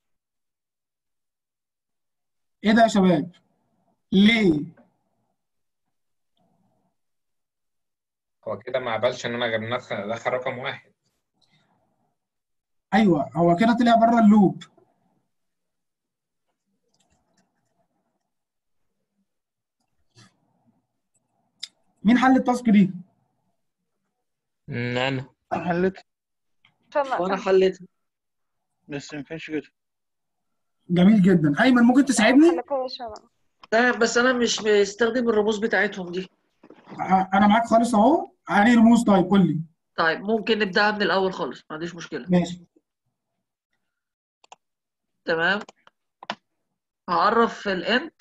ايه ده يا شباب؟ ليه؟ هو كده ما قبلش ان انا غير ندخل ادخل رقم واحد ايوه هو كده طلع بره اللوب مين حل التاسك دي؟ إن انا حلت وانا حليت بس ما ينفعش كده جميل جدا ايمن ممكن تساعدني؟ حلقوش انا لا بس انا مش بستخدم الرموز بتاعتهم دي آه، انا معاك خالص اهو علي رموز طيب قول لي طيب ممكن نبدأها من الأول خالص ما عنديش مشكلة ماشي تمام هعرف الانت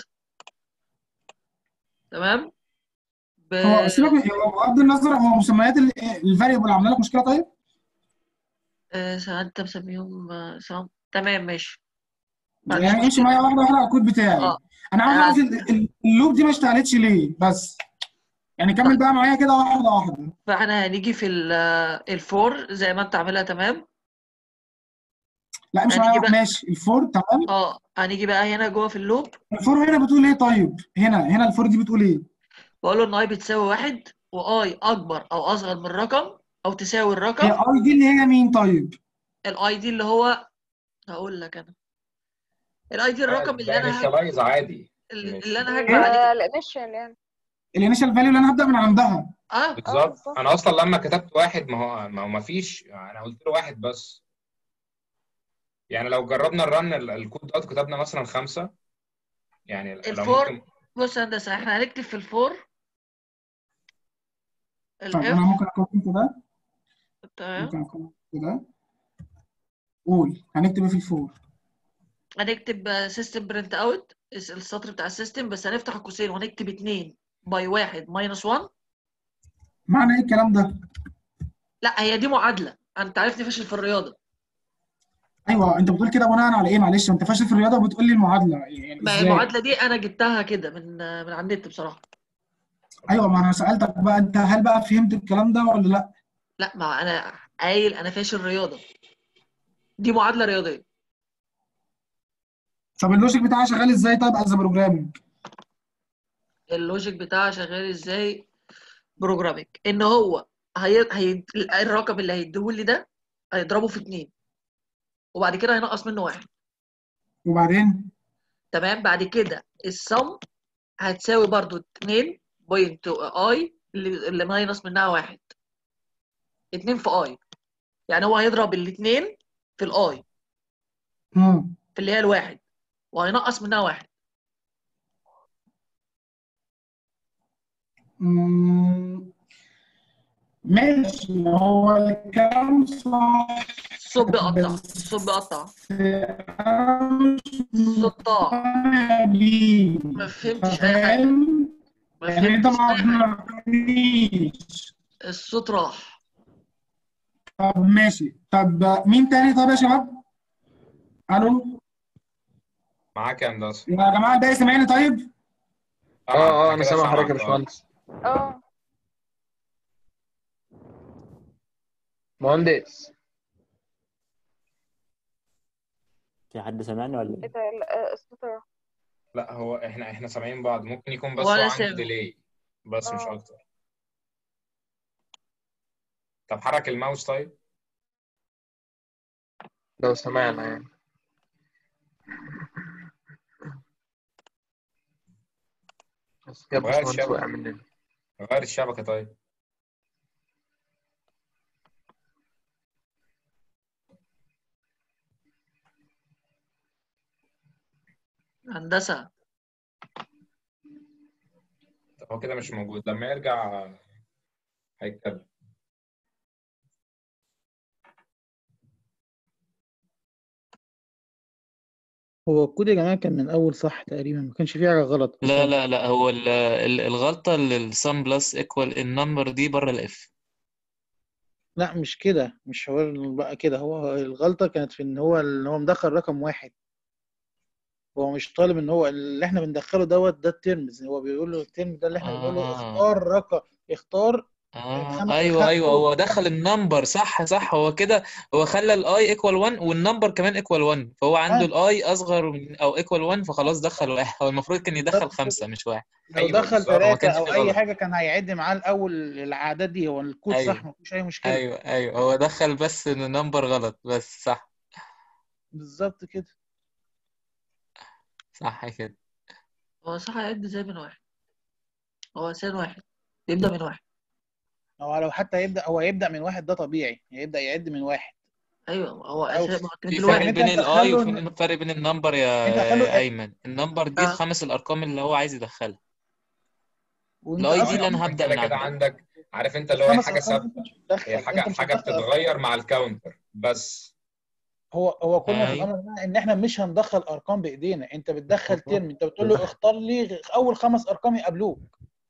تمام ب... هو سيبك من- هو بغض النظر هو مسميات الفاريبل عامله لك مشكله طيب؟ آه، ساعات انت مسميهم آه، ساعات تمام ماشي ما عنديش يعني امشي مشكلة معايا واحده واحده على الكود بتاعي اه انا عاوز آه، اعرف ال- ال- اللوب دي ما اشتغلتش ليه بس يعني كمل بقى معايا كده واحده واحده فاحنا هنيجي في ال- آه، الفور زي ما انت عاملها تمام لا امشي هنيجي معايا بقى ماشي الفور تمام اه هنيجي بقى هنا جوه في اللوب الفور هنا بتقول ايه طيب هنا هنا الفور دي بتقول ايه بقول له ان اي بتساوي واحد واي اكبر او اصغر من الرقم او تساوي هي الرقم اي دي اللي هي مين طيب الاي دي اللي هو هقول لك انا الاي دي الرقم اللي ده انا هج... انيشالايز عادي اللي انا إيه؟ هجمع عليه الانيشال يعني الانيشال فاليو اللي انا هبدا من عندها اه اه بالظبط بالظبط انا اصلا لما كتبت واحد ما هو ما هو ما فيش انا قلت له واحد بس يعني لو جربنا الرن ال- الكود ده كتبنا مثلا خمسة يعني لو الفور ممكن بص يا هندسه احنا هنكتب في الفور طيب انا الاف ممكن اكون كده تمام ممكن اكون كده قول هنكتب ايه في الفور هنكتب سيستم برنت اوت السطر بتاع السيستم بس هنفتح القوسين وهنكتب 2 باي 1 ماينس 1 معنى ايه الكلام ده لا هي دي معادله انت عارفني فاشل في الرياضه ايوه انت بتقول كده بناء على ايه معلش انت فاشل في الرياضه وبتقول لي المعادله يعني ما هي ازاي المعادله دي انا جبتها كده من من على النت بصراحه ايوه ما انا سالتك بقى انت هل بقى فهمت الكلام ده ولا لا لا ما انا قايل انا فاشل رياضه دي معادله رياضيه طب اللوجيك بتاعها شغال ازاي طيب از بروجرامنج اللوجيك بتاعها شغال ازاي بروجرامينج ان هو هي... هي... الرقم اللي هيديهولي ده هيضربه في 2 وبعد كده هينقص منه واحد وبعدين تمام بعد كده السم هتساوي برضو 2 بوينت اي اللي اللي ماينس منها واحد 2 في اي يعني هو هيضرب الاثنين في الاي امم في اللي هي الواحد وهينقص منها واحد أمم، ماشي هو الكلام صح الصوت بيقطع بس الصوت بيقطع انا مش الصوت ضاع مقتنع بيه ما فهمتش اي حاجه فاهم ما يعني انت فهمتش ما اي حاجه اقنعتنيش الصوت راح طب ماشي طب مين تاني طب يا شباب الو معاك يا هندسة يا جماعه الباقي سامعني طيب اه اه انا كده سامع حضرتك يا سامعك اه باشمهندس اه مهندس في حد سامعني ولا ايه ايه؟ ده ال- الصوت راح لا هو احنا احنا سامعين بعض ممكن يكون بس هو هو انا عنده سامع ديلي بس مش اه اكتر طب حرك الماوس طيب لو سمعنا يعني بس كده طب غير باشمهندس الشبكة وقع مننا غير الشبكة طيب هندسه طب هو كده مش موجود لما يرجع هيتكلم هو الكود يا جماعة كان من الأول صح تقريبا ما كانش فيه حاجة غلط لا لا لا هو ال- ال- الغلطة اللي السم بلس ايكوال النمبر دي بره الاف لا مش كده مش هو بقى كده هو الغلطة كانت في إن هو إن هو مدخل رقم واحد هو مش طالب إن هو اللي إحنا بندخله دوت ده الترمز هو بيقول له الترم ده اللي إحنا بنقول له اه اختار رقم اختار اه الخم... ايوه الخ... ايوه هو دخل النمبر صح صح هو كده هو خلى الاي ايكوال 1 والنمبر كمان ايكوال 1 فهو عنده آه الاي اصغر من او ايكوال 1 فخلاص دخل واحد هو المفروض كان يدخل بالظبط كده خمسة مش واحد لو ايوه دخل بالظبط فما ثلاثة كانش أو في أي غلط حاجة كان هيعد معاه الأول الأعداد دي هو الكود صح ايوه مفيش أي مشكلة ايوه ايوه هو دخل بس ان النمبر غلط بس صح بالظبط كده صح كده هو صح هيعد ازاي من واحد هو سين واحد بيبدا من واحد هو لو حتى يبدأ هو يبدأ من واحد ده طبيعي يبدأ يعد من واحد ايوه هو أو اساس ما هو كان في في فرق يعني الواحد أنت بين الاي مدخله وفي فرق بين النمبر يا أنت دخله يا ايمن النمبر دي اه الخمس الارقام اللي هو عايز يدخلها وأنت الاي دي أصلا اللي انا اصلا هبدأ كده من كده عندها عندك عارف انت اللي هو هي خمس حاجه ارقام ثابته انت مش بتدخل هي حاجه انت مش حاجه بتدخل بتتغير مع الكاونتر بس هو هو كل ما في أيوة. الامر ده ان احنا مش هندخل ارقام بايدينا انت بتدخل ترم انت بتقول له اختار لي اول خمس ارقام يقابلوك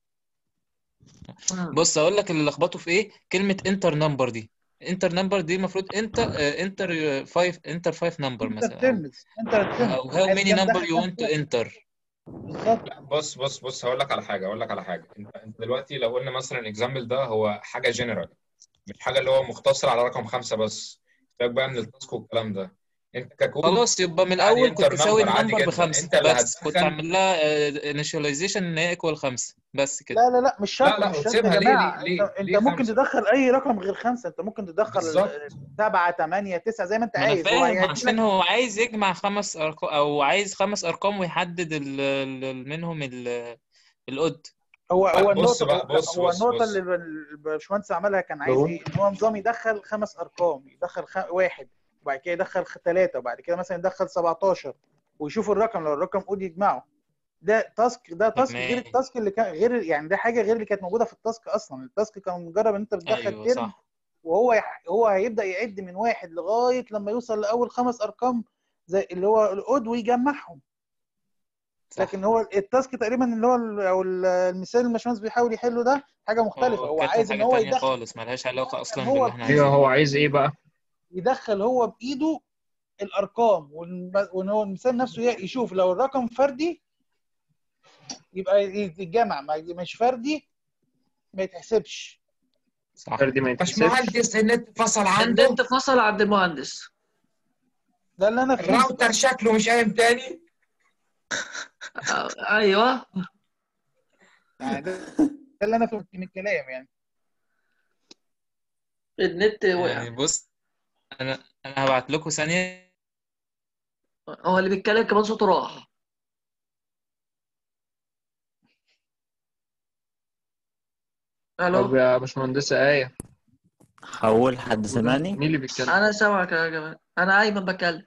بص اقول لك اللي لخبطه في ايه كلمه انتر نمبر دي انتر نمبر دي المفروض انت انتر 5 انتر 5 نمبر انت مثلا او الترمز انت الترمز او هاو ماني نمبر يو ونت تو انتر بالظبط لا بص بص بص هقول لك على حاجه هقول لك على حاجه انت انت دلوقتي لو قلنا مثلا الاكزامبل ده هو حاجه جنرال مش حاجه اللي هو مقتصر على رقم خمسه بس سيبك بقى من التاسك والكلام ده انت ككود خلاص يبقى من عادي الاول انتر كنت تساوي نمبر عادي النمبر جدا بخمسه انت اللي بس كنت هتدخل اعمل لها انيشاليزيشن ان هي ايكوال خمسه بس كده لا لا لا مش لا شرط لا مش شرط يا وتسيبها ليه جماعه ليه انت ليه انت ليه ممكن خمسه تدخل اي رقم غير خمسه انت ممكن تدخل بالظبط سبعه ثمانيه تسعه زي ما انت ما انا عايز هو فاهم هيدي عشان لك هو عايز يجمع خمس ارقام او عايز خمس ارقام ويحدد ال- ال- منهم ال- الاود هو لا هو بص النقطه بقى هو, لا، بص هو بص النقطه بص اللي الباشمهندس عملها كان عايز لو ايه ان هو نظام يدخل خمس ارقام يدخل خ... واحد وبعد كده يدخل ثلاثه وبعد كده مثلا يدخل 17 ويشوف الرقم لو الرقم اود يجمعه ده تاسك ده تاسك غير تمام التاسك اللي كان غير يعني ده حاجه غير اللي كانت موجوده في التاسك اصلا التاسك كان مجرد ان انت بتدخل ايوه ترم صح وهو يح... هو هيبدا يعد من واحد لغايه لما يوصل لاول خمس ارقام زي اللي هو الاود ويجمعهم صح لكن هو التاسك تقريبا اللي هو ال- او ال- المثال اللي الباشمهندس بيحاول يحله ده حاجه مختلفه هو هو كاتب عايز ان حاجه هو تانية يدخل خالص ملهاش علاقه اصلا هو باللي احنا ايوه عايزينه هو عايز ايه بقى يدخل هو بايده الارقام والم- وان هو المثال نفسه ي- يشوف لو الرقم فردي يبقى يتجمع ما- مش فردي ما يتحسبش صح فردي ما يتحسبش باشمهندس النت فصل عنده النت فصل عند المهندس ده اللي انا فهمته الراوتر شكله مش قايم تاني آه، ايوه يعني ده ده اللي انا فهمته من الكلام يعني النت وقع يعني بص انا انا هبعت لكم ثانيه هو اللي بيتكلم كمان صوته راح طب الو يا باشمهندسة آية حول حد سمعني مين اللي بيتكلم؟ انا سامعك يا جماعه انا ايمن بتكلم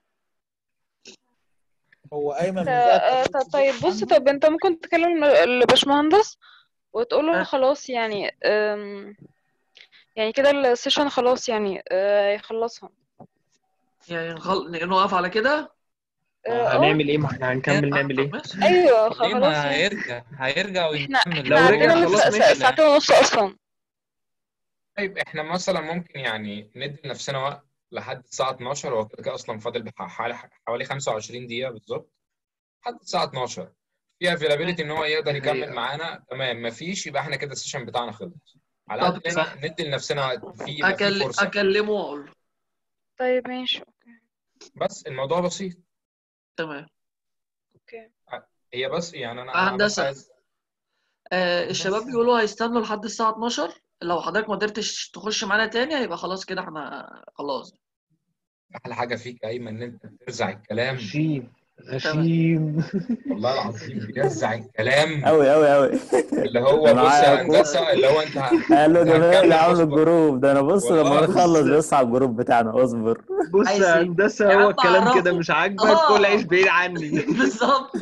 هو ايمن من آه، ساعه آه، ما ط- طيب بص طب انت ممكن تكلم الباشمهندس وتقول له آه. خلاص يعني أم، يعني كده السيشن خلاص يعني آه، يخلصها يعني نخل... نقف على كده اه آه، هنعمل ايه ما احنا هنكمل آه، نعمل طب ايه؟ ماشي ايوه خ- ليه خلاص ما يعني هيرجع هيرجع احنا ويكمل احنا لو رجع عندنا خلاص لسه ماشي. سا- ساعتين ونص اصلا طيب احنا مثلا ممكن يعني ندي لنفسنا وقت لحد الساعة 12 هو كده كده أصلا فاضل بح- حوالي حوالي 25 دقيقة بالظبط لحد الساعة 12 في افيلابيلتي إن هو يقدر يكمل حقيقة. معانا تمام مفيش يبقى احنا كده السيشن بتاعنا خلص على طب قد ما صح. ندي لنفسنا وقت في يبقى في أكل... فرصة اكلمه واقول له طيب ماشي بس الموضوع بسيط تمام اوكي هي بس يعني أنا أنا بس هندسة. عايز آه الشباب بيقولوا هيستنوا لحد الساعه 12 لو حضرتك ما قدرتش تخش معانا تاني هيبقى خلاص كده احنا خلاص أحلى حاجة فيك أيمن إن أنت بترزع الكلام غشيم غشيم والله العظيم بيرزع الكلام أوي أوي أوي اللي هو أنا بص يا معايا أخوه. هندسة اللي هو أنت قال له ده هنكمل مين اللي عامل اصبر. الجروب ده أنا بص والله لما بص. نخلص بص على الجروب بتاعنا اصبر بص عايز يا إيه؟ هندسة يا هو عم الكلام أعرفه. كده مش عاجبك آه. كل عيش بعيد عني بالظبط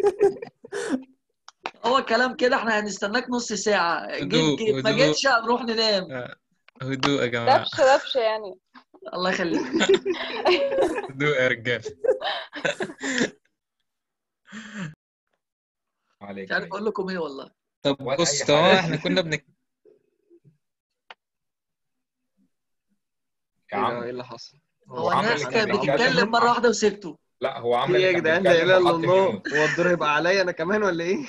هو كلام كده احنا هنستناك نص ساعة هدوء، جيت جيت ما هدوء. جيتش هنروح ننام هدوء يا جماعه دبش دبش يعني الله يخليك هدوء يا رجاله عليك مش عارف اقول لكم ايه والله طب ولا بص أي طبعا حاجة. احنا كنا بنك يا ايه ده عم ايه اللي حصل؟ هو عمل الناس اللي كانت كان بيتكلم. بتتكلم مرة واحدة وسبته لا هو في عمل ايه اللي يا كان جدعان لا بيتكلم اله الا وحط الله ميوت هو الدور هيبقى عليا انا كمان ولا ايه؟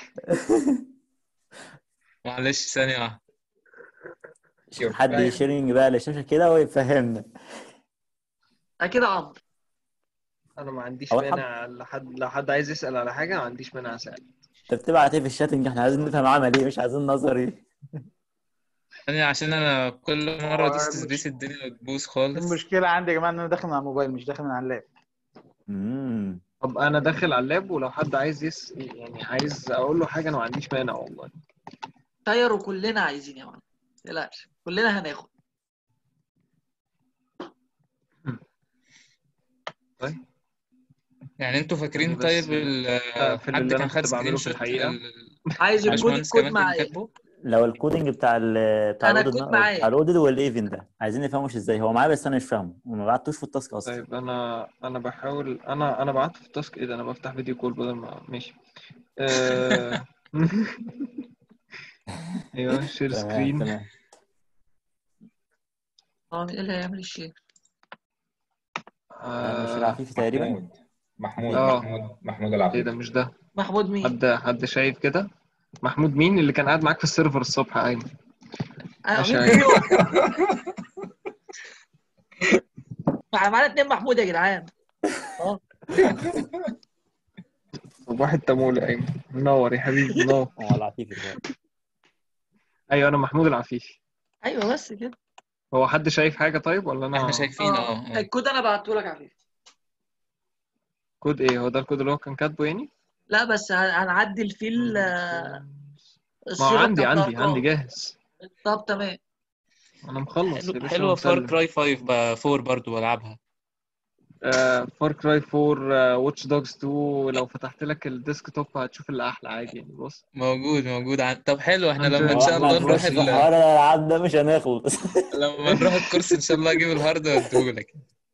معلش ثانيه واحده شوف، حد فاهم؟ يشيرنج بقى للشاشة كده ويفهمنا اكيد يا عمرو انا ما عنديش أول حد- مانع لحد لو حد عايز يسأل على حاجة ما عنديش مانع اسأل انت بتبعت ايه في الشاتنج احنا عايزين نفهم عمل ايه مش عايزين نظري ثانيه عشان انا كل مره هو دوست مش- سبيس الدنيا بتبوظ خالص المشكله عندي يا جماعه ان انا داخل من على الموبايل مش داخل من على اللاب امم طب انا داخل على اللاب ولو حد عايز يس يعني عايز اقول له حاجة انا ما عنديش مانع والله طيروا كلنا عايزين يا معلم ما تقلقش كلنا هناخد يعني انتوا فاكرين بس- طيب ال- أقفل حد اللي أنا كان خد كنت بعمله سكرين في شوت الحقيقة. عايز الكود الباشمهندس الكود كمان كان معايا كاتبه لو الكودنج بتاع ال بتاع أنا الاودد الكود معايا. بتاع الاودد والايفن ده عايزين نفهموش ازاي هو معايا بس انا مش فاهمه وما بعتوش في التاسك اصلا طيب انا انا بحاول انا انا بعت في التاسك ايه ده انا بفتح فيديو كول بدل ما ماشي آه... ايوه شير تمام سكرين تمام هو مين اللي هيعمل الشير آه، مش العفيفي تقريبا محمود محمود اه محمود محمود ايه ده العفيفي مش ده محمود مين حد حد شايف كده محمود مين اللي كان قاعد معاك في السيرفر الصبح ايمن آه، ماشي مين يا أيمن. مع- معانا اتنين محمود يا جدعان اه صباح التمول يا ايمن منور يا حبيبي منور هو العفيفي دلوقتي ايوه انا محمود العفيفي ايوه بس كده هو حد شايف حاجه طيب ولا احنا انا شايفين اه اه الكود انا بعته لك يا حبيبي كود ايه هو ده الكود اللي هو كان كاتبه يعني لا بس هن- هنعدل فيه ال- ما هو الصيغه عندي بتاعت عندي الارقام عندي جاهز طب تمام انا مخلص يا حلو باشا حلوه فار ومسلم كراي 5 بقى 4 برضو بلعبها فار كراي 4 واتش دوجز 2 لو فتحت لك الديسك توب هتشوف اللي احلى عادي يعني بص موجود موجود عن... طب حلو احنا أنت- لما ان هو شاء احنا الله نروح هنخش في ال... حوار الالعاب ده مش هنخلص لما نروح الكورس ان شاء الله اجيب الهارد واديهولك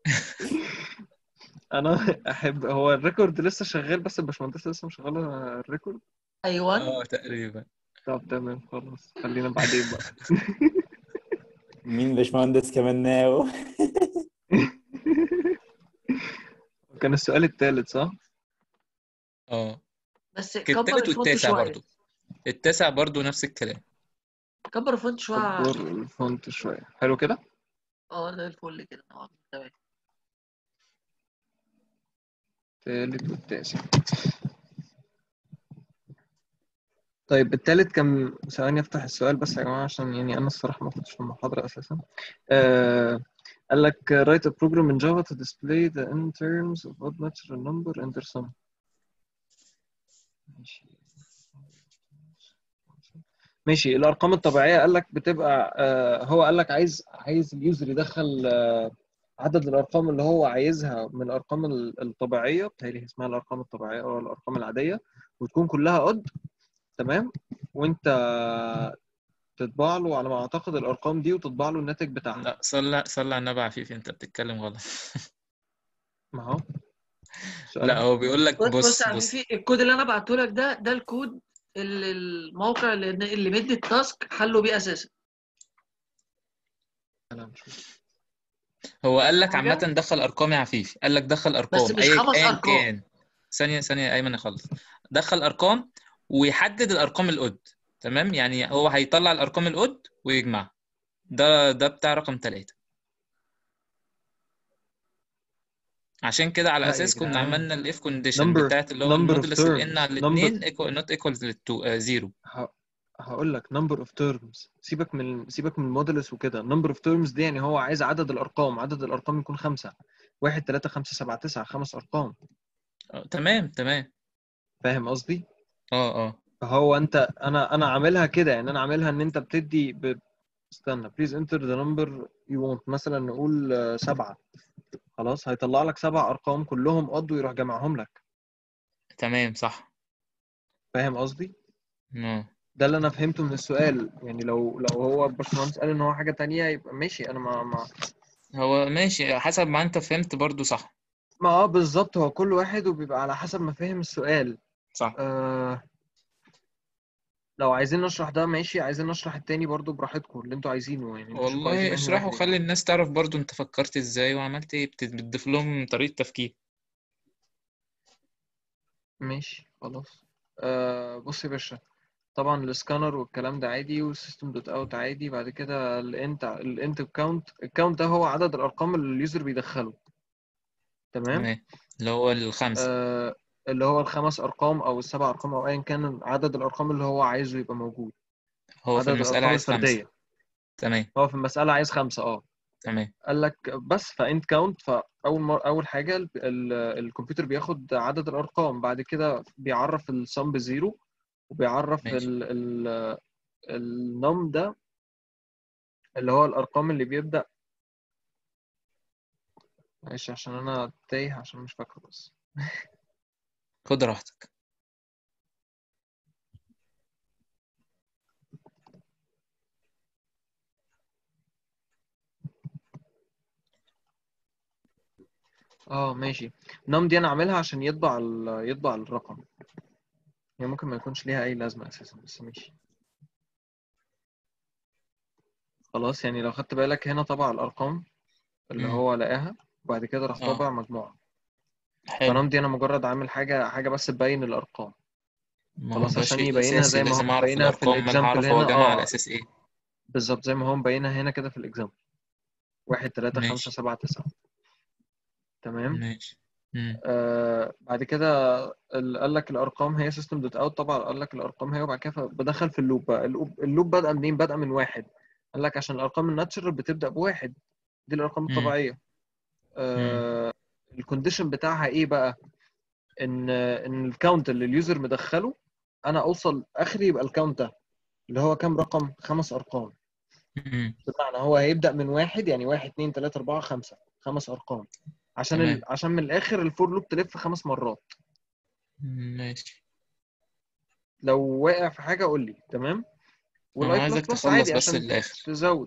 انا احب هو الريكورد لسه شغال بس الباشمهندس لسه مشغل الريكورد ايوه اه تقريبا طب تمام خلاص خلينا بعدين بقى مين باشمهندس كمان ناو كان السؤال الثالث صح؟ اه بس كان كبر التالت الفونت والتاسع شويه برضو التاسع برضو نفس الكلام كبر الفونت شويه كبر الفونت شويه حلو كده؟ اه زي الفل كده اه تمام الثالث والتاسع طيب التالت كان ثواني افتح السؤال بس يا جماعه عشان يعني انا الصراحه ما كنتش في المحاضره اساسا آه قال لك write a program in Java to display the in terms of odd natural number and their sum ماشي ماشي الارقام الطبيعيه قال لك بتبقى آه هو قال لك عايز عايز اليوزر يدخل آه عدد الارقام اللي هو عايزها من الارقام ال- الطبيعيه بتهيألي اسمها الارقام الطبيعيه او الارقام العاديه وتكون كلها اود تمام وانت تطبع له على ما اعتقد الارقام دي وتطبع له الناتج بتاعها لا صلى صلى على النبي عفيفي انت بتتكلم غلط ما هو سؤال لا هو بيقول لك بص بص بص يا بص عفيفي الكود اللي انا بعته لك ده ده الكود اللي الموقع اللي, اللي مدي التاسك حله بيه اساسا أنا مش- هو قال لك حاجة؟ عامة دخل أرقام يا عفيفي قال لك دخل أرقام مش أي خمس أيا أرقام. كان ثانية ثانية يا أيمن يخلص دخل أرقام ويحدد الأرقام الأود تمام يعني هو هيطلع الأرقام الأود ويجمعها ده ده بتاع رقم ثلاثة عشان كده على لا يا أساس كنا جدعان. عملنا الإف كونديشن Number- بتاعت اللي هو number of المودولس الإن terms. على Number- الاتنين نوت ايكوال للتو زيرو ه- هقول لك number of terms سيبك من سيبك من المودلس وكده number of terms دي يعني هو عايز عدد الارقام عدد الارقام يكون خمسة واحد تلاتة خمسة سبعة تسعة خمس ارقام تمام تمام فاهم قصدي؟ اه اه فهو انت انا انا عاملها كده يعني انا عاملها ان انت بتدي ب... استنى please enter the number you want مثلا نقول آه، سبعة خلاص هيطلع لك سبع ارقام كلهم قد ويروح جمعهم لك تمام صح فاهم قصدي؟ اه ده اللي انا فهمته من السؤال يعني لو لو هو الباشمهندس قال ان هو حاجة تانية يبقى ماشي انا ما ما هو ماشي حسب ما انت فهمت برضو صح ما اه بالظبط هو كل واحد وبيبقى على حسب ما فهم السؤال صح آه لو عايزين نشرح ده ماشي عايزين نشرح التاني برضو براحتكم اللي انتوا عايزينه يعني نشوفوا عايزين والله انهي اشرح واحد وخلي يعني. الناس تعرف برضو انت فكرت ازاي وعملت ايه بت- بتضيف لهم طريقة تفكير ماشي خلاص آه بص يا باشا طبعا السكانر والكلام ده عادي والسيستم دوت اوت عادي بعد كده الانت الانت كاونت الكاونت ده هو عدد الارقام اللي اليوزر بيدخله تمام تمام اللي هو الخمسة آه اللي هو الخمس ارقام او السبع ارقام او ايا كان عدد الارقام اللي هو عايزه يبقى موجود هو في عدد المسألة الارقام عايز خمسة الفرديه تمام هو في المساله عايز خمسه اه تمام قال لك بس فانت كاونت فاول مر... اول حاجه ال... ال... الكمبيوتر بياخد عدد الارقام بعد كده بيعرف السم بزيرو وبيعرف ماشي. ال... ال... النم ده اللي هو الارقام اللي بيبدا ماشي عشان انا تايه عشان مش فاكره بس خد راحتك اه ماشي نم دي انا عاملها عشان يطبع ال... يطبع الرقم هي ممكن ما يكونش ليها اي لازمه اساسا بس ماشي خلاص يعني لو خدت بالك هنا طبع الارقام اللي مم. هو لقاها وبعد كده راح اه طابع مجموعه حلو فنم دي انا مجرد عامل حاجه حاجه بس تبين الارقام ما هو خلاص ده عشان شيء يبينها أساسي زي ما هو لازم أعرف مبينها في الأرقام ما أنا الاكزامبل هعرف هو هنا جمع على اه أساس إيه بالظبط زي ما هو مبينها هنا كده في الاكزامبل واحد تلاتة خمسة ماشي سبعة تسعة تمام ماشي مم. آه بعد كده ال- قال لك الارقام هي سيستم دوت اوت طبعا قال لك الارقام هي وبعد كده بدخل في اللوب بقى اللوب, اللوب بادئه منين بادئه من واحد قال لك عشان الارقام الناتشرال بتبدا بواحد دي الارقام مم. الطبيعيه مم. آه الكونديشن بتاعها ايه بقى ان ان الكاونت اللي اليوزر مدخله انا اوصل اخري يبقى الكاونت ده اللي هو كام رقم خمس ارقام مم. بمعنى هو هيبدا من واحد يعني واحد اتنين تلاته اربعه خمسه خمس ارقام عشان تمام ال... عشان من الاخر الفور لوب تلف خمس مرات ماشي لو واقع في حاجه قول لي تمام أنا والاي عايزك بلس بلس تخلص عادي بس عشان للآخر تزود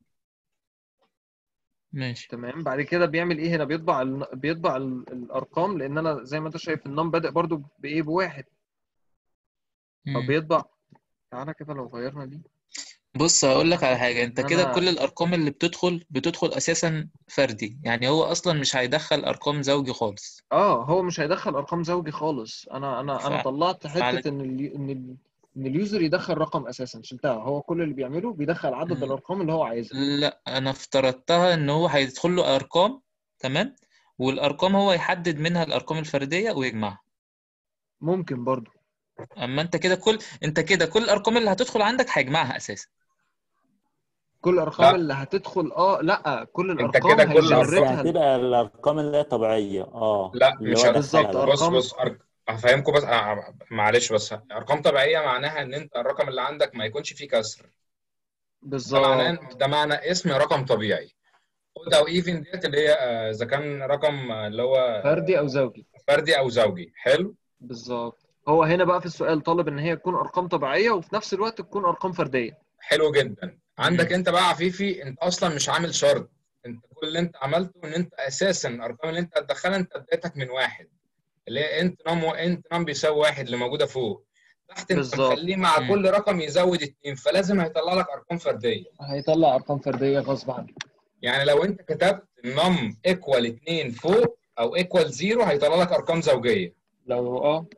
ماشي تمام بعد كده بيعمل ايه هنا بيطبع ال... بيطبع ال... الارقام لان انا زي ما انت شايف النم بادئ برضو بايه بواحد مم. فبيطبع تعالى كده لو غيرنا دي بص هقول لك على هتلاحظ حاجة انت ان كده انا كل الارقام اللي بتدخل بتدخل اساسا فردي يعني هو اصلا مش هيدخل ارقام زوجي خالص اه هو مش هيدخل ارقام زوجي خالص انا انا ف... انا طلعت فعلى حته ان ال... ان ال... ان اليوزر يدخل رقم اساسا شلتها هو كل اللي بيعمله بيدخل عدد م- الارقام اللي هو عايزها لا انا افترضتها ان هو هيدخل له ارقام تمام والارقام هو يحدد منها الارقام الفردية ويجمعها ممكن برضو اما انت كده كل انت كده كل الارقام اللي هتدخل عندك هيجمعها اساسا كل الارقام لا اللي هتدخل اه لا كل انت الارقام كده كل بس الارقام هيجنريتها ال- هتبقى الارقام اللي هي طبيعيه اه لا اللي مش هو هت... بالظبط دخلها بص ارقام بص أرق... هفهمكم بس آه، معلش بس ارقام طبيعيه معناها ان انت الرقم اللي عندك ما يكونش فيه كسر ده معناه بالظبط ده معنى اسم رقم طبيعي اود او ايفن ديت اللي هي آه، اذا كان رقم آه، اللي هو فردي او زوجي فردي او زوجي حلو بالظبط هو هنا بقى في السؤال طالب ان هي تكون ارقام طبيعيه وفي نفس الوقت تكون ارقام فرديه حلو جدا عندك مم. انت بقى عفيفي انت اصلا مش عامل شرط انت كل اللي انت عملته ان انت اساسا الارقام اللي انت هتدخلها انت بدايتك من واحد اللي هي انت نم وانت نم بيساوي واحد اللي موجوده فوق تحت انت بالظبط مخليه مع مم. كل رقم يزود اتنين فلازم هيطلع لك ارقام فرديه هيطلع ارقام فرديه غصب عنه يعني لو انت كتبت نم ايكوال 2 فوق او ايكوال 0 هيطلع لك ارقام زوجيه لو اه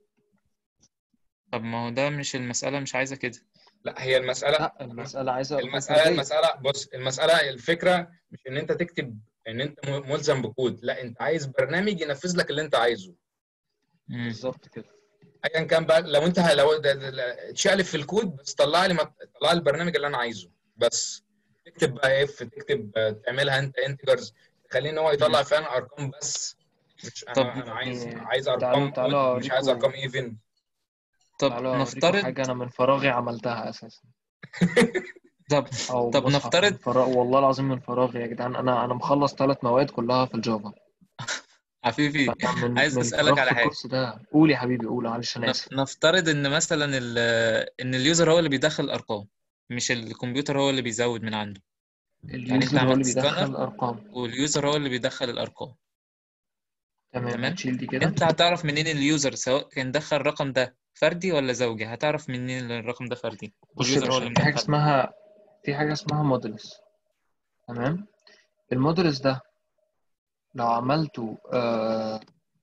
طب ما هو ده مش المسألة مش عايزة كده لا هي المساله لا المساله عايزه ارقام المساله فرديه المساله بص المساله الفكره مش ان انت تكتب ان انت م- ملزم بكود لا انت عايز برنامج ينفذ لك اللي انت عايزه مم. بالظبط كده ايا كان بقى لو انت ه- لو ده- ده- ده- تشقلب في الكود بس طلع لي ما- طلع لي البرنامج اللي انا عايزه بس تكتب بقى اف تكتب آه، تعملها انت انتجرز تخليه ان هو يطلع مم. فعلا ارقام بس مش طب انا انا عايز يعني عايز تعالوا ارقام تعالوا odd، مش عايز اوريكم ارقام ايفن طب تعالوا اوريكم نفترض حاجه انا من فراغي عملتها اساسا طب او طب مصحف من نفترض فراغ والله العظيم من فراغي يا جدعان انا انا مخلص ثلاث مواد كلها في الجافا عفيفي فانا من عايز من اسالك فراغ على في حاجه الكورس ده قول يا حبيبي قول معلش انا نف- اسف نفترض ان مثلا ال- ان اليوزر هو اللي بيدخل الارقام مش الكمبيوتر هو اللي بيزود من عنده يعني انت اليوزر هو اللي عملت بيدخل سكانر الارقام واليوزر هو اللي بيدخل الارقام تمام تمام هتشيل دي كده انت هتعرف منين اليوزر سواء كان دخل الرقم ده فردي ولا زوجي هتعرف منين الرقم ده فردي بص يا واليوزر هو اللي باشا في حاجه مدخله اسمها في حاجه اسمها موديلز تمام الموديلز ده لو عملته آه...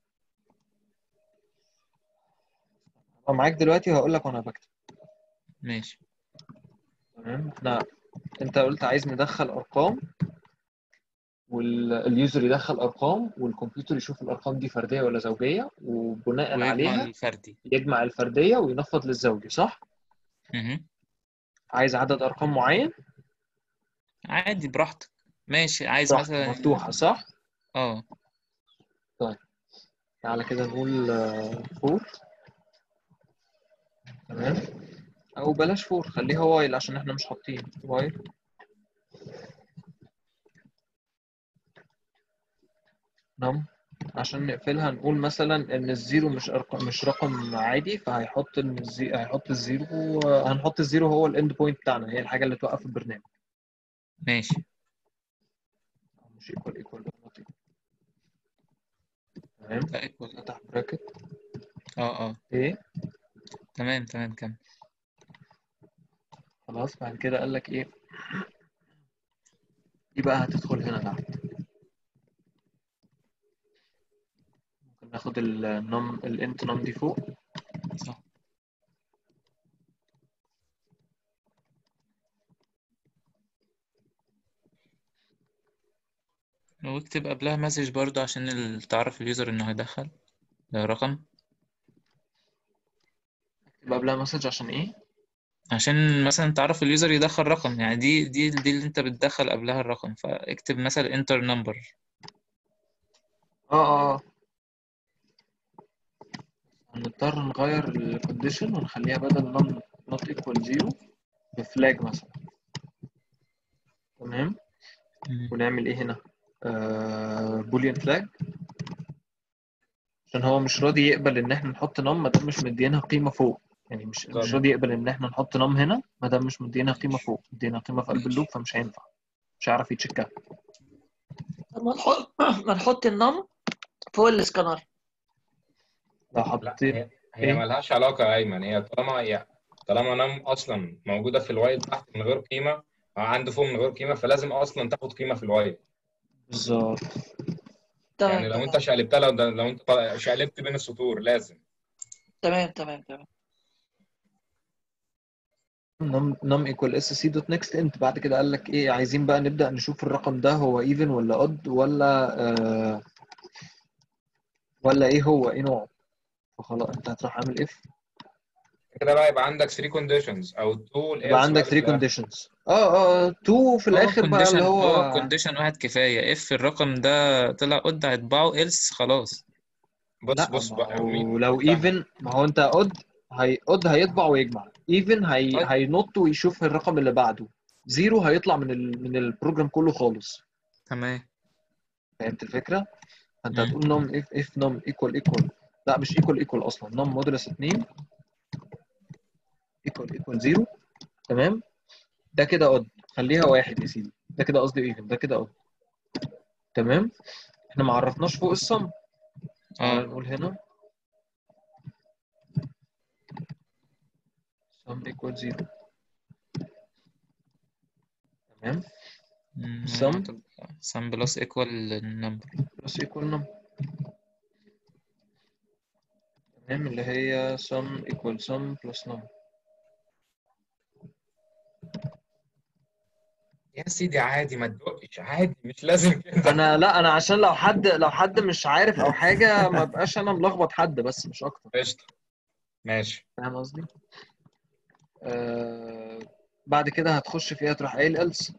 هو معاك دلوقتي وهقول لك وانا بكتب ماشي تمام احنا انت قلت عايز ندخل ارقام واليوزر يدخل ارقام والكمبيوتر يشوف الارقام دي فرديه ولا زوجيه وبناء ويجمع عليها الفردي يجمع الفرديه وينفض للزوجي صح مهم. عايز عدد ارقام معين عادي براحتك ماشي عايز براحتك مثلا مفتوحه صح اه طيب تعالى كده نقول فور تمام او بلاش فور خليها وايل عشان احنا مش حاطين وايل نعم عشان نقفلها نقول مثلا ان الزيرو مش أرقام مش رقم عادي فهيحط ان الزي... هيحط الزيرو هنحط الزيرو هو الاند بوينت بتاعنا هي الحاجه اللي توقف البرنامج ماشي مش ايكوال ايكوال تمام لا ايكوال فتح براكت اه اه ايه تمام تمام كمل خلاص بعد كده قال لك ايه دي بقى هتدخل هنا تحت ممكن ناخد النم الانت نم دي فوق صح واكتب قبلها مسج برضو عشان ال- تعرف اليوزر انه هيدخل رقم يبقى قبلها مسج عشان ايه عشان مثلا تعرف اليوزر يدخل رقم يعني دي دي دي اللي انت بتدخل قبلها الرقم فاكتب مثلا انتر نمبر اه اه اه هنضطر نغير الكونديشن ونخليها بدل num not equal zero بفلاج مثلا تمام ونعمل ايه هنا آه boolean flag عشان هو مش راضي يقبل ان احنا نحط num ما دام مش مدينها قيمه فوق يعني مش مش بالظبط. راضي يقبل ان احنا نحط num هنا ما دام مش مدينها قيمه فوق مدينها قيمه في قلب اللوب فمش هينفع مش هيعرف يتشيكها طب ما نحط ما نحط النم فوق الاسكانر لو لا حطيت هي هي إيه؟ ملهاش علاقة يا أيمن هي طالما هي طالما نم أصلا موجودة في الوايل تحت من غير قيمة أو عنده فوق من غير قيمة فلازم أصلا تاخد قيمة في الوايل بالظبط يعني لو أنت شقلبتها لو ده لو أنت طلع- شقلبت بين السطور لازم تمام تمام تمام نم نم ايكوال اس سي دوت نيكست انت بعد كده قال لك ايه عايزين بقى نبدا نشوف الرقم ده هو ايفن ولا اود ولا آه ولا ايه هو ايه نوعه فخلاص انت هتروح عامل اف كده بقى يبقى عندك 3 كونديشنز أو 2 يبقى عندك 3 كونديشنز اه اه 2 في الاخر بقى اللي هو هو كونديشن واحد كفاية اف الرقم ده طلع قد هيطبعه else خلاص بص لا بص ما بقى هو مين لو ايفن ما هو انت اود هي اود هيطبع ويجمع ايفن هي طيب. هينط ويشوف الرقم اللي بعده زيرو هيطلع من ال... من البروجرام كله خالص تمام فهمت الفكره؟ فانت مم. هتقول نوم اف اف نوم ايكوال ايكوال لا مش ايكوال ايكوال اصلا نوم مودولس 2 ايكوال ايكوال 0 تمام ده كده اود خليها واحد يا سيدي ده كده قصدي ايفن ده كده اود تمام احنا ما عرفناش فوق الصم تعالى اه نقول هنا sum equal 0 تمام sum sum plus equal number plus equal num تمام اللي هي sum equal sum plus num يا سيدي عادي ما تدقش عادي مش لازم كده انا لا انا عشان لو حد لو حد مش عارف او حاجه ما بقاش انا ملخبط حد بس مش اكتر قشطة ماشي فاهم قصدي آه بعد كده هتخش فيها تروح قايل else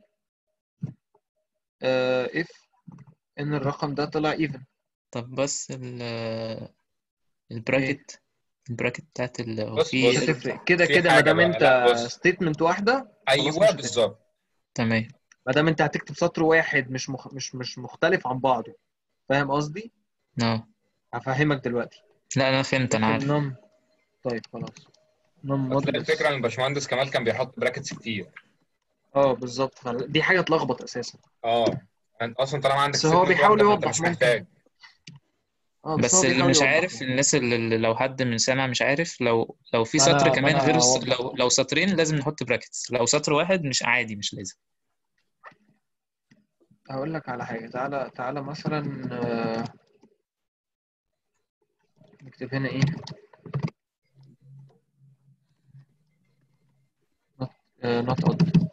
آه if ان الرقم ده طلع even طب بس ال البراكت البراكت بتاعت ال هو بص في بص مش هتفرق كده في كده ما حاجة دام بقى، انت لا، بص. ستيتمنت واحده خلاص مش ايوه هتفرق. بالظبط تمام ما دام انت هتكتب سطر واحد مش مخ... مش مش مختلف عن بعضه فاهم قصدي؟ اه هفهمك دلوقتي لا انا فهمت انا عارف نم طيب خلاص نم هتلاقي مودولس الفكرة ان الباشمهندس كمال كان بيحط براكتس كتير اه بالظبط دي حاجه تلخبط اساسا اه انت اصلا طالما عندك بس هو statement بيحاول واحدة فانت يوضح مش ممكن. محتاج اه بس هو اللي بيحاول مش يوضح عارف ممكن. الناس اللي اللي لو حد من سامع مش عارف لو لو في ما سطر أنا- ما كمان أنا غير الس- هوضح. لو لو سطرين لازم نحط براكتس لو سطر واحد مش عادي مش لازم هقول لك على حاجه تعالى تعالى مثلا آه، نكتب هنا ايه not, آه، not odd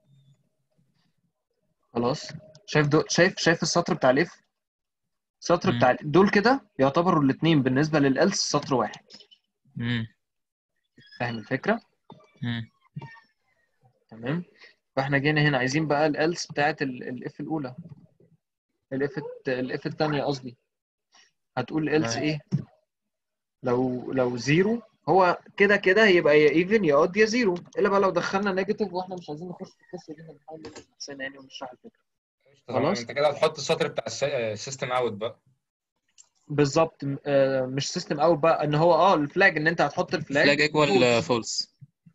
خلاص شايف دو... شايف شايف السطر بتاع الاف السطر مم. بتاع دول كده يعتبروا الاثنين بالنسبه للالس سطر واحد امم فاهم الفكره امم تمام فاحنا جينا هنا عايزين بقى الالس بتاعت الاف الاولى الاف الاف الثانيه قصدي هتقول الس تمام. ايه لو لو زيرو هو كده كده هيبقى يا ايفن يا اود يا زيرو الا بقى لو دخلنا نيجاتيف واحنا مش عايزين نخش في القصه دي بنحاول نفهم نفسنا يعني ونشرح الفكره تمام خلاص. انت كده هتحط السطر بتاع السيستم اوت بقى بالظبط م- آه، مش سيستم اوت بقى ان هو اه الفلاج ان انت هتحط الفلاج فلاج ايكوال فولس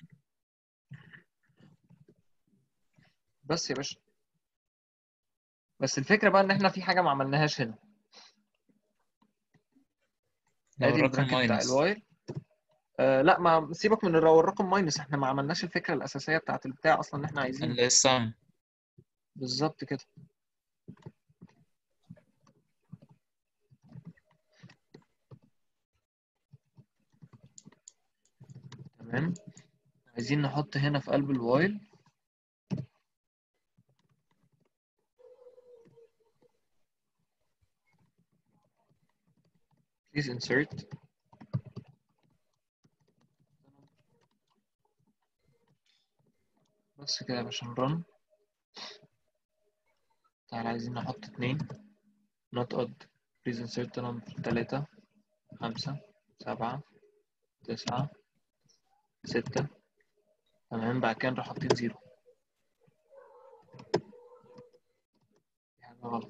بس يا باشا بس الفكره بقى ان احنا في حاجه ما عملناهاش هنا لو ادي الرقم البراكت بتاع ماينس الوايل آه لا ما سيبك من لو الرقم ماينس احنا ما عملناش الفكره الاساسيه بتاعت البتاع اصلا اللي احنا عايزينه اللي هي السم بالظبط كده تمام عايزين نحط هنا في قلب الوايل please insert بس كده يا باشا نرن تعالى عايزين نحط اتنين not odd please insert the number تلاتة خمسة سبعة تسعة ستة تمام بعد كده نروح حاطين زيرو دي حاجة غلط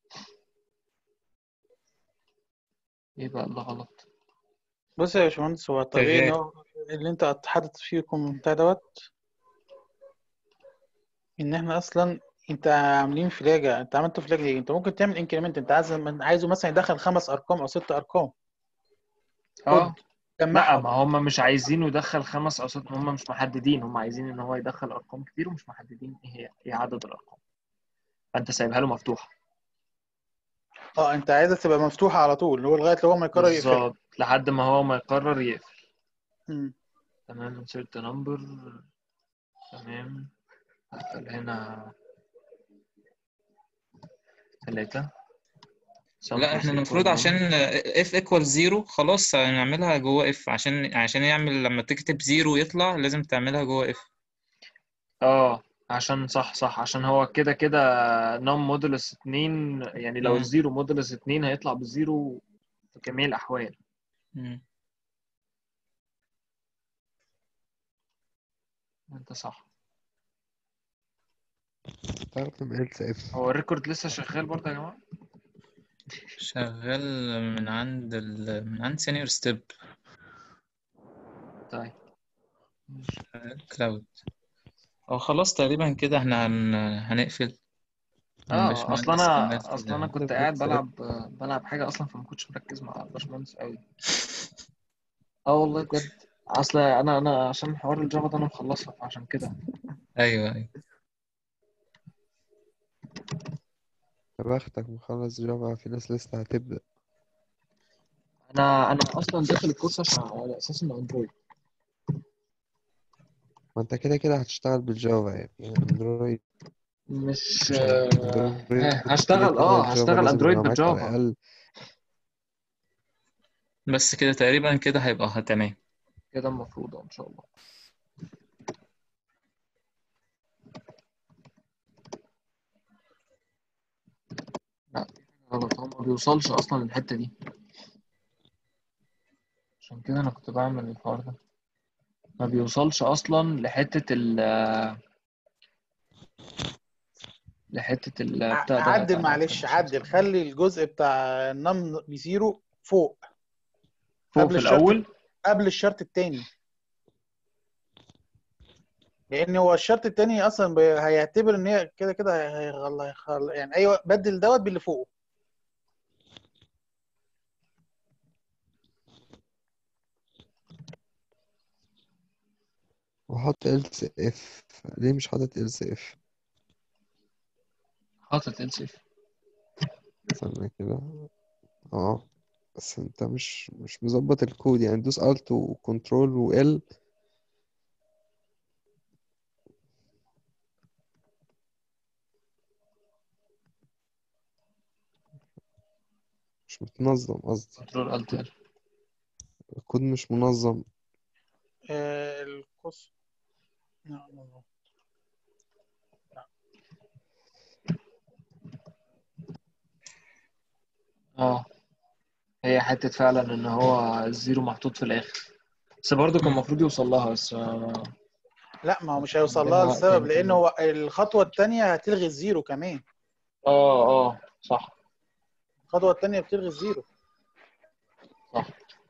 ايه بقى اللي غلط بص يا باشمهندس هو طبيعي ان شغال هو اللي انت حاطط فيكم بتاع دوت ان احنا اصلا انت عاملين فلاجة انت عملته فلاج ليه؟ انت ممكن تعمل انكريمنت انت عايز عايزه مثلا يدخل خمس ارقام او ست ارقام اه لا جمعهم ما هم مش عايزينه يدخل خمس او ست هم مش محددين هم عايزين ان هو يدخل ارقام كتير ومش محددين ايه هي ايه عدد الارقام فانت سايبها له مفتوحه اه انت عايزها تبقى مفتوحة على طول اللي هو لغاية لو هو ما يقرر يقفل بالظبط لحد ما هو ما يقرر يقفل مم. تمام insert the number تمام هقفل هنا ثلاثة لا احنا المفروض عشان اف ايكوال زيرو خلاص نعملها جوه اف عشان عشان يعمل لما تكتب زيرو يطلع لازم تعملها جوه اف اه عشان صح صح عشان هو كده كده نون مودولس اتنين يعني لو مم. الزيرو مودولس اتنين هيطلع بالزيرو في جميع الأحوال مم. انت صح استخدم else if هو الريكورد لسه شغال برضه يا جماعة شغال من عند ال... من عند سينيور ستيب طيب كلاود هو خلاص تقريبا كده احنا هن... هنقفل اه الباشمهندس اصل انا كمال اصل انا كده. كنت قاعد بلعب بلعب حاجة اصلا فما كنتش مركز مع الباشمهندس قوي اه والله بجد اصل انا انا عشان حوار الجافا ده انا مخلصها فعشان كده ايوه ايوه يا بختك مخلص جافا في ناس لسه هتبدأ انا انا اصلا داخل الكورس عشان على اساس انه اندرويد ما انت كده كده هتشتغل بالجافا يعني يعني اندرويد مش عشان آه، اندرويد ها، كده هشتغل كده اه الجافا هشتغل لازم اندرويد يبقى معاك على بالجافا الأقل بس كده تقريبا كده هيبقى تمام كده المفروض آه، ان شاء الله لا في حاجة غلط هو ما بيوصلش اصلا للحتة دي عشان كده انا كنت بعمل الحوار ده ما بيوصلش اصلا لحتة ال لحتة ال بتاع ده عدل بتاع معلش الأوتوميشن. عدل خلي الجزء بتاع النم بزيرو فوق فوق قبل في الشرط الاول قبل الشرط التاني لان هو الشرط التاني اصلا بي- هيعتبر ان هي كده كده هيغل... هيخل... يعني ايوه بدل دوت باللي فوقه وحط else if ليه مش حاطط else if حاطط ال سيف استنى كده اه بس انت مش مش مظبط الكود يعني دوس alt وكنترول و L مش متنظم قصدي كنترول الت ال الكود مش منظم آه القص لا، لا، لا. اه هي حتة فعلا ان هو الزيرو محطوط في الاخر بس برضه كان المفروض يوصل لها بس آه، لا ما هو مش هيوصل عندنا لها وقت لسبب يعني لان كده. هو الخطوه الثانيه هتلغي الزيرو كمان اه اه صح الخطوه الثانيه بتلغي الزيرو صح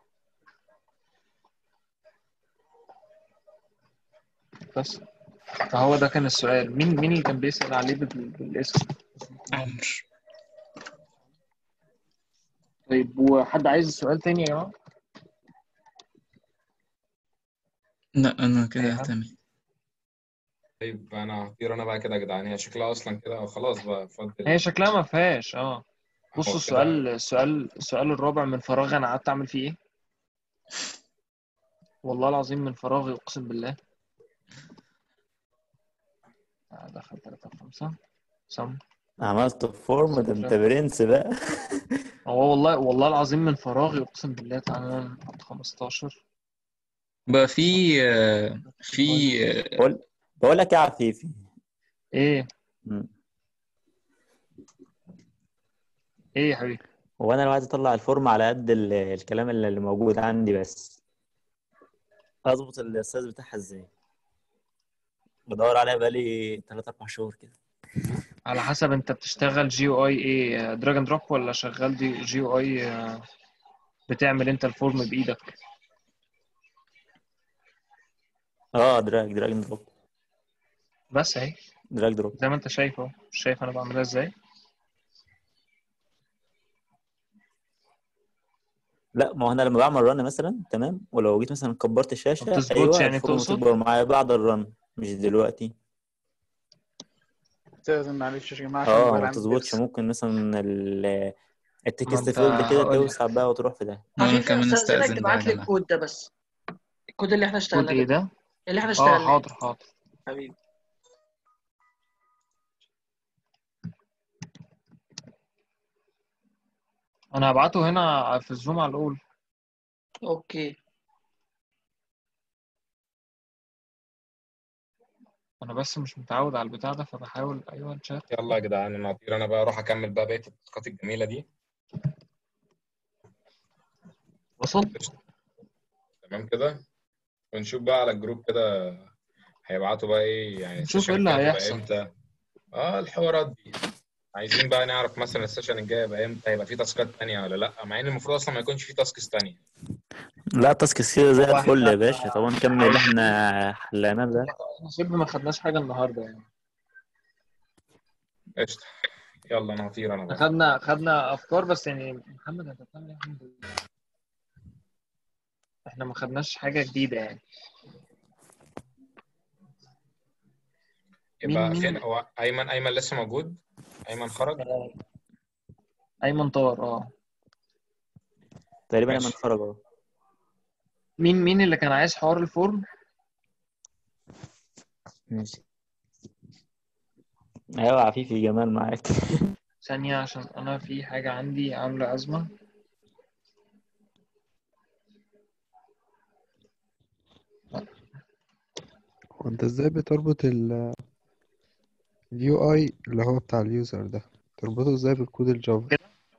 بس فهو ده كان السؤال مين مين اللي كان بيسأل عليه بال- بالاسم عمرو طيب وحد عايز السؤال تاني يا جماعة لا انا كده أيوة. تمام طيب انا هطير انا بقى كده يا جدعان هي شكلها اصلا كده خلاص بقى فضل هي شكلها ما فيهاش اه هو بصوا كده السؤال السؤال السؤال الرابع من فراغ انا قعدت اعمل فيه ايه والله العظيم من فراغي اقسم بالله دخل 3 5 سم عملت فورم ده انت برنس بقى هو والله والله العظيم من فراغي اقسم بالله تعالى نحط 15 بقى في آه، في آه، بقول بقول لك يا عفيفي ايه مم. ايه يا حبيبي هو انا لو عايز اطلع الفورم على قد ال- الكلام اللي اللي موجود عندي بس اظبط السايز بتاعها ازاي بدور عليها بقالي 3 4 شهور كده على حسب انت بتشتغل جي او اي ايه دراج اند دروب ولا شغال دي جي او اي بتعمل انت الفورم بايدك اه دراج دراج دروب بس اهي دراج دروب زي ما انت شايف اهو مش شايف انا بعملها ازاي لا ما هو انا لما بعمل رن مثلا تمام ولو جيت مثلا كبرت الشاشه ما بتظبطش ايوه يعني الفورم تقصد؟ بتكبر معايا بعد الرن مش دلوقتي استاذن معلش يا جماعه عشان اه الموبايل ما عندي بتظبطش بيفصل. ممكن مثلا ال- التكست انت فيلد كده هقول لك. توسع بقى وتروح في ده وانا عفيفي كمان استاذنك استأذن بقى تبعت يا لي جماعة الكود ده بس الكود اللي احنا كود اشتغلناه ايه ده ده؟ اللي احنا اه اشتغلناه حاضر حاضر حبيبي انا هبعته هنا في الزوم على الاول اوكي انا بس مش متعود على البتاع ده فبحاول ايوه الشات يلا يا جدعان انا هطير انا بقى اروح اكمل بقى بقيه التاسكات الجميله دي وصلت تمام كده ونشوف بقى على الجروب كده هيبعتوا بقى ايه يعني نشوف السيشن ايه اللي الجاي هتبقى هيحصل. امتى اه الحوارات دي عايزين بقى نعرف مثلا السيشن الجاي هيبقى امتى هيبقى فيه تاسكات تانية ولا لا مع ان المفروض اصلا ما يكونش فيه تاسكس تانية لا تاسك كده زي هو الفل احنا- يا باشا طبعا نكمل اللي احنا حليناه ده احنا شبه ما خدناش حاجه النهارده يعني قشطه يلا انا هطير انا بقى خدنا خدنا افكار بس يعني محمد انت بتعمل ايه الحمد لله احنا ما خدناش حاجه جديده يعني يبقى مين- مين؟ فين هو ايمن ايمن لسه موجود ايمن خرج ايمن طار اه تقريبا ماشي. لما نخرج اهو مين مين اللي كان عايز حوار الفورم ماشي ايوه عفيفي جمال معاك ثانيه عشان انا في حاجه عندي عامله ازمه هو انت ازاي بتربط ال اليو اي اللي هو بتاع اليوزر ده تربطه ازاي بالكود الجافا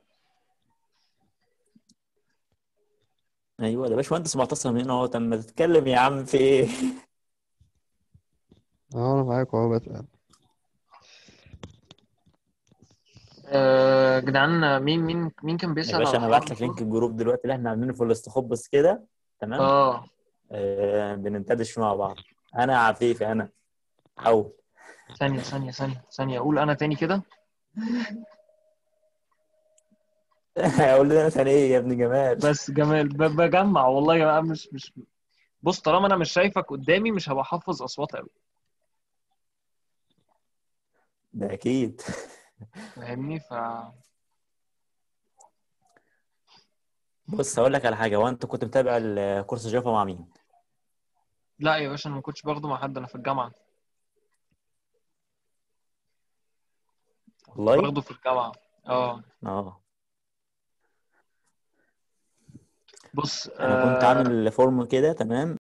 ايوه ده باشمهندس معتصم هنا اهو طب ما تتكلم يا عم في ايه اه انا معاك اهو بسأل آه جدعان مين مين مين كان يا بيسأل باشا على انا حوار هبعت لك الفورم لينك الجروب دلوقتي اللي احنا عاملينه في الاستخبص كده تمام اه آه بننتدش مع بعض انا عفيفي انا حول ثانيه ثانيه ثانيه ثانيه اقول انا تاني كده اقول لي انا ثاني ايه يا ابن جمال بس جمال ب- بجمع والله يا جماعه مش مش بص طالما انا مش شايفك قدامي مش هبقى حافظ اصوات قوي ده اكيد فاهمني ف بص هقول لك على حاجه هو انت كنت متابع الكورس جافا مع مين لا يا باشا انا ما كنتش باخده مع حد انا في الجامعه والله باخده في الجامعه اه اه بص انا كنت آه عامل فورم كده تمام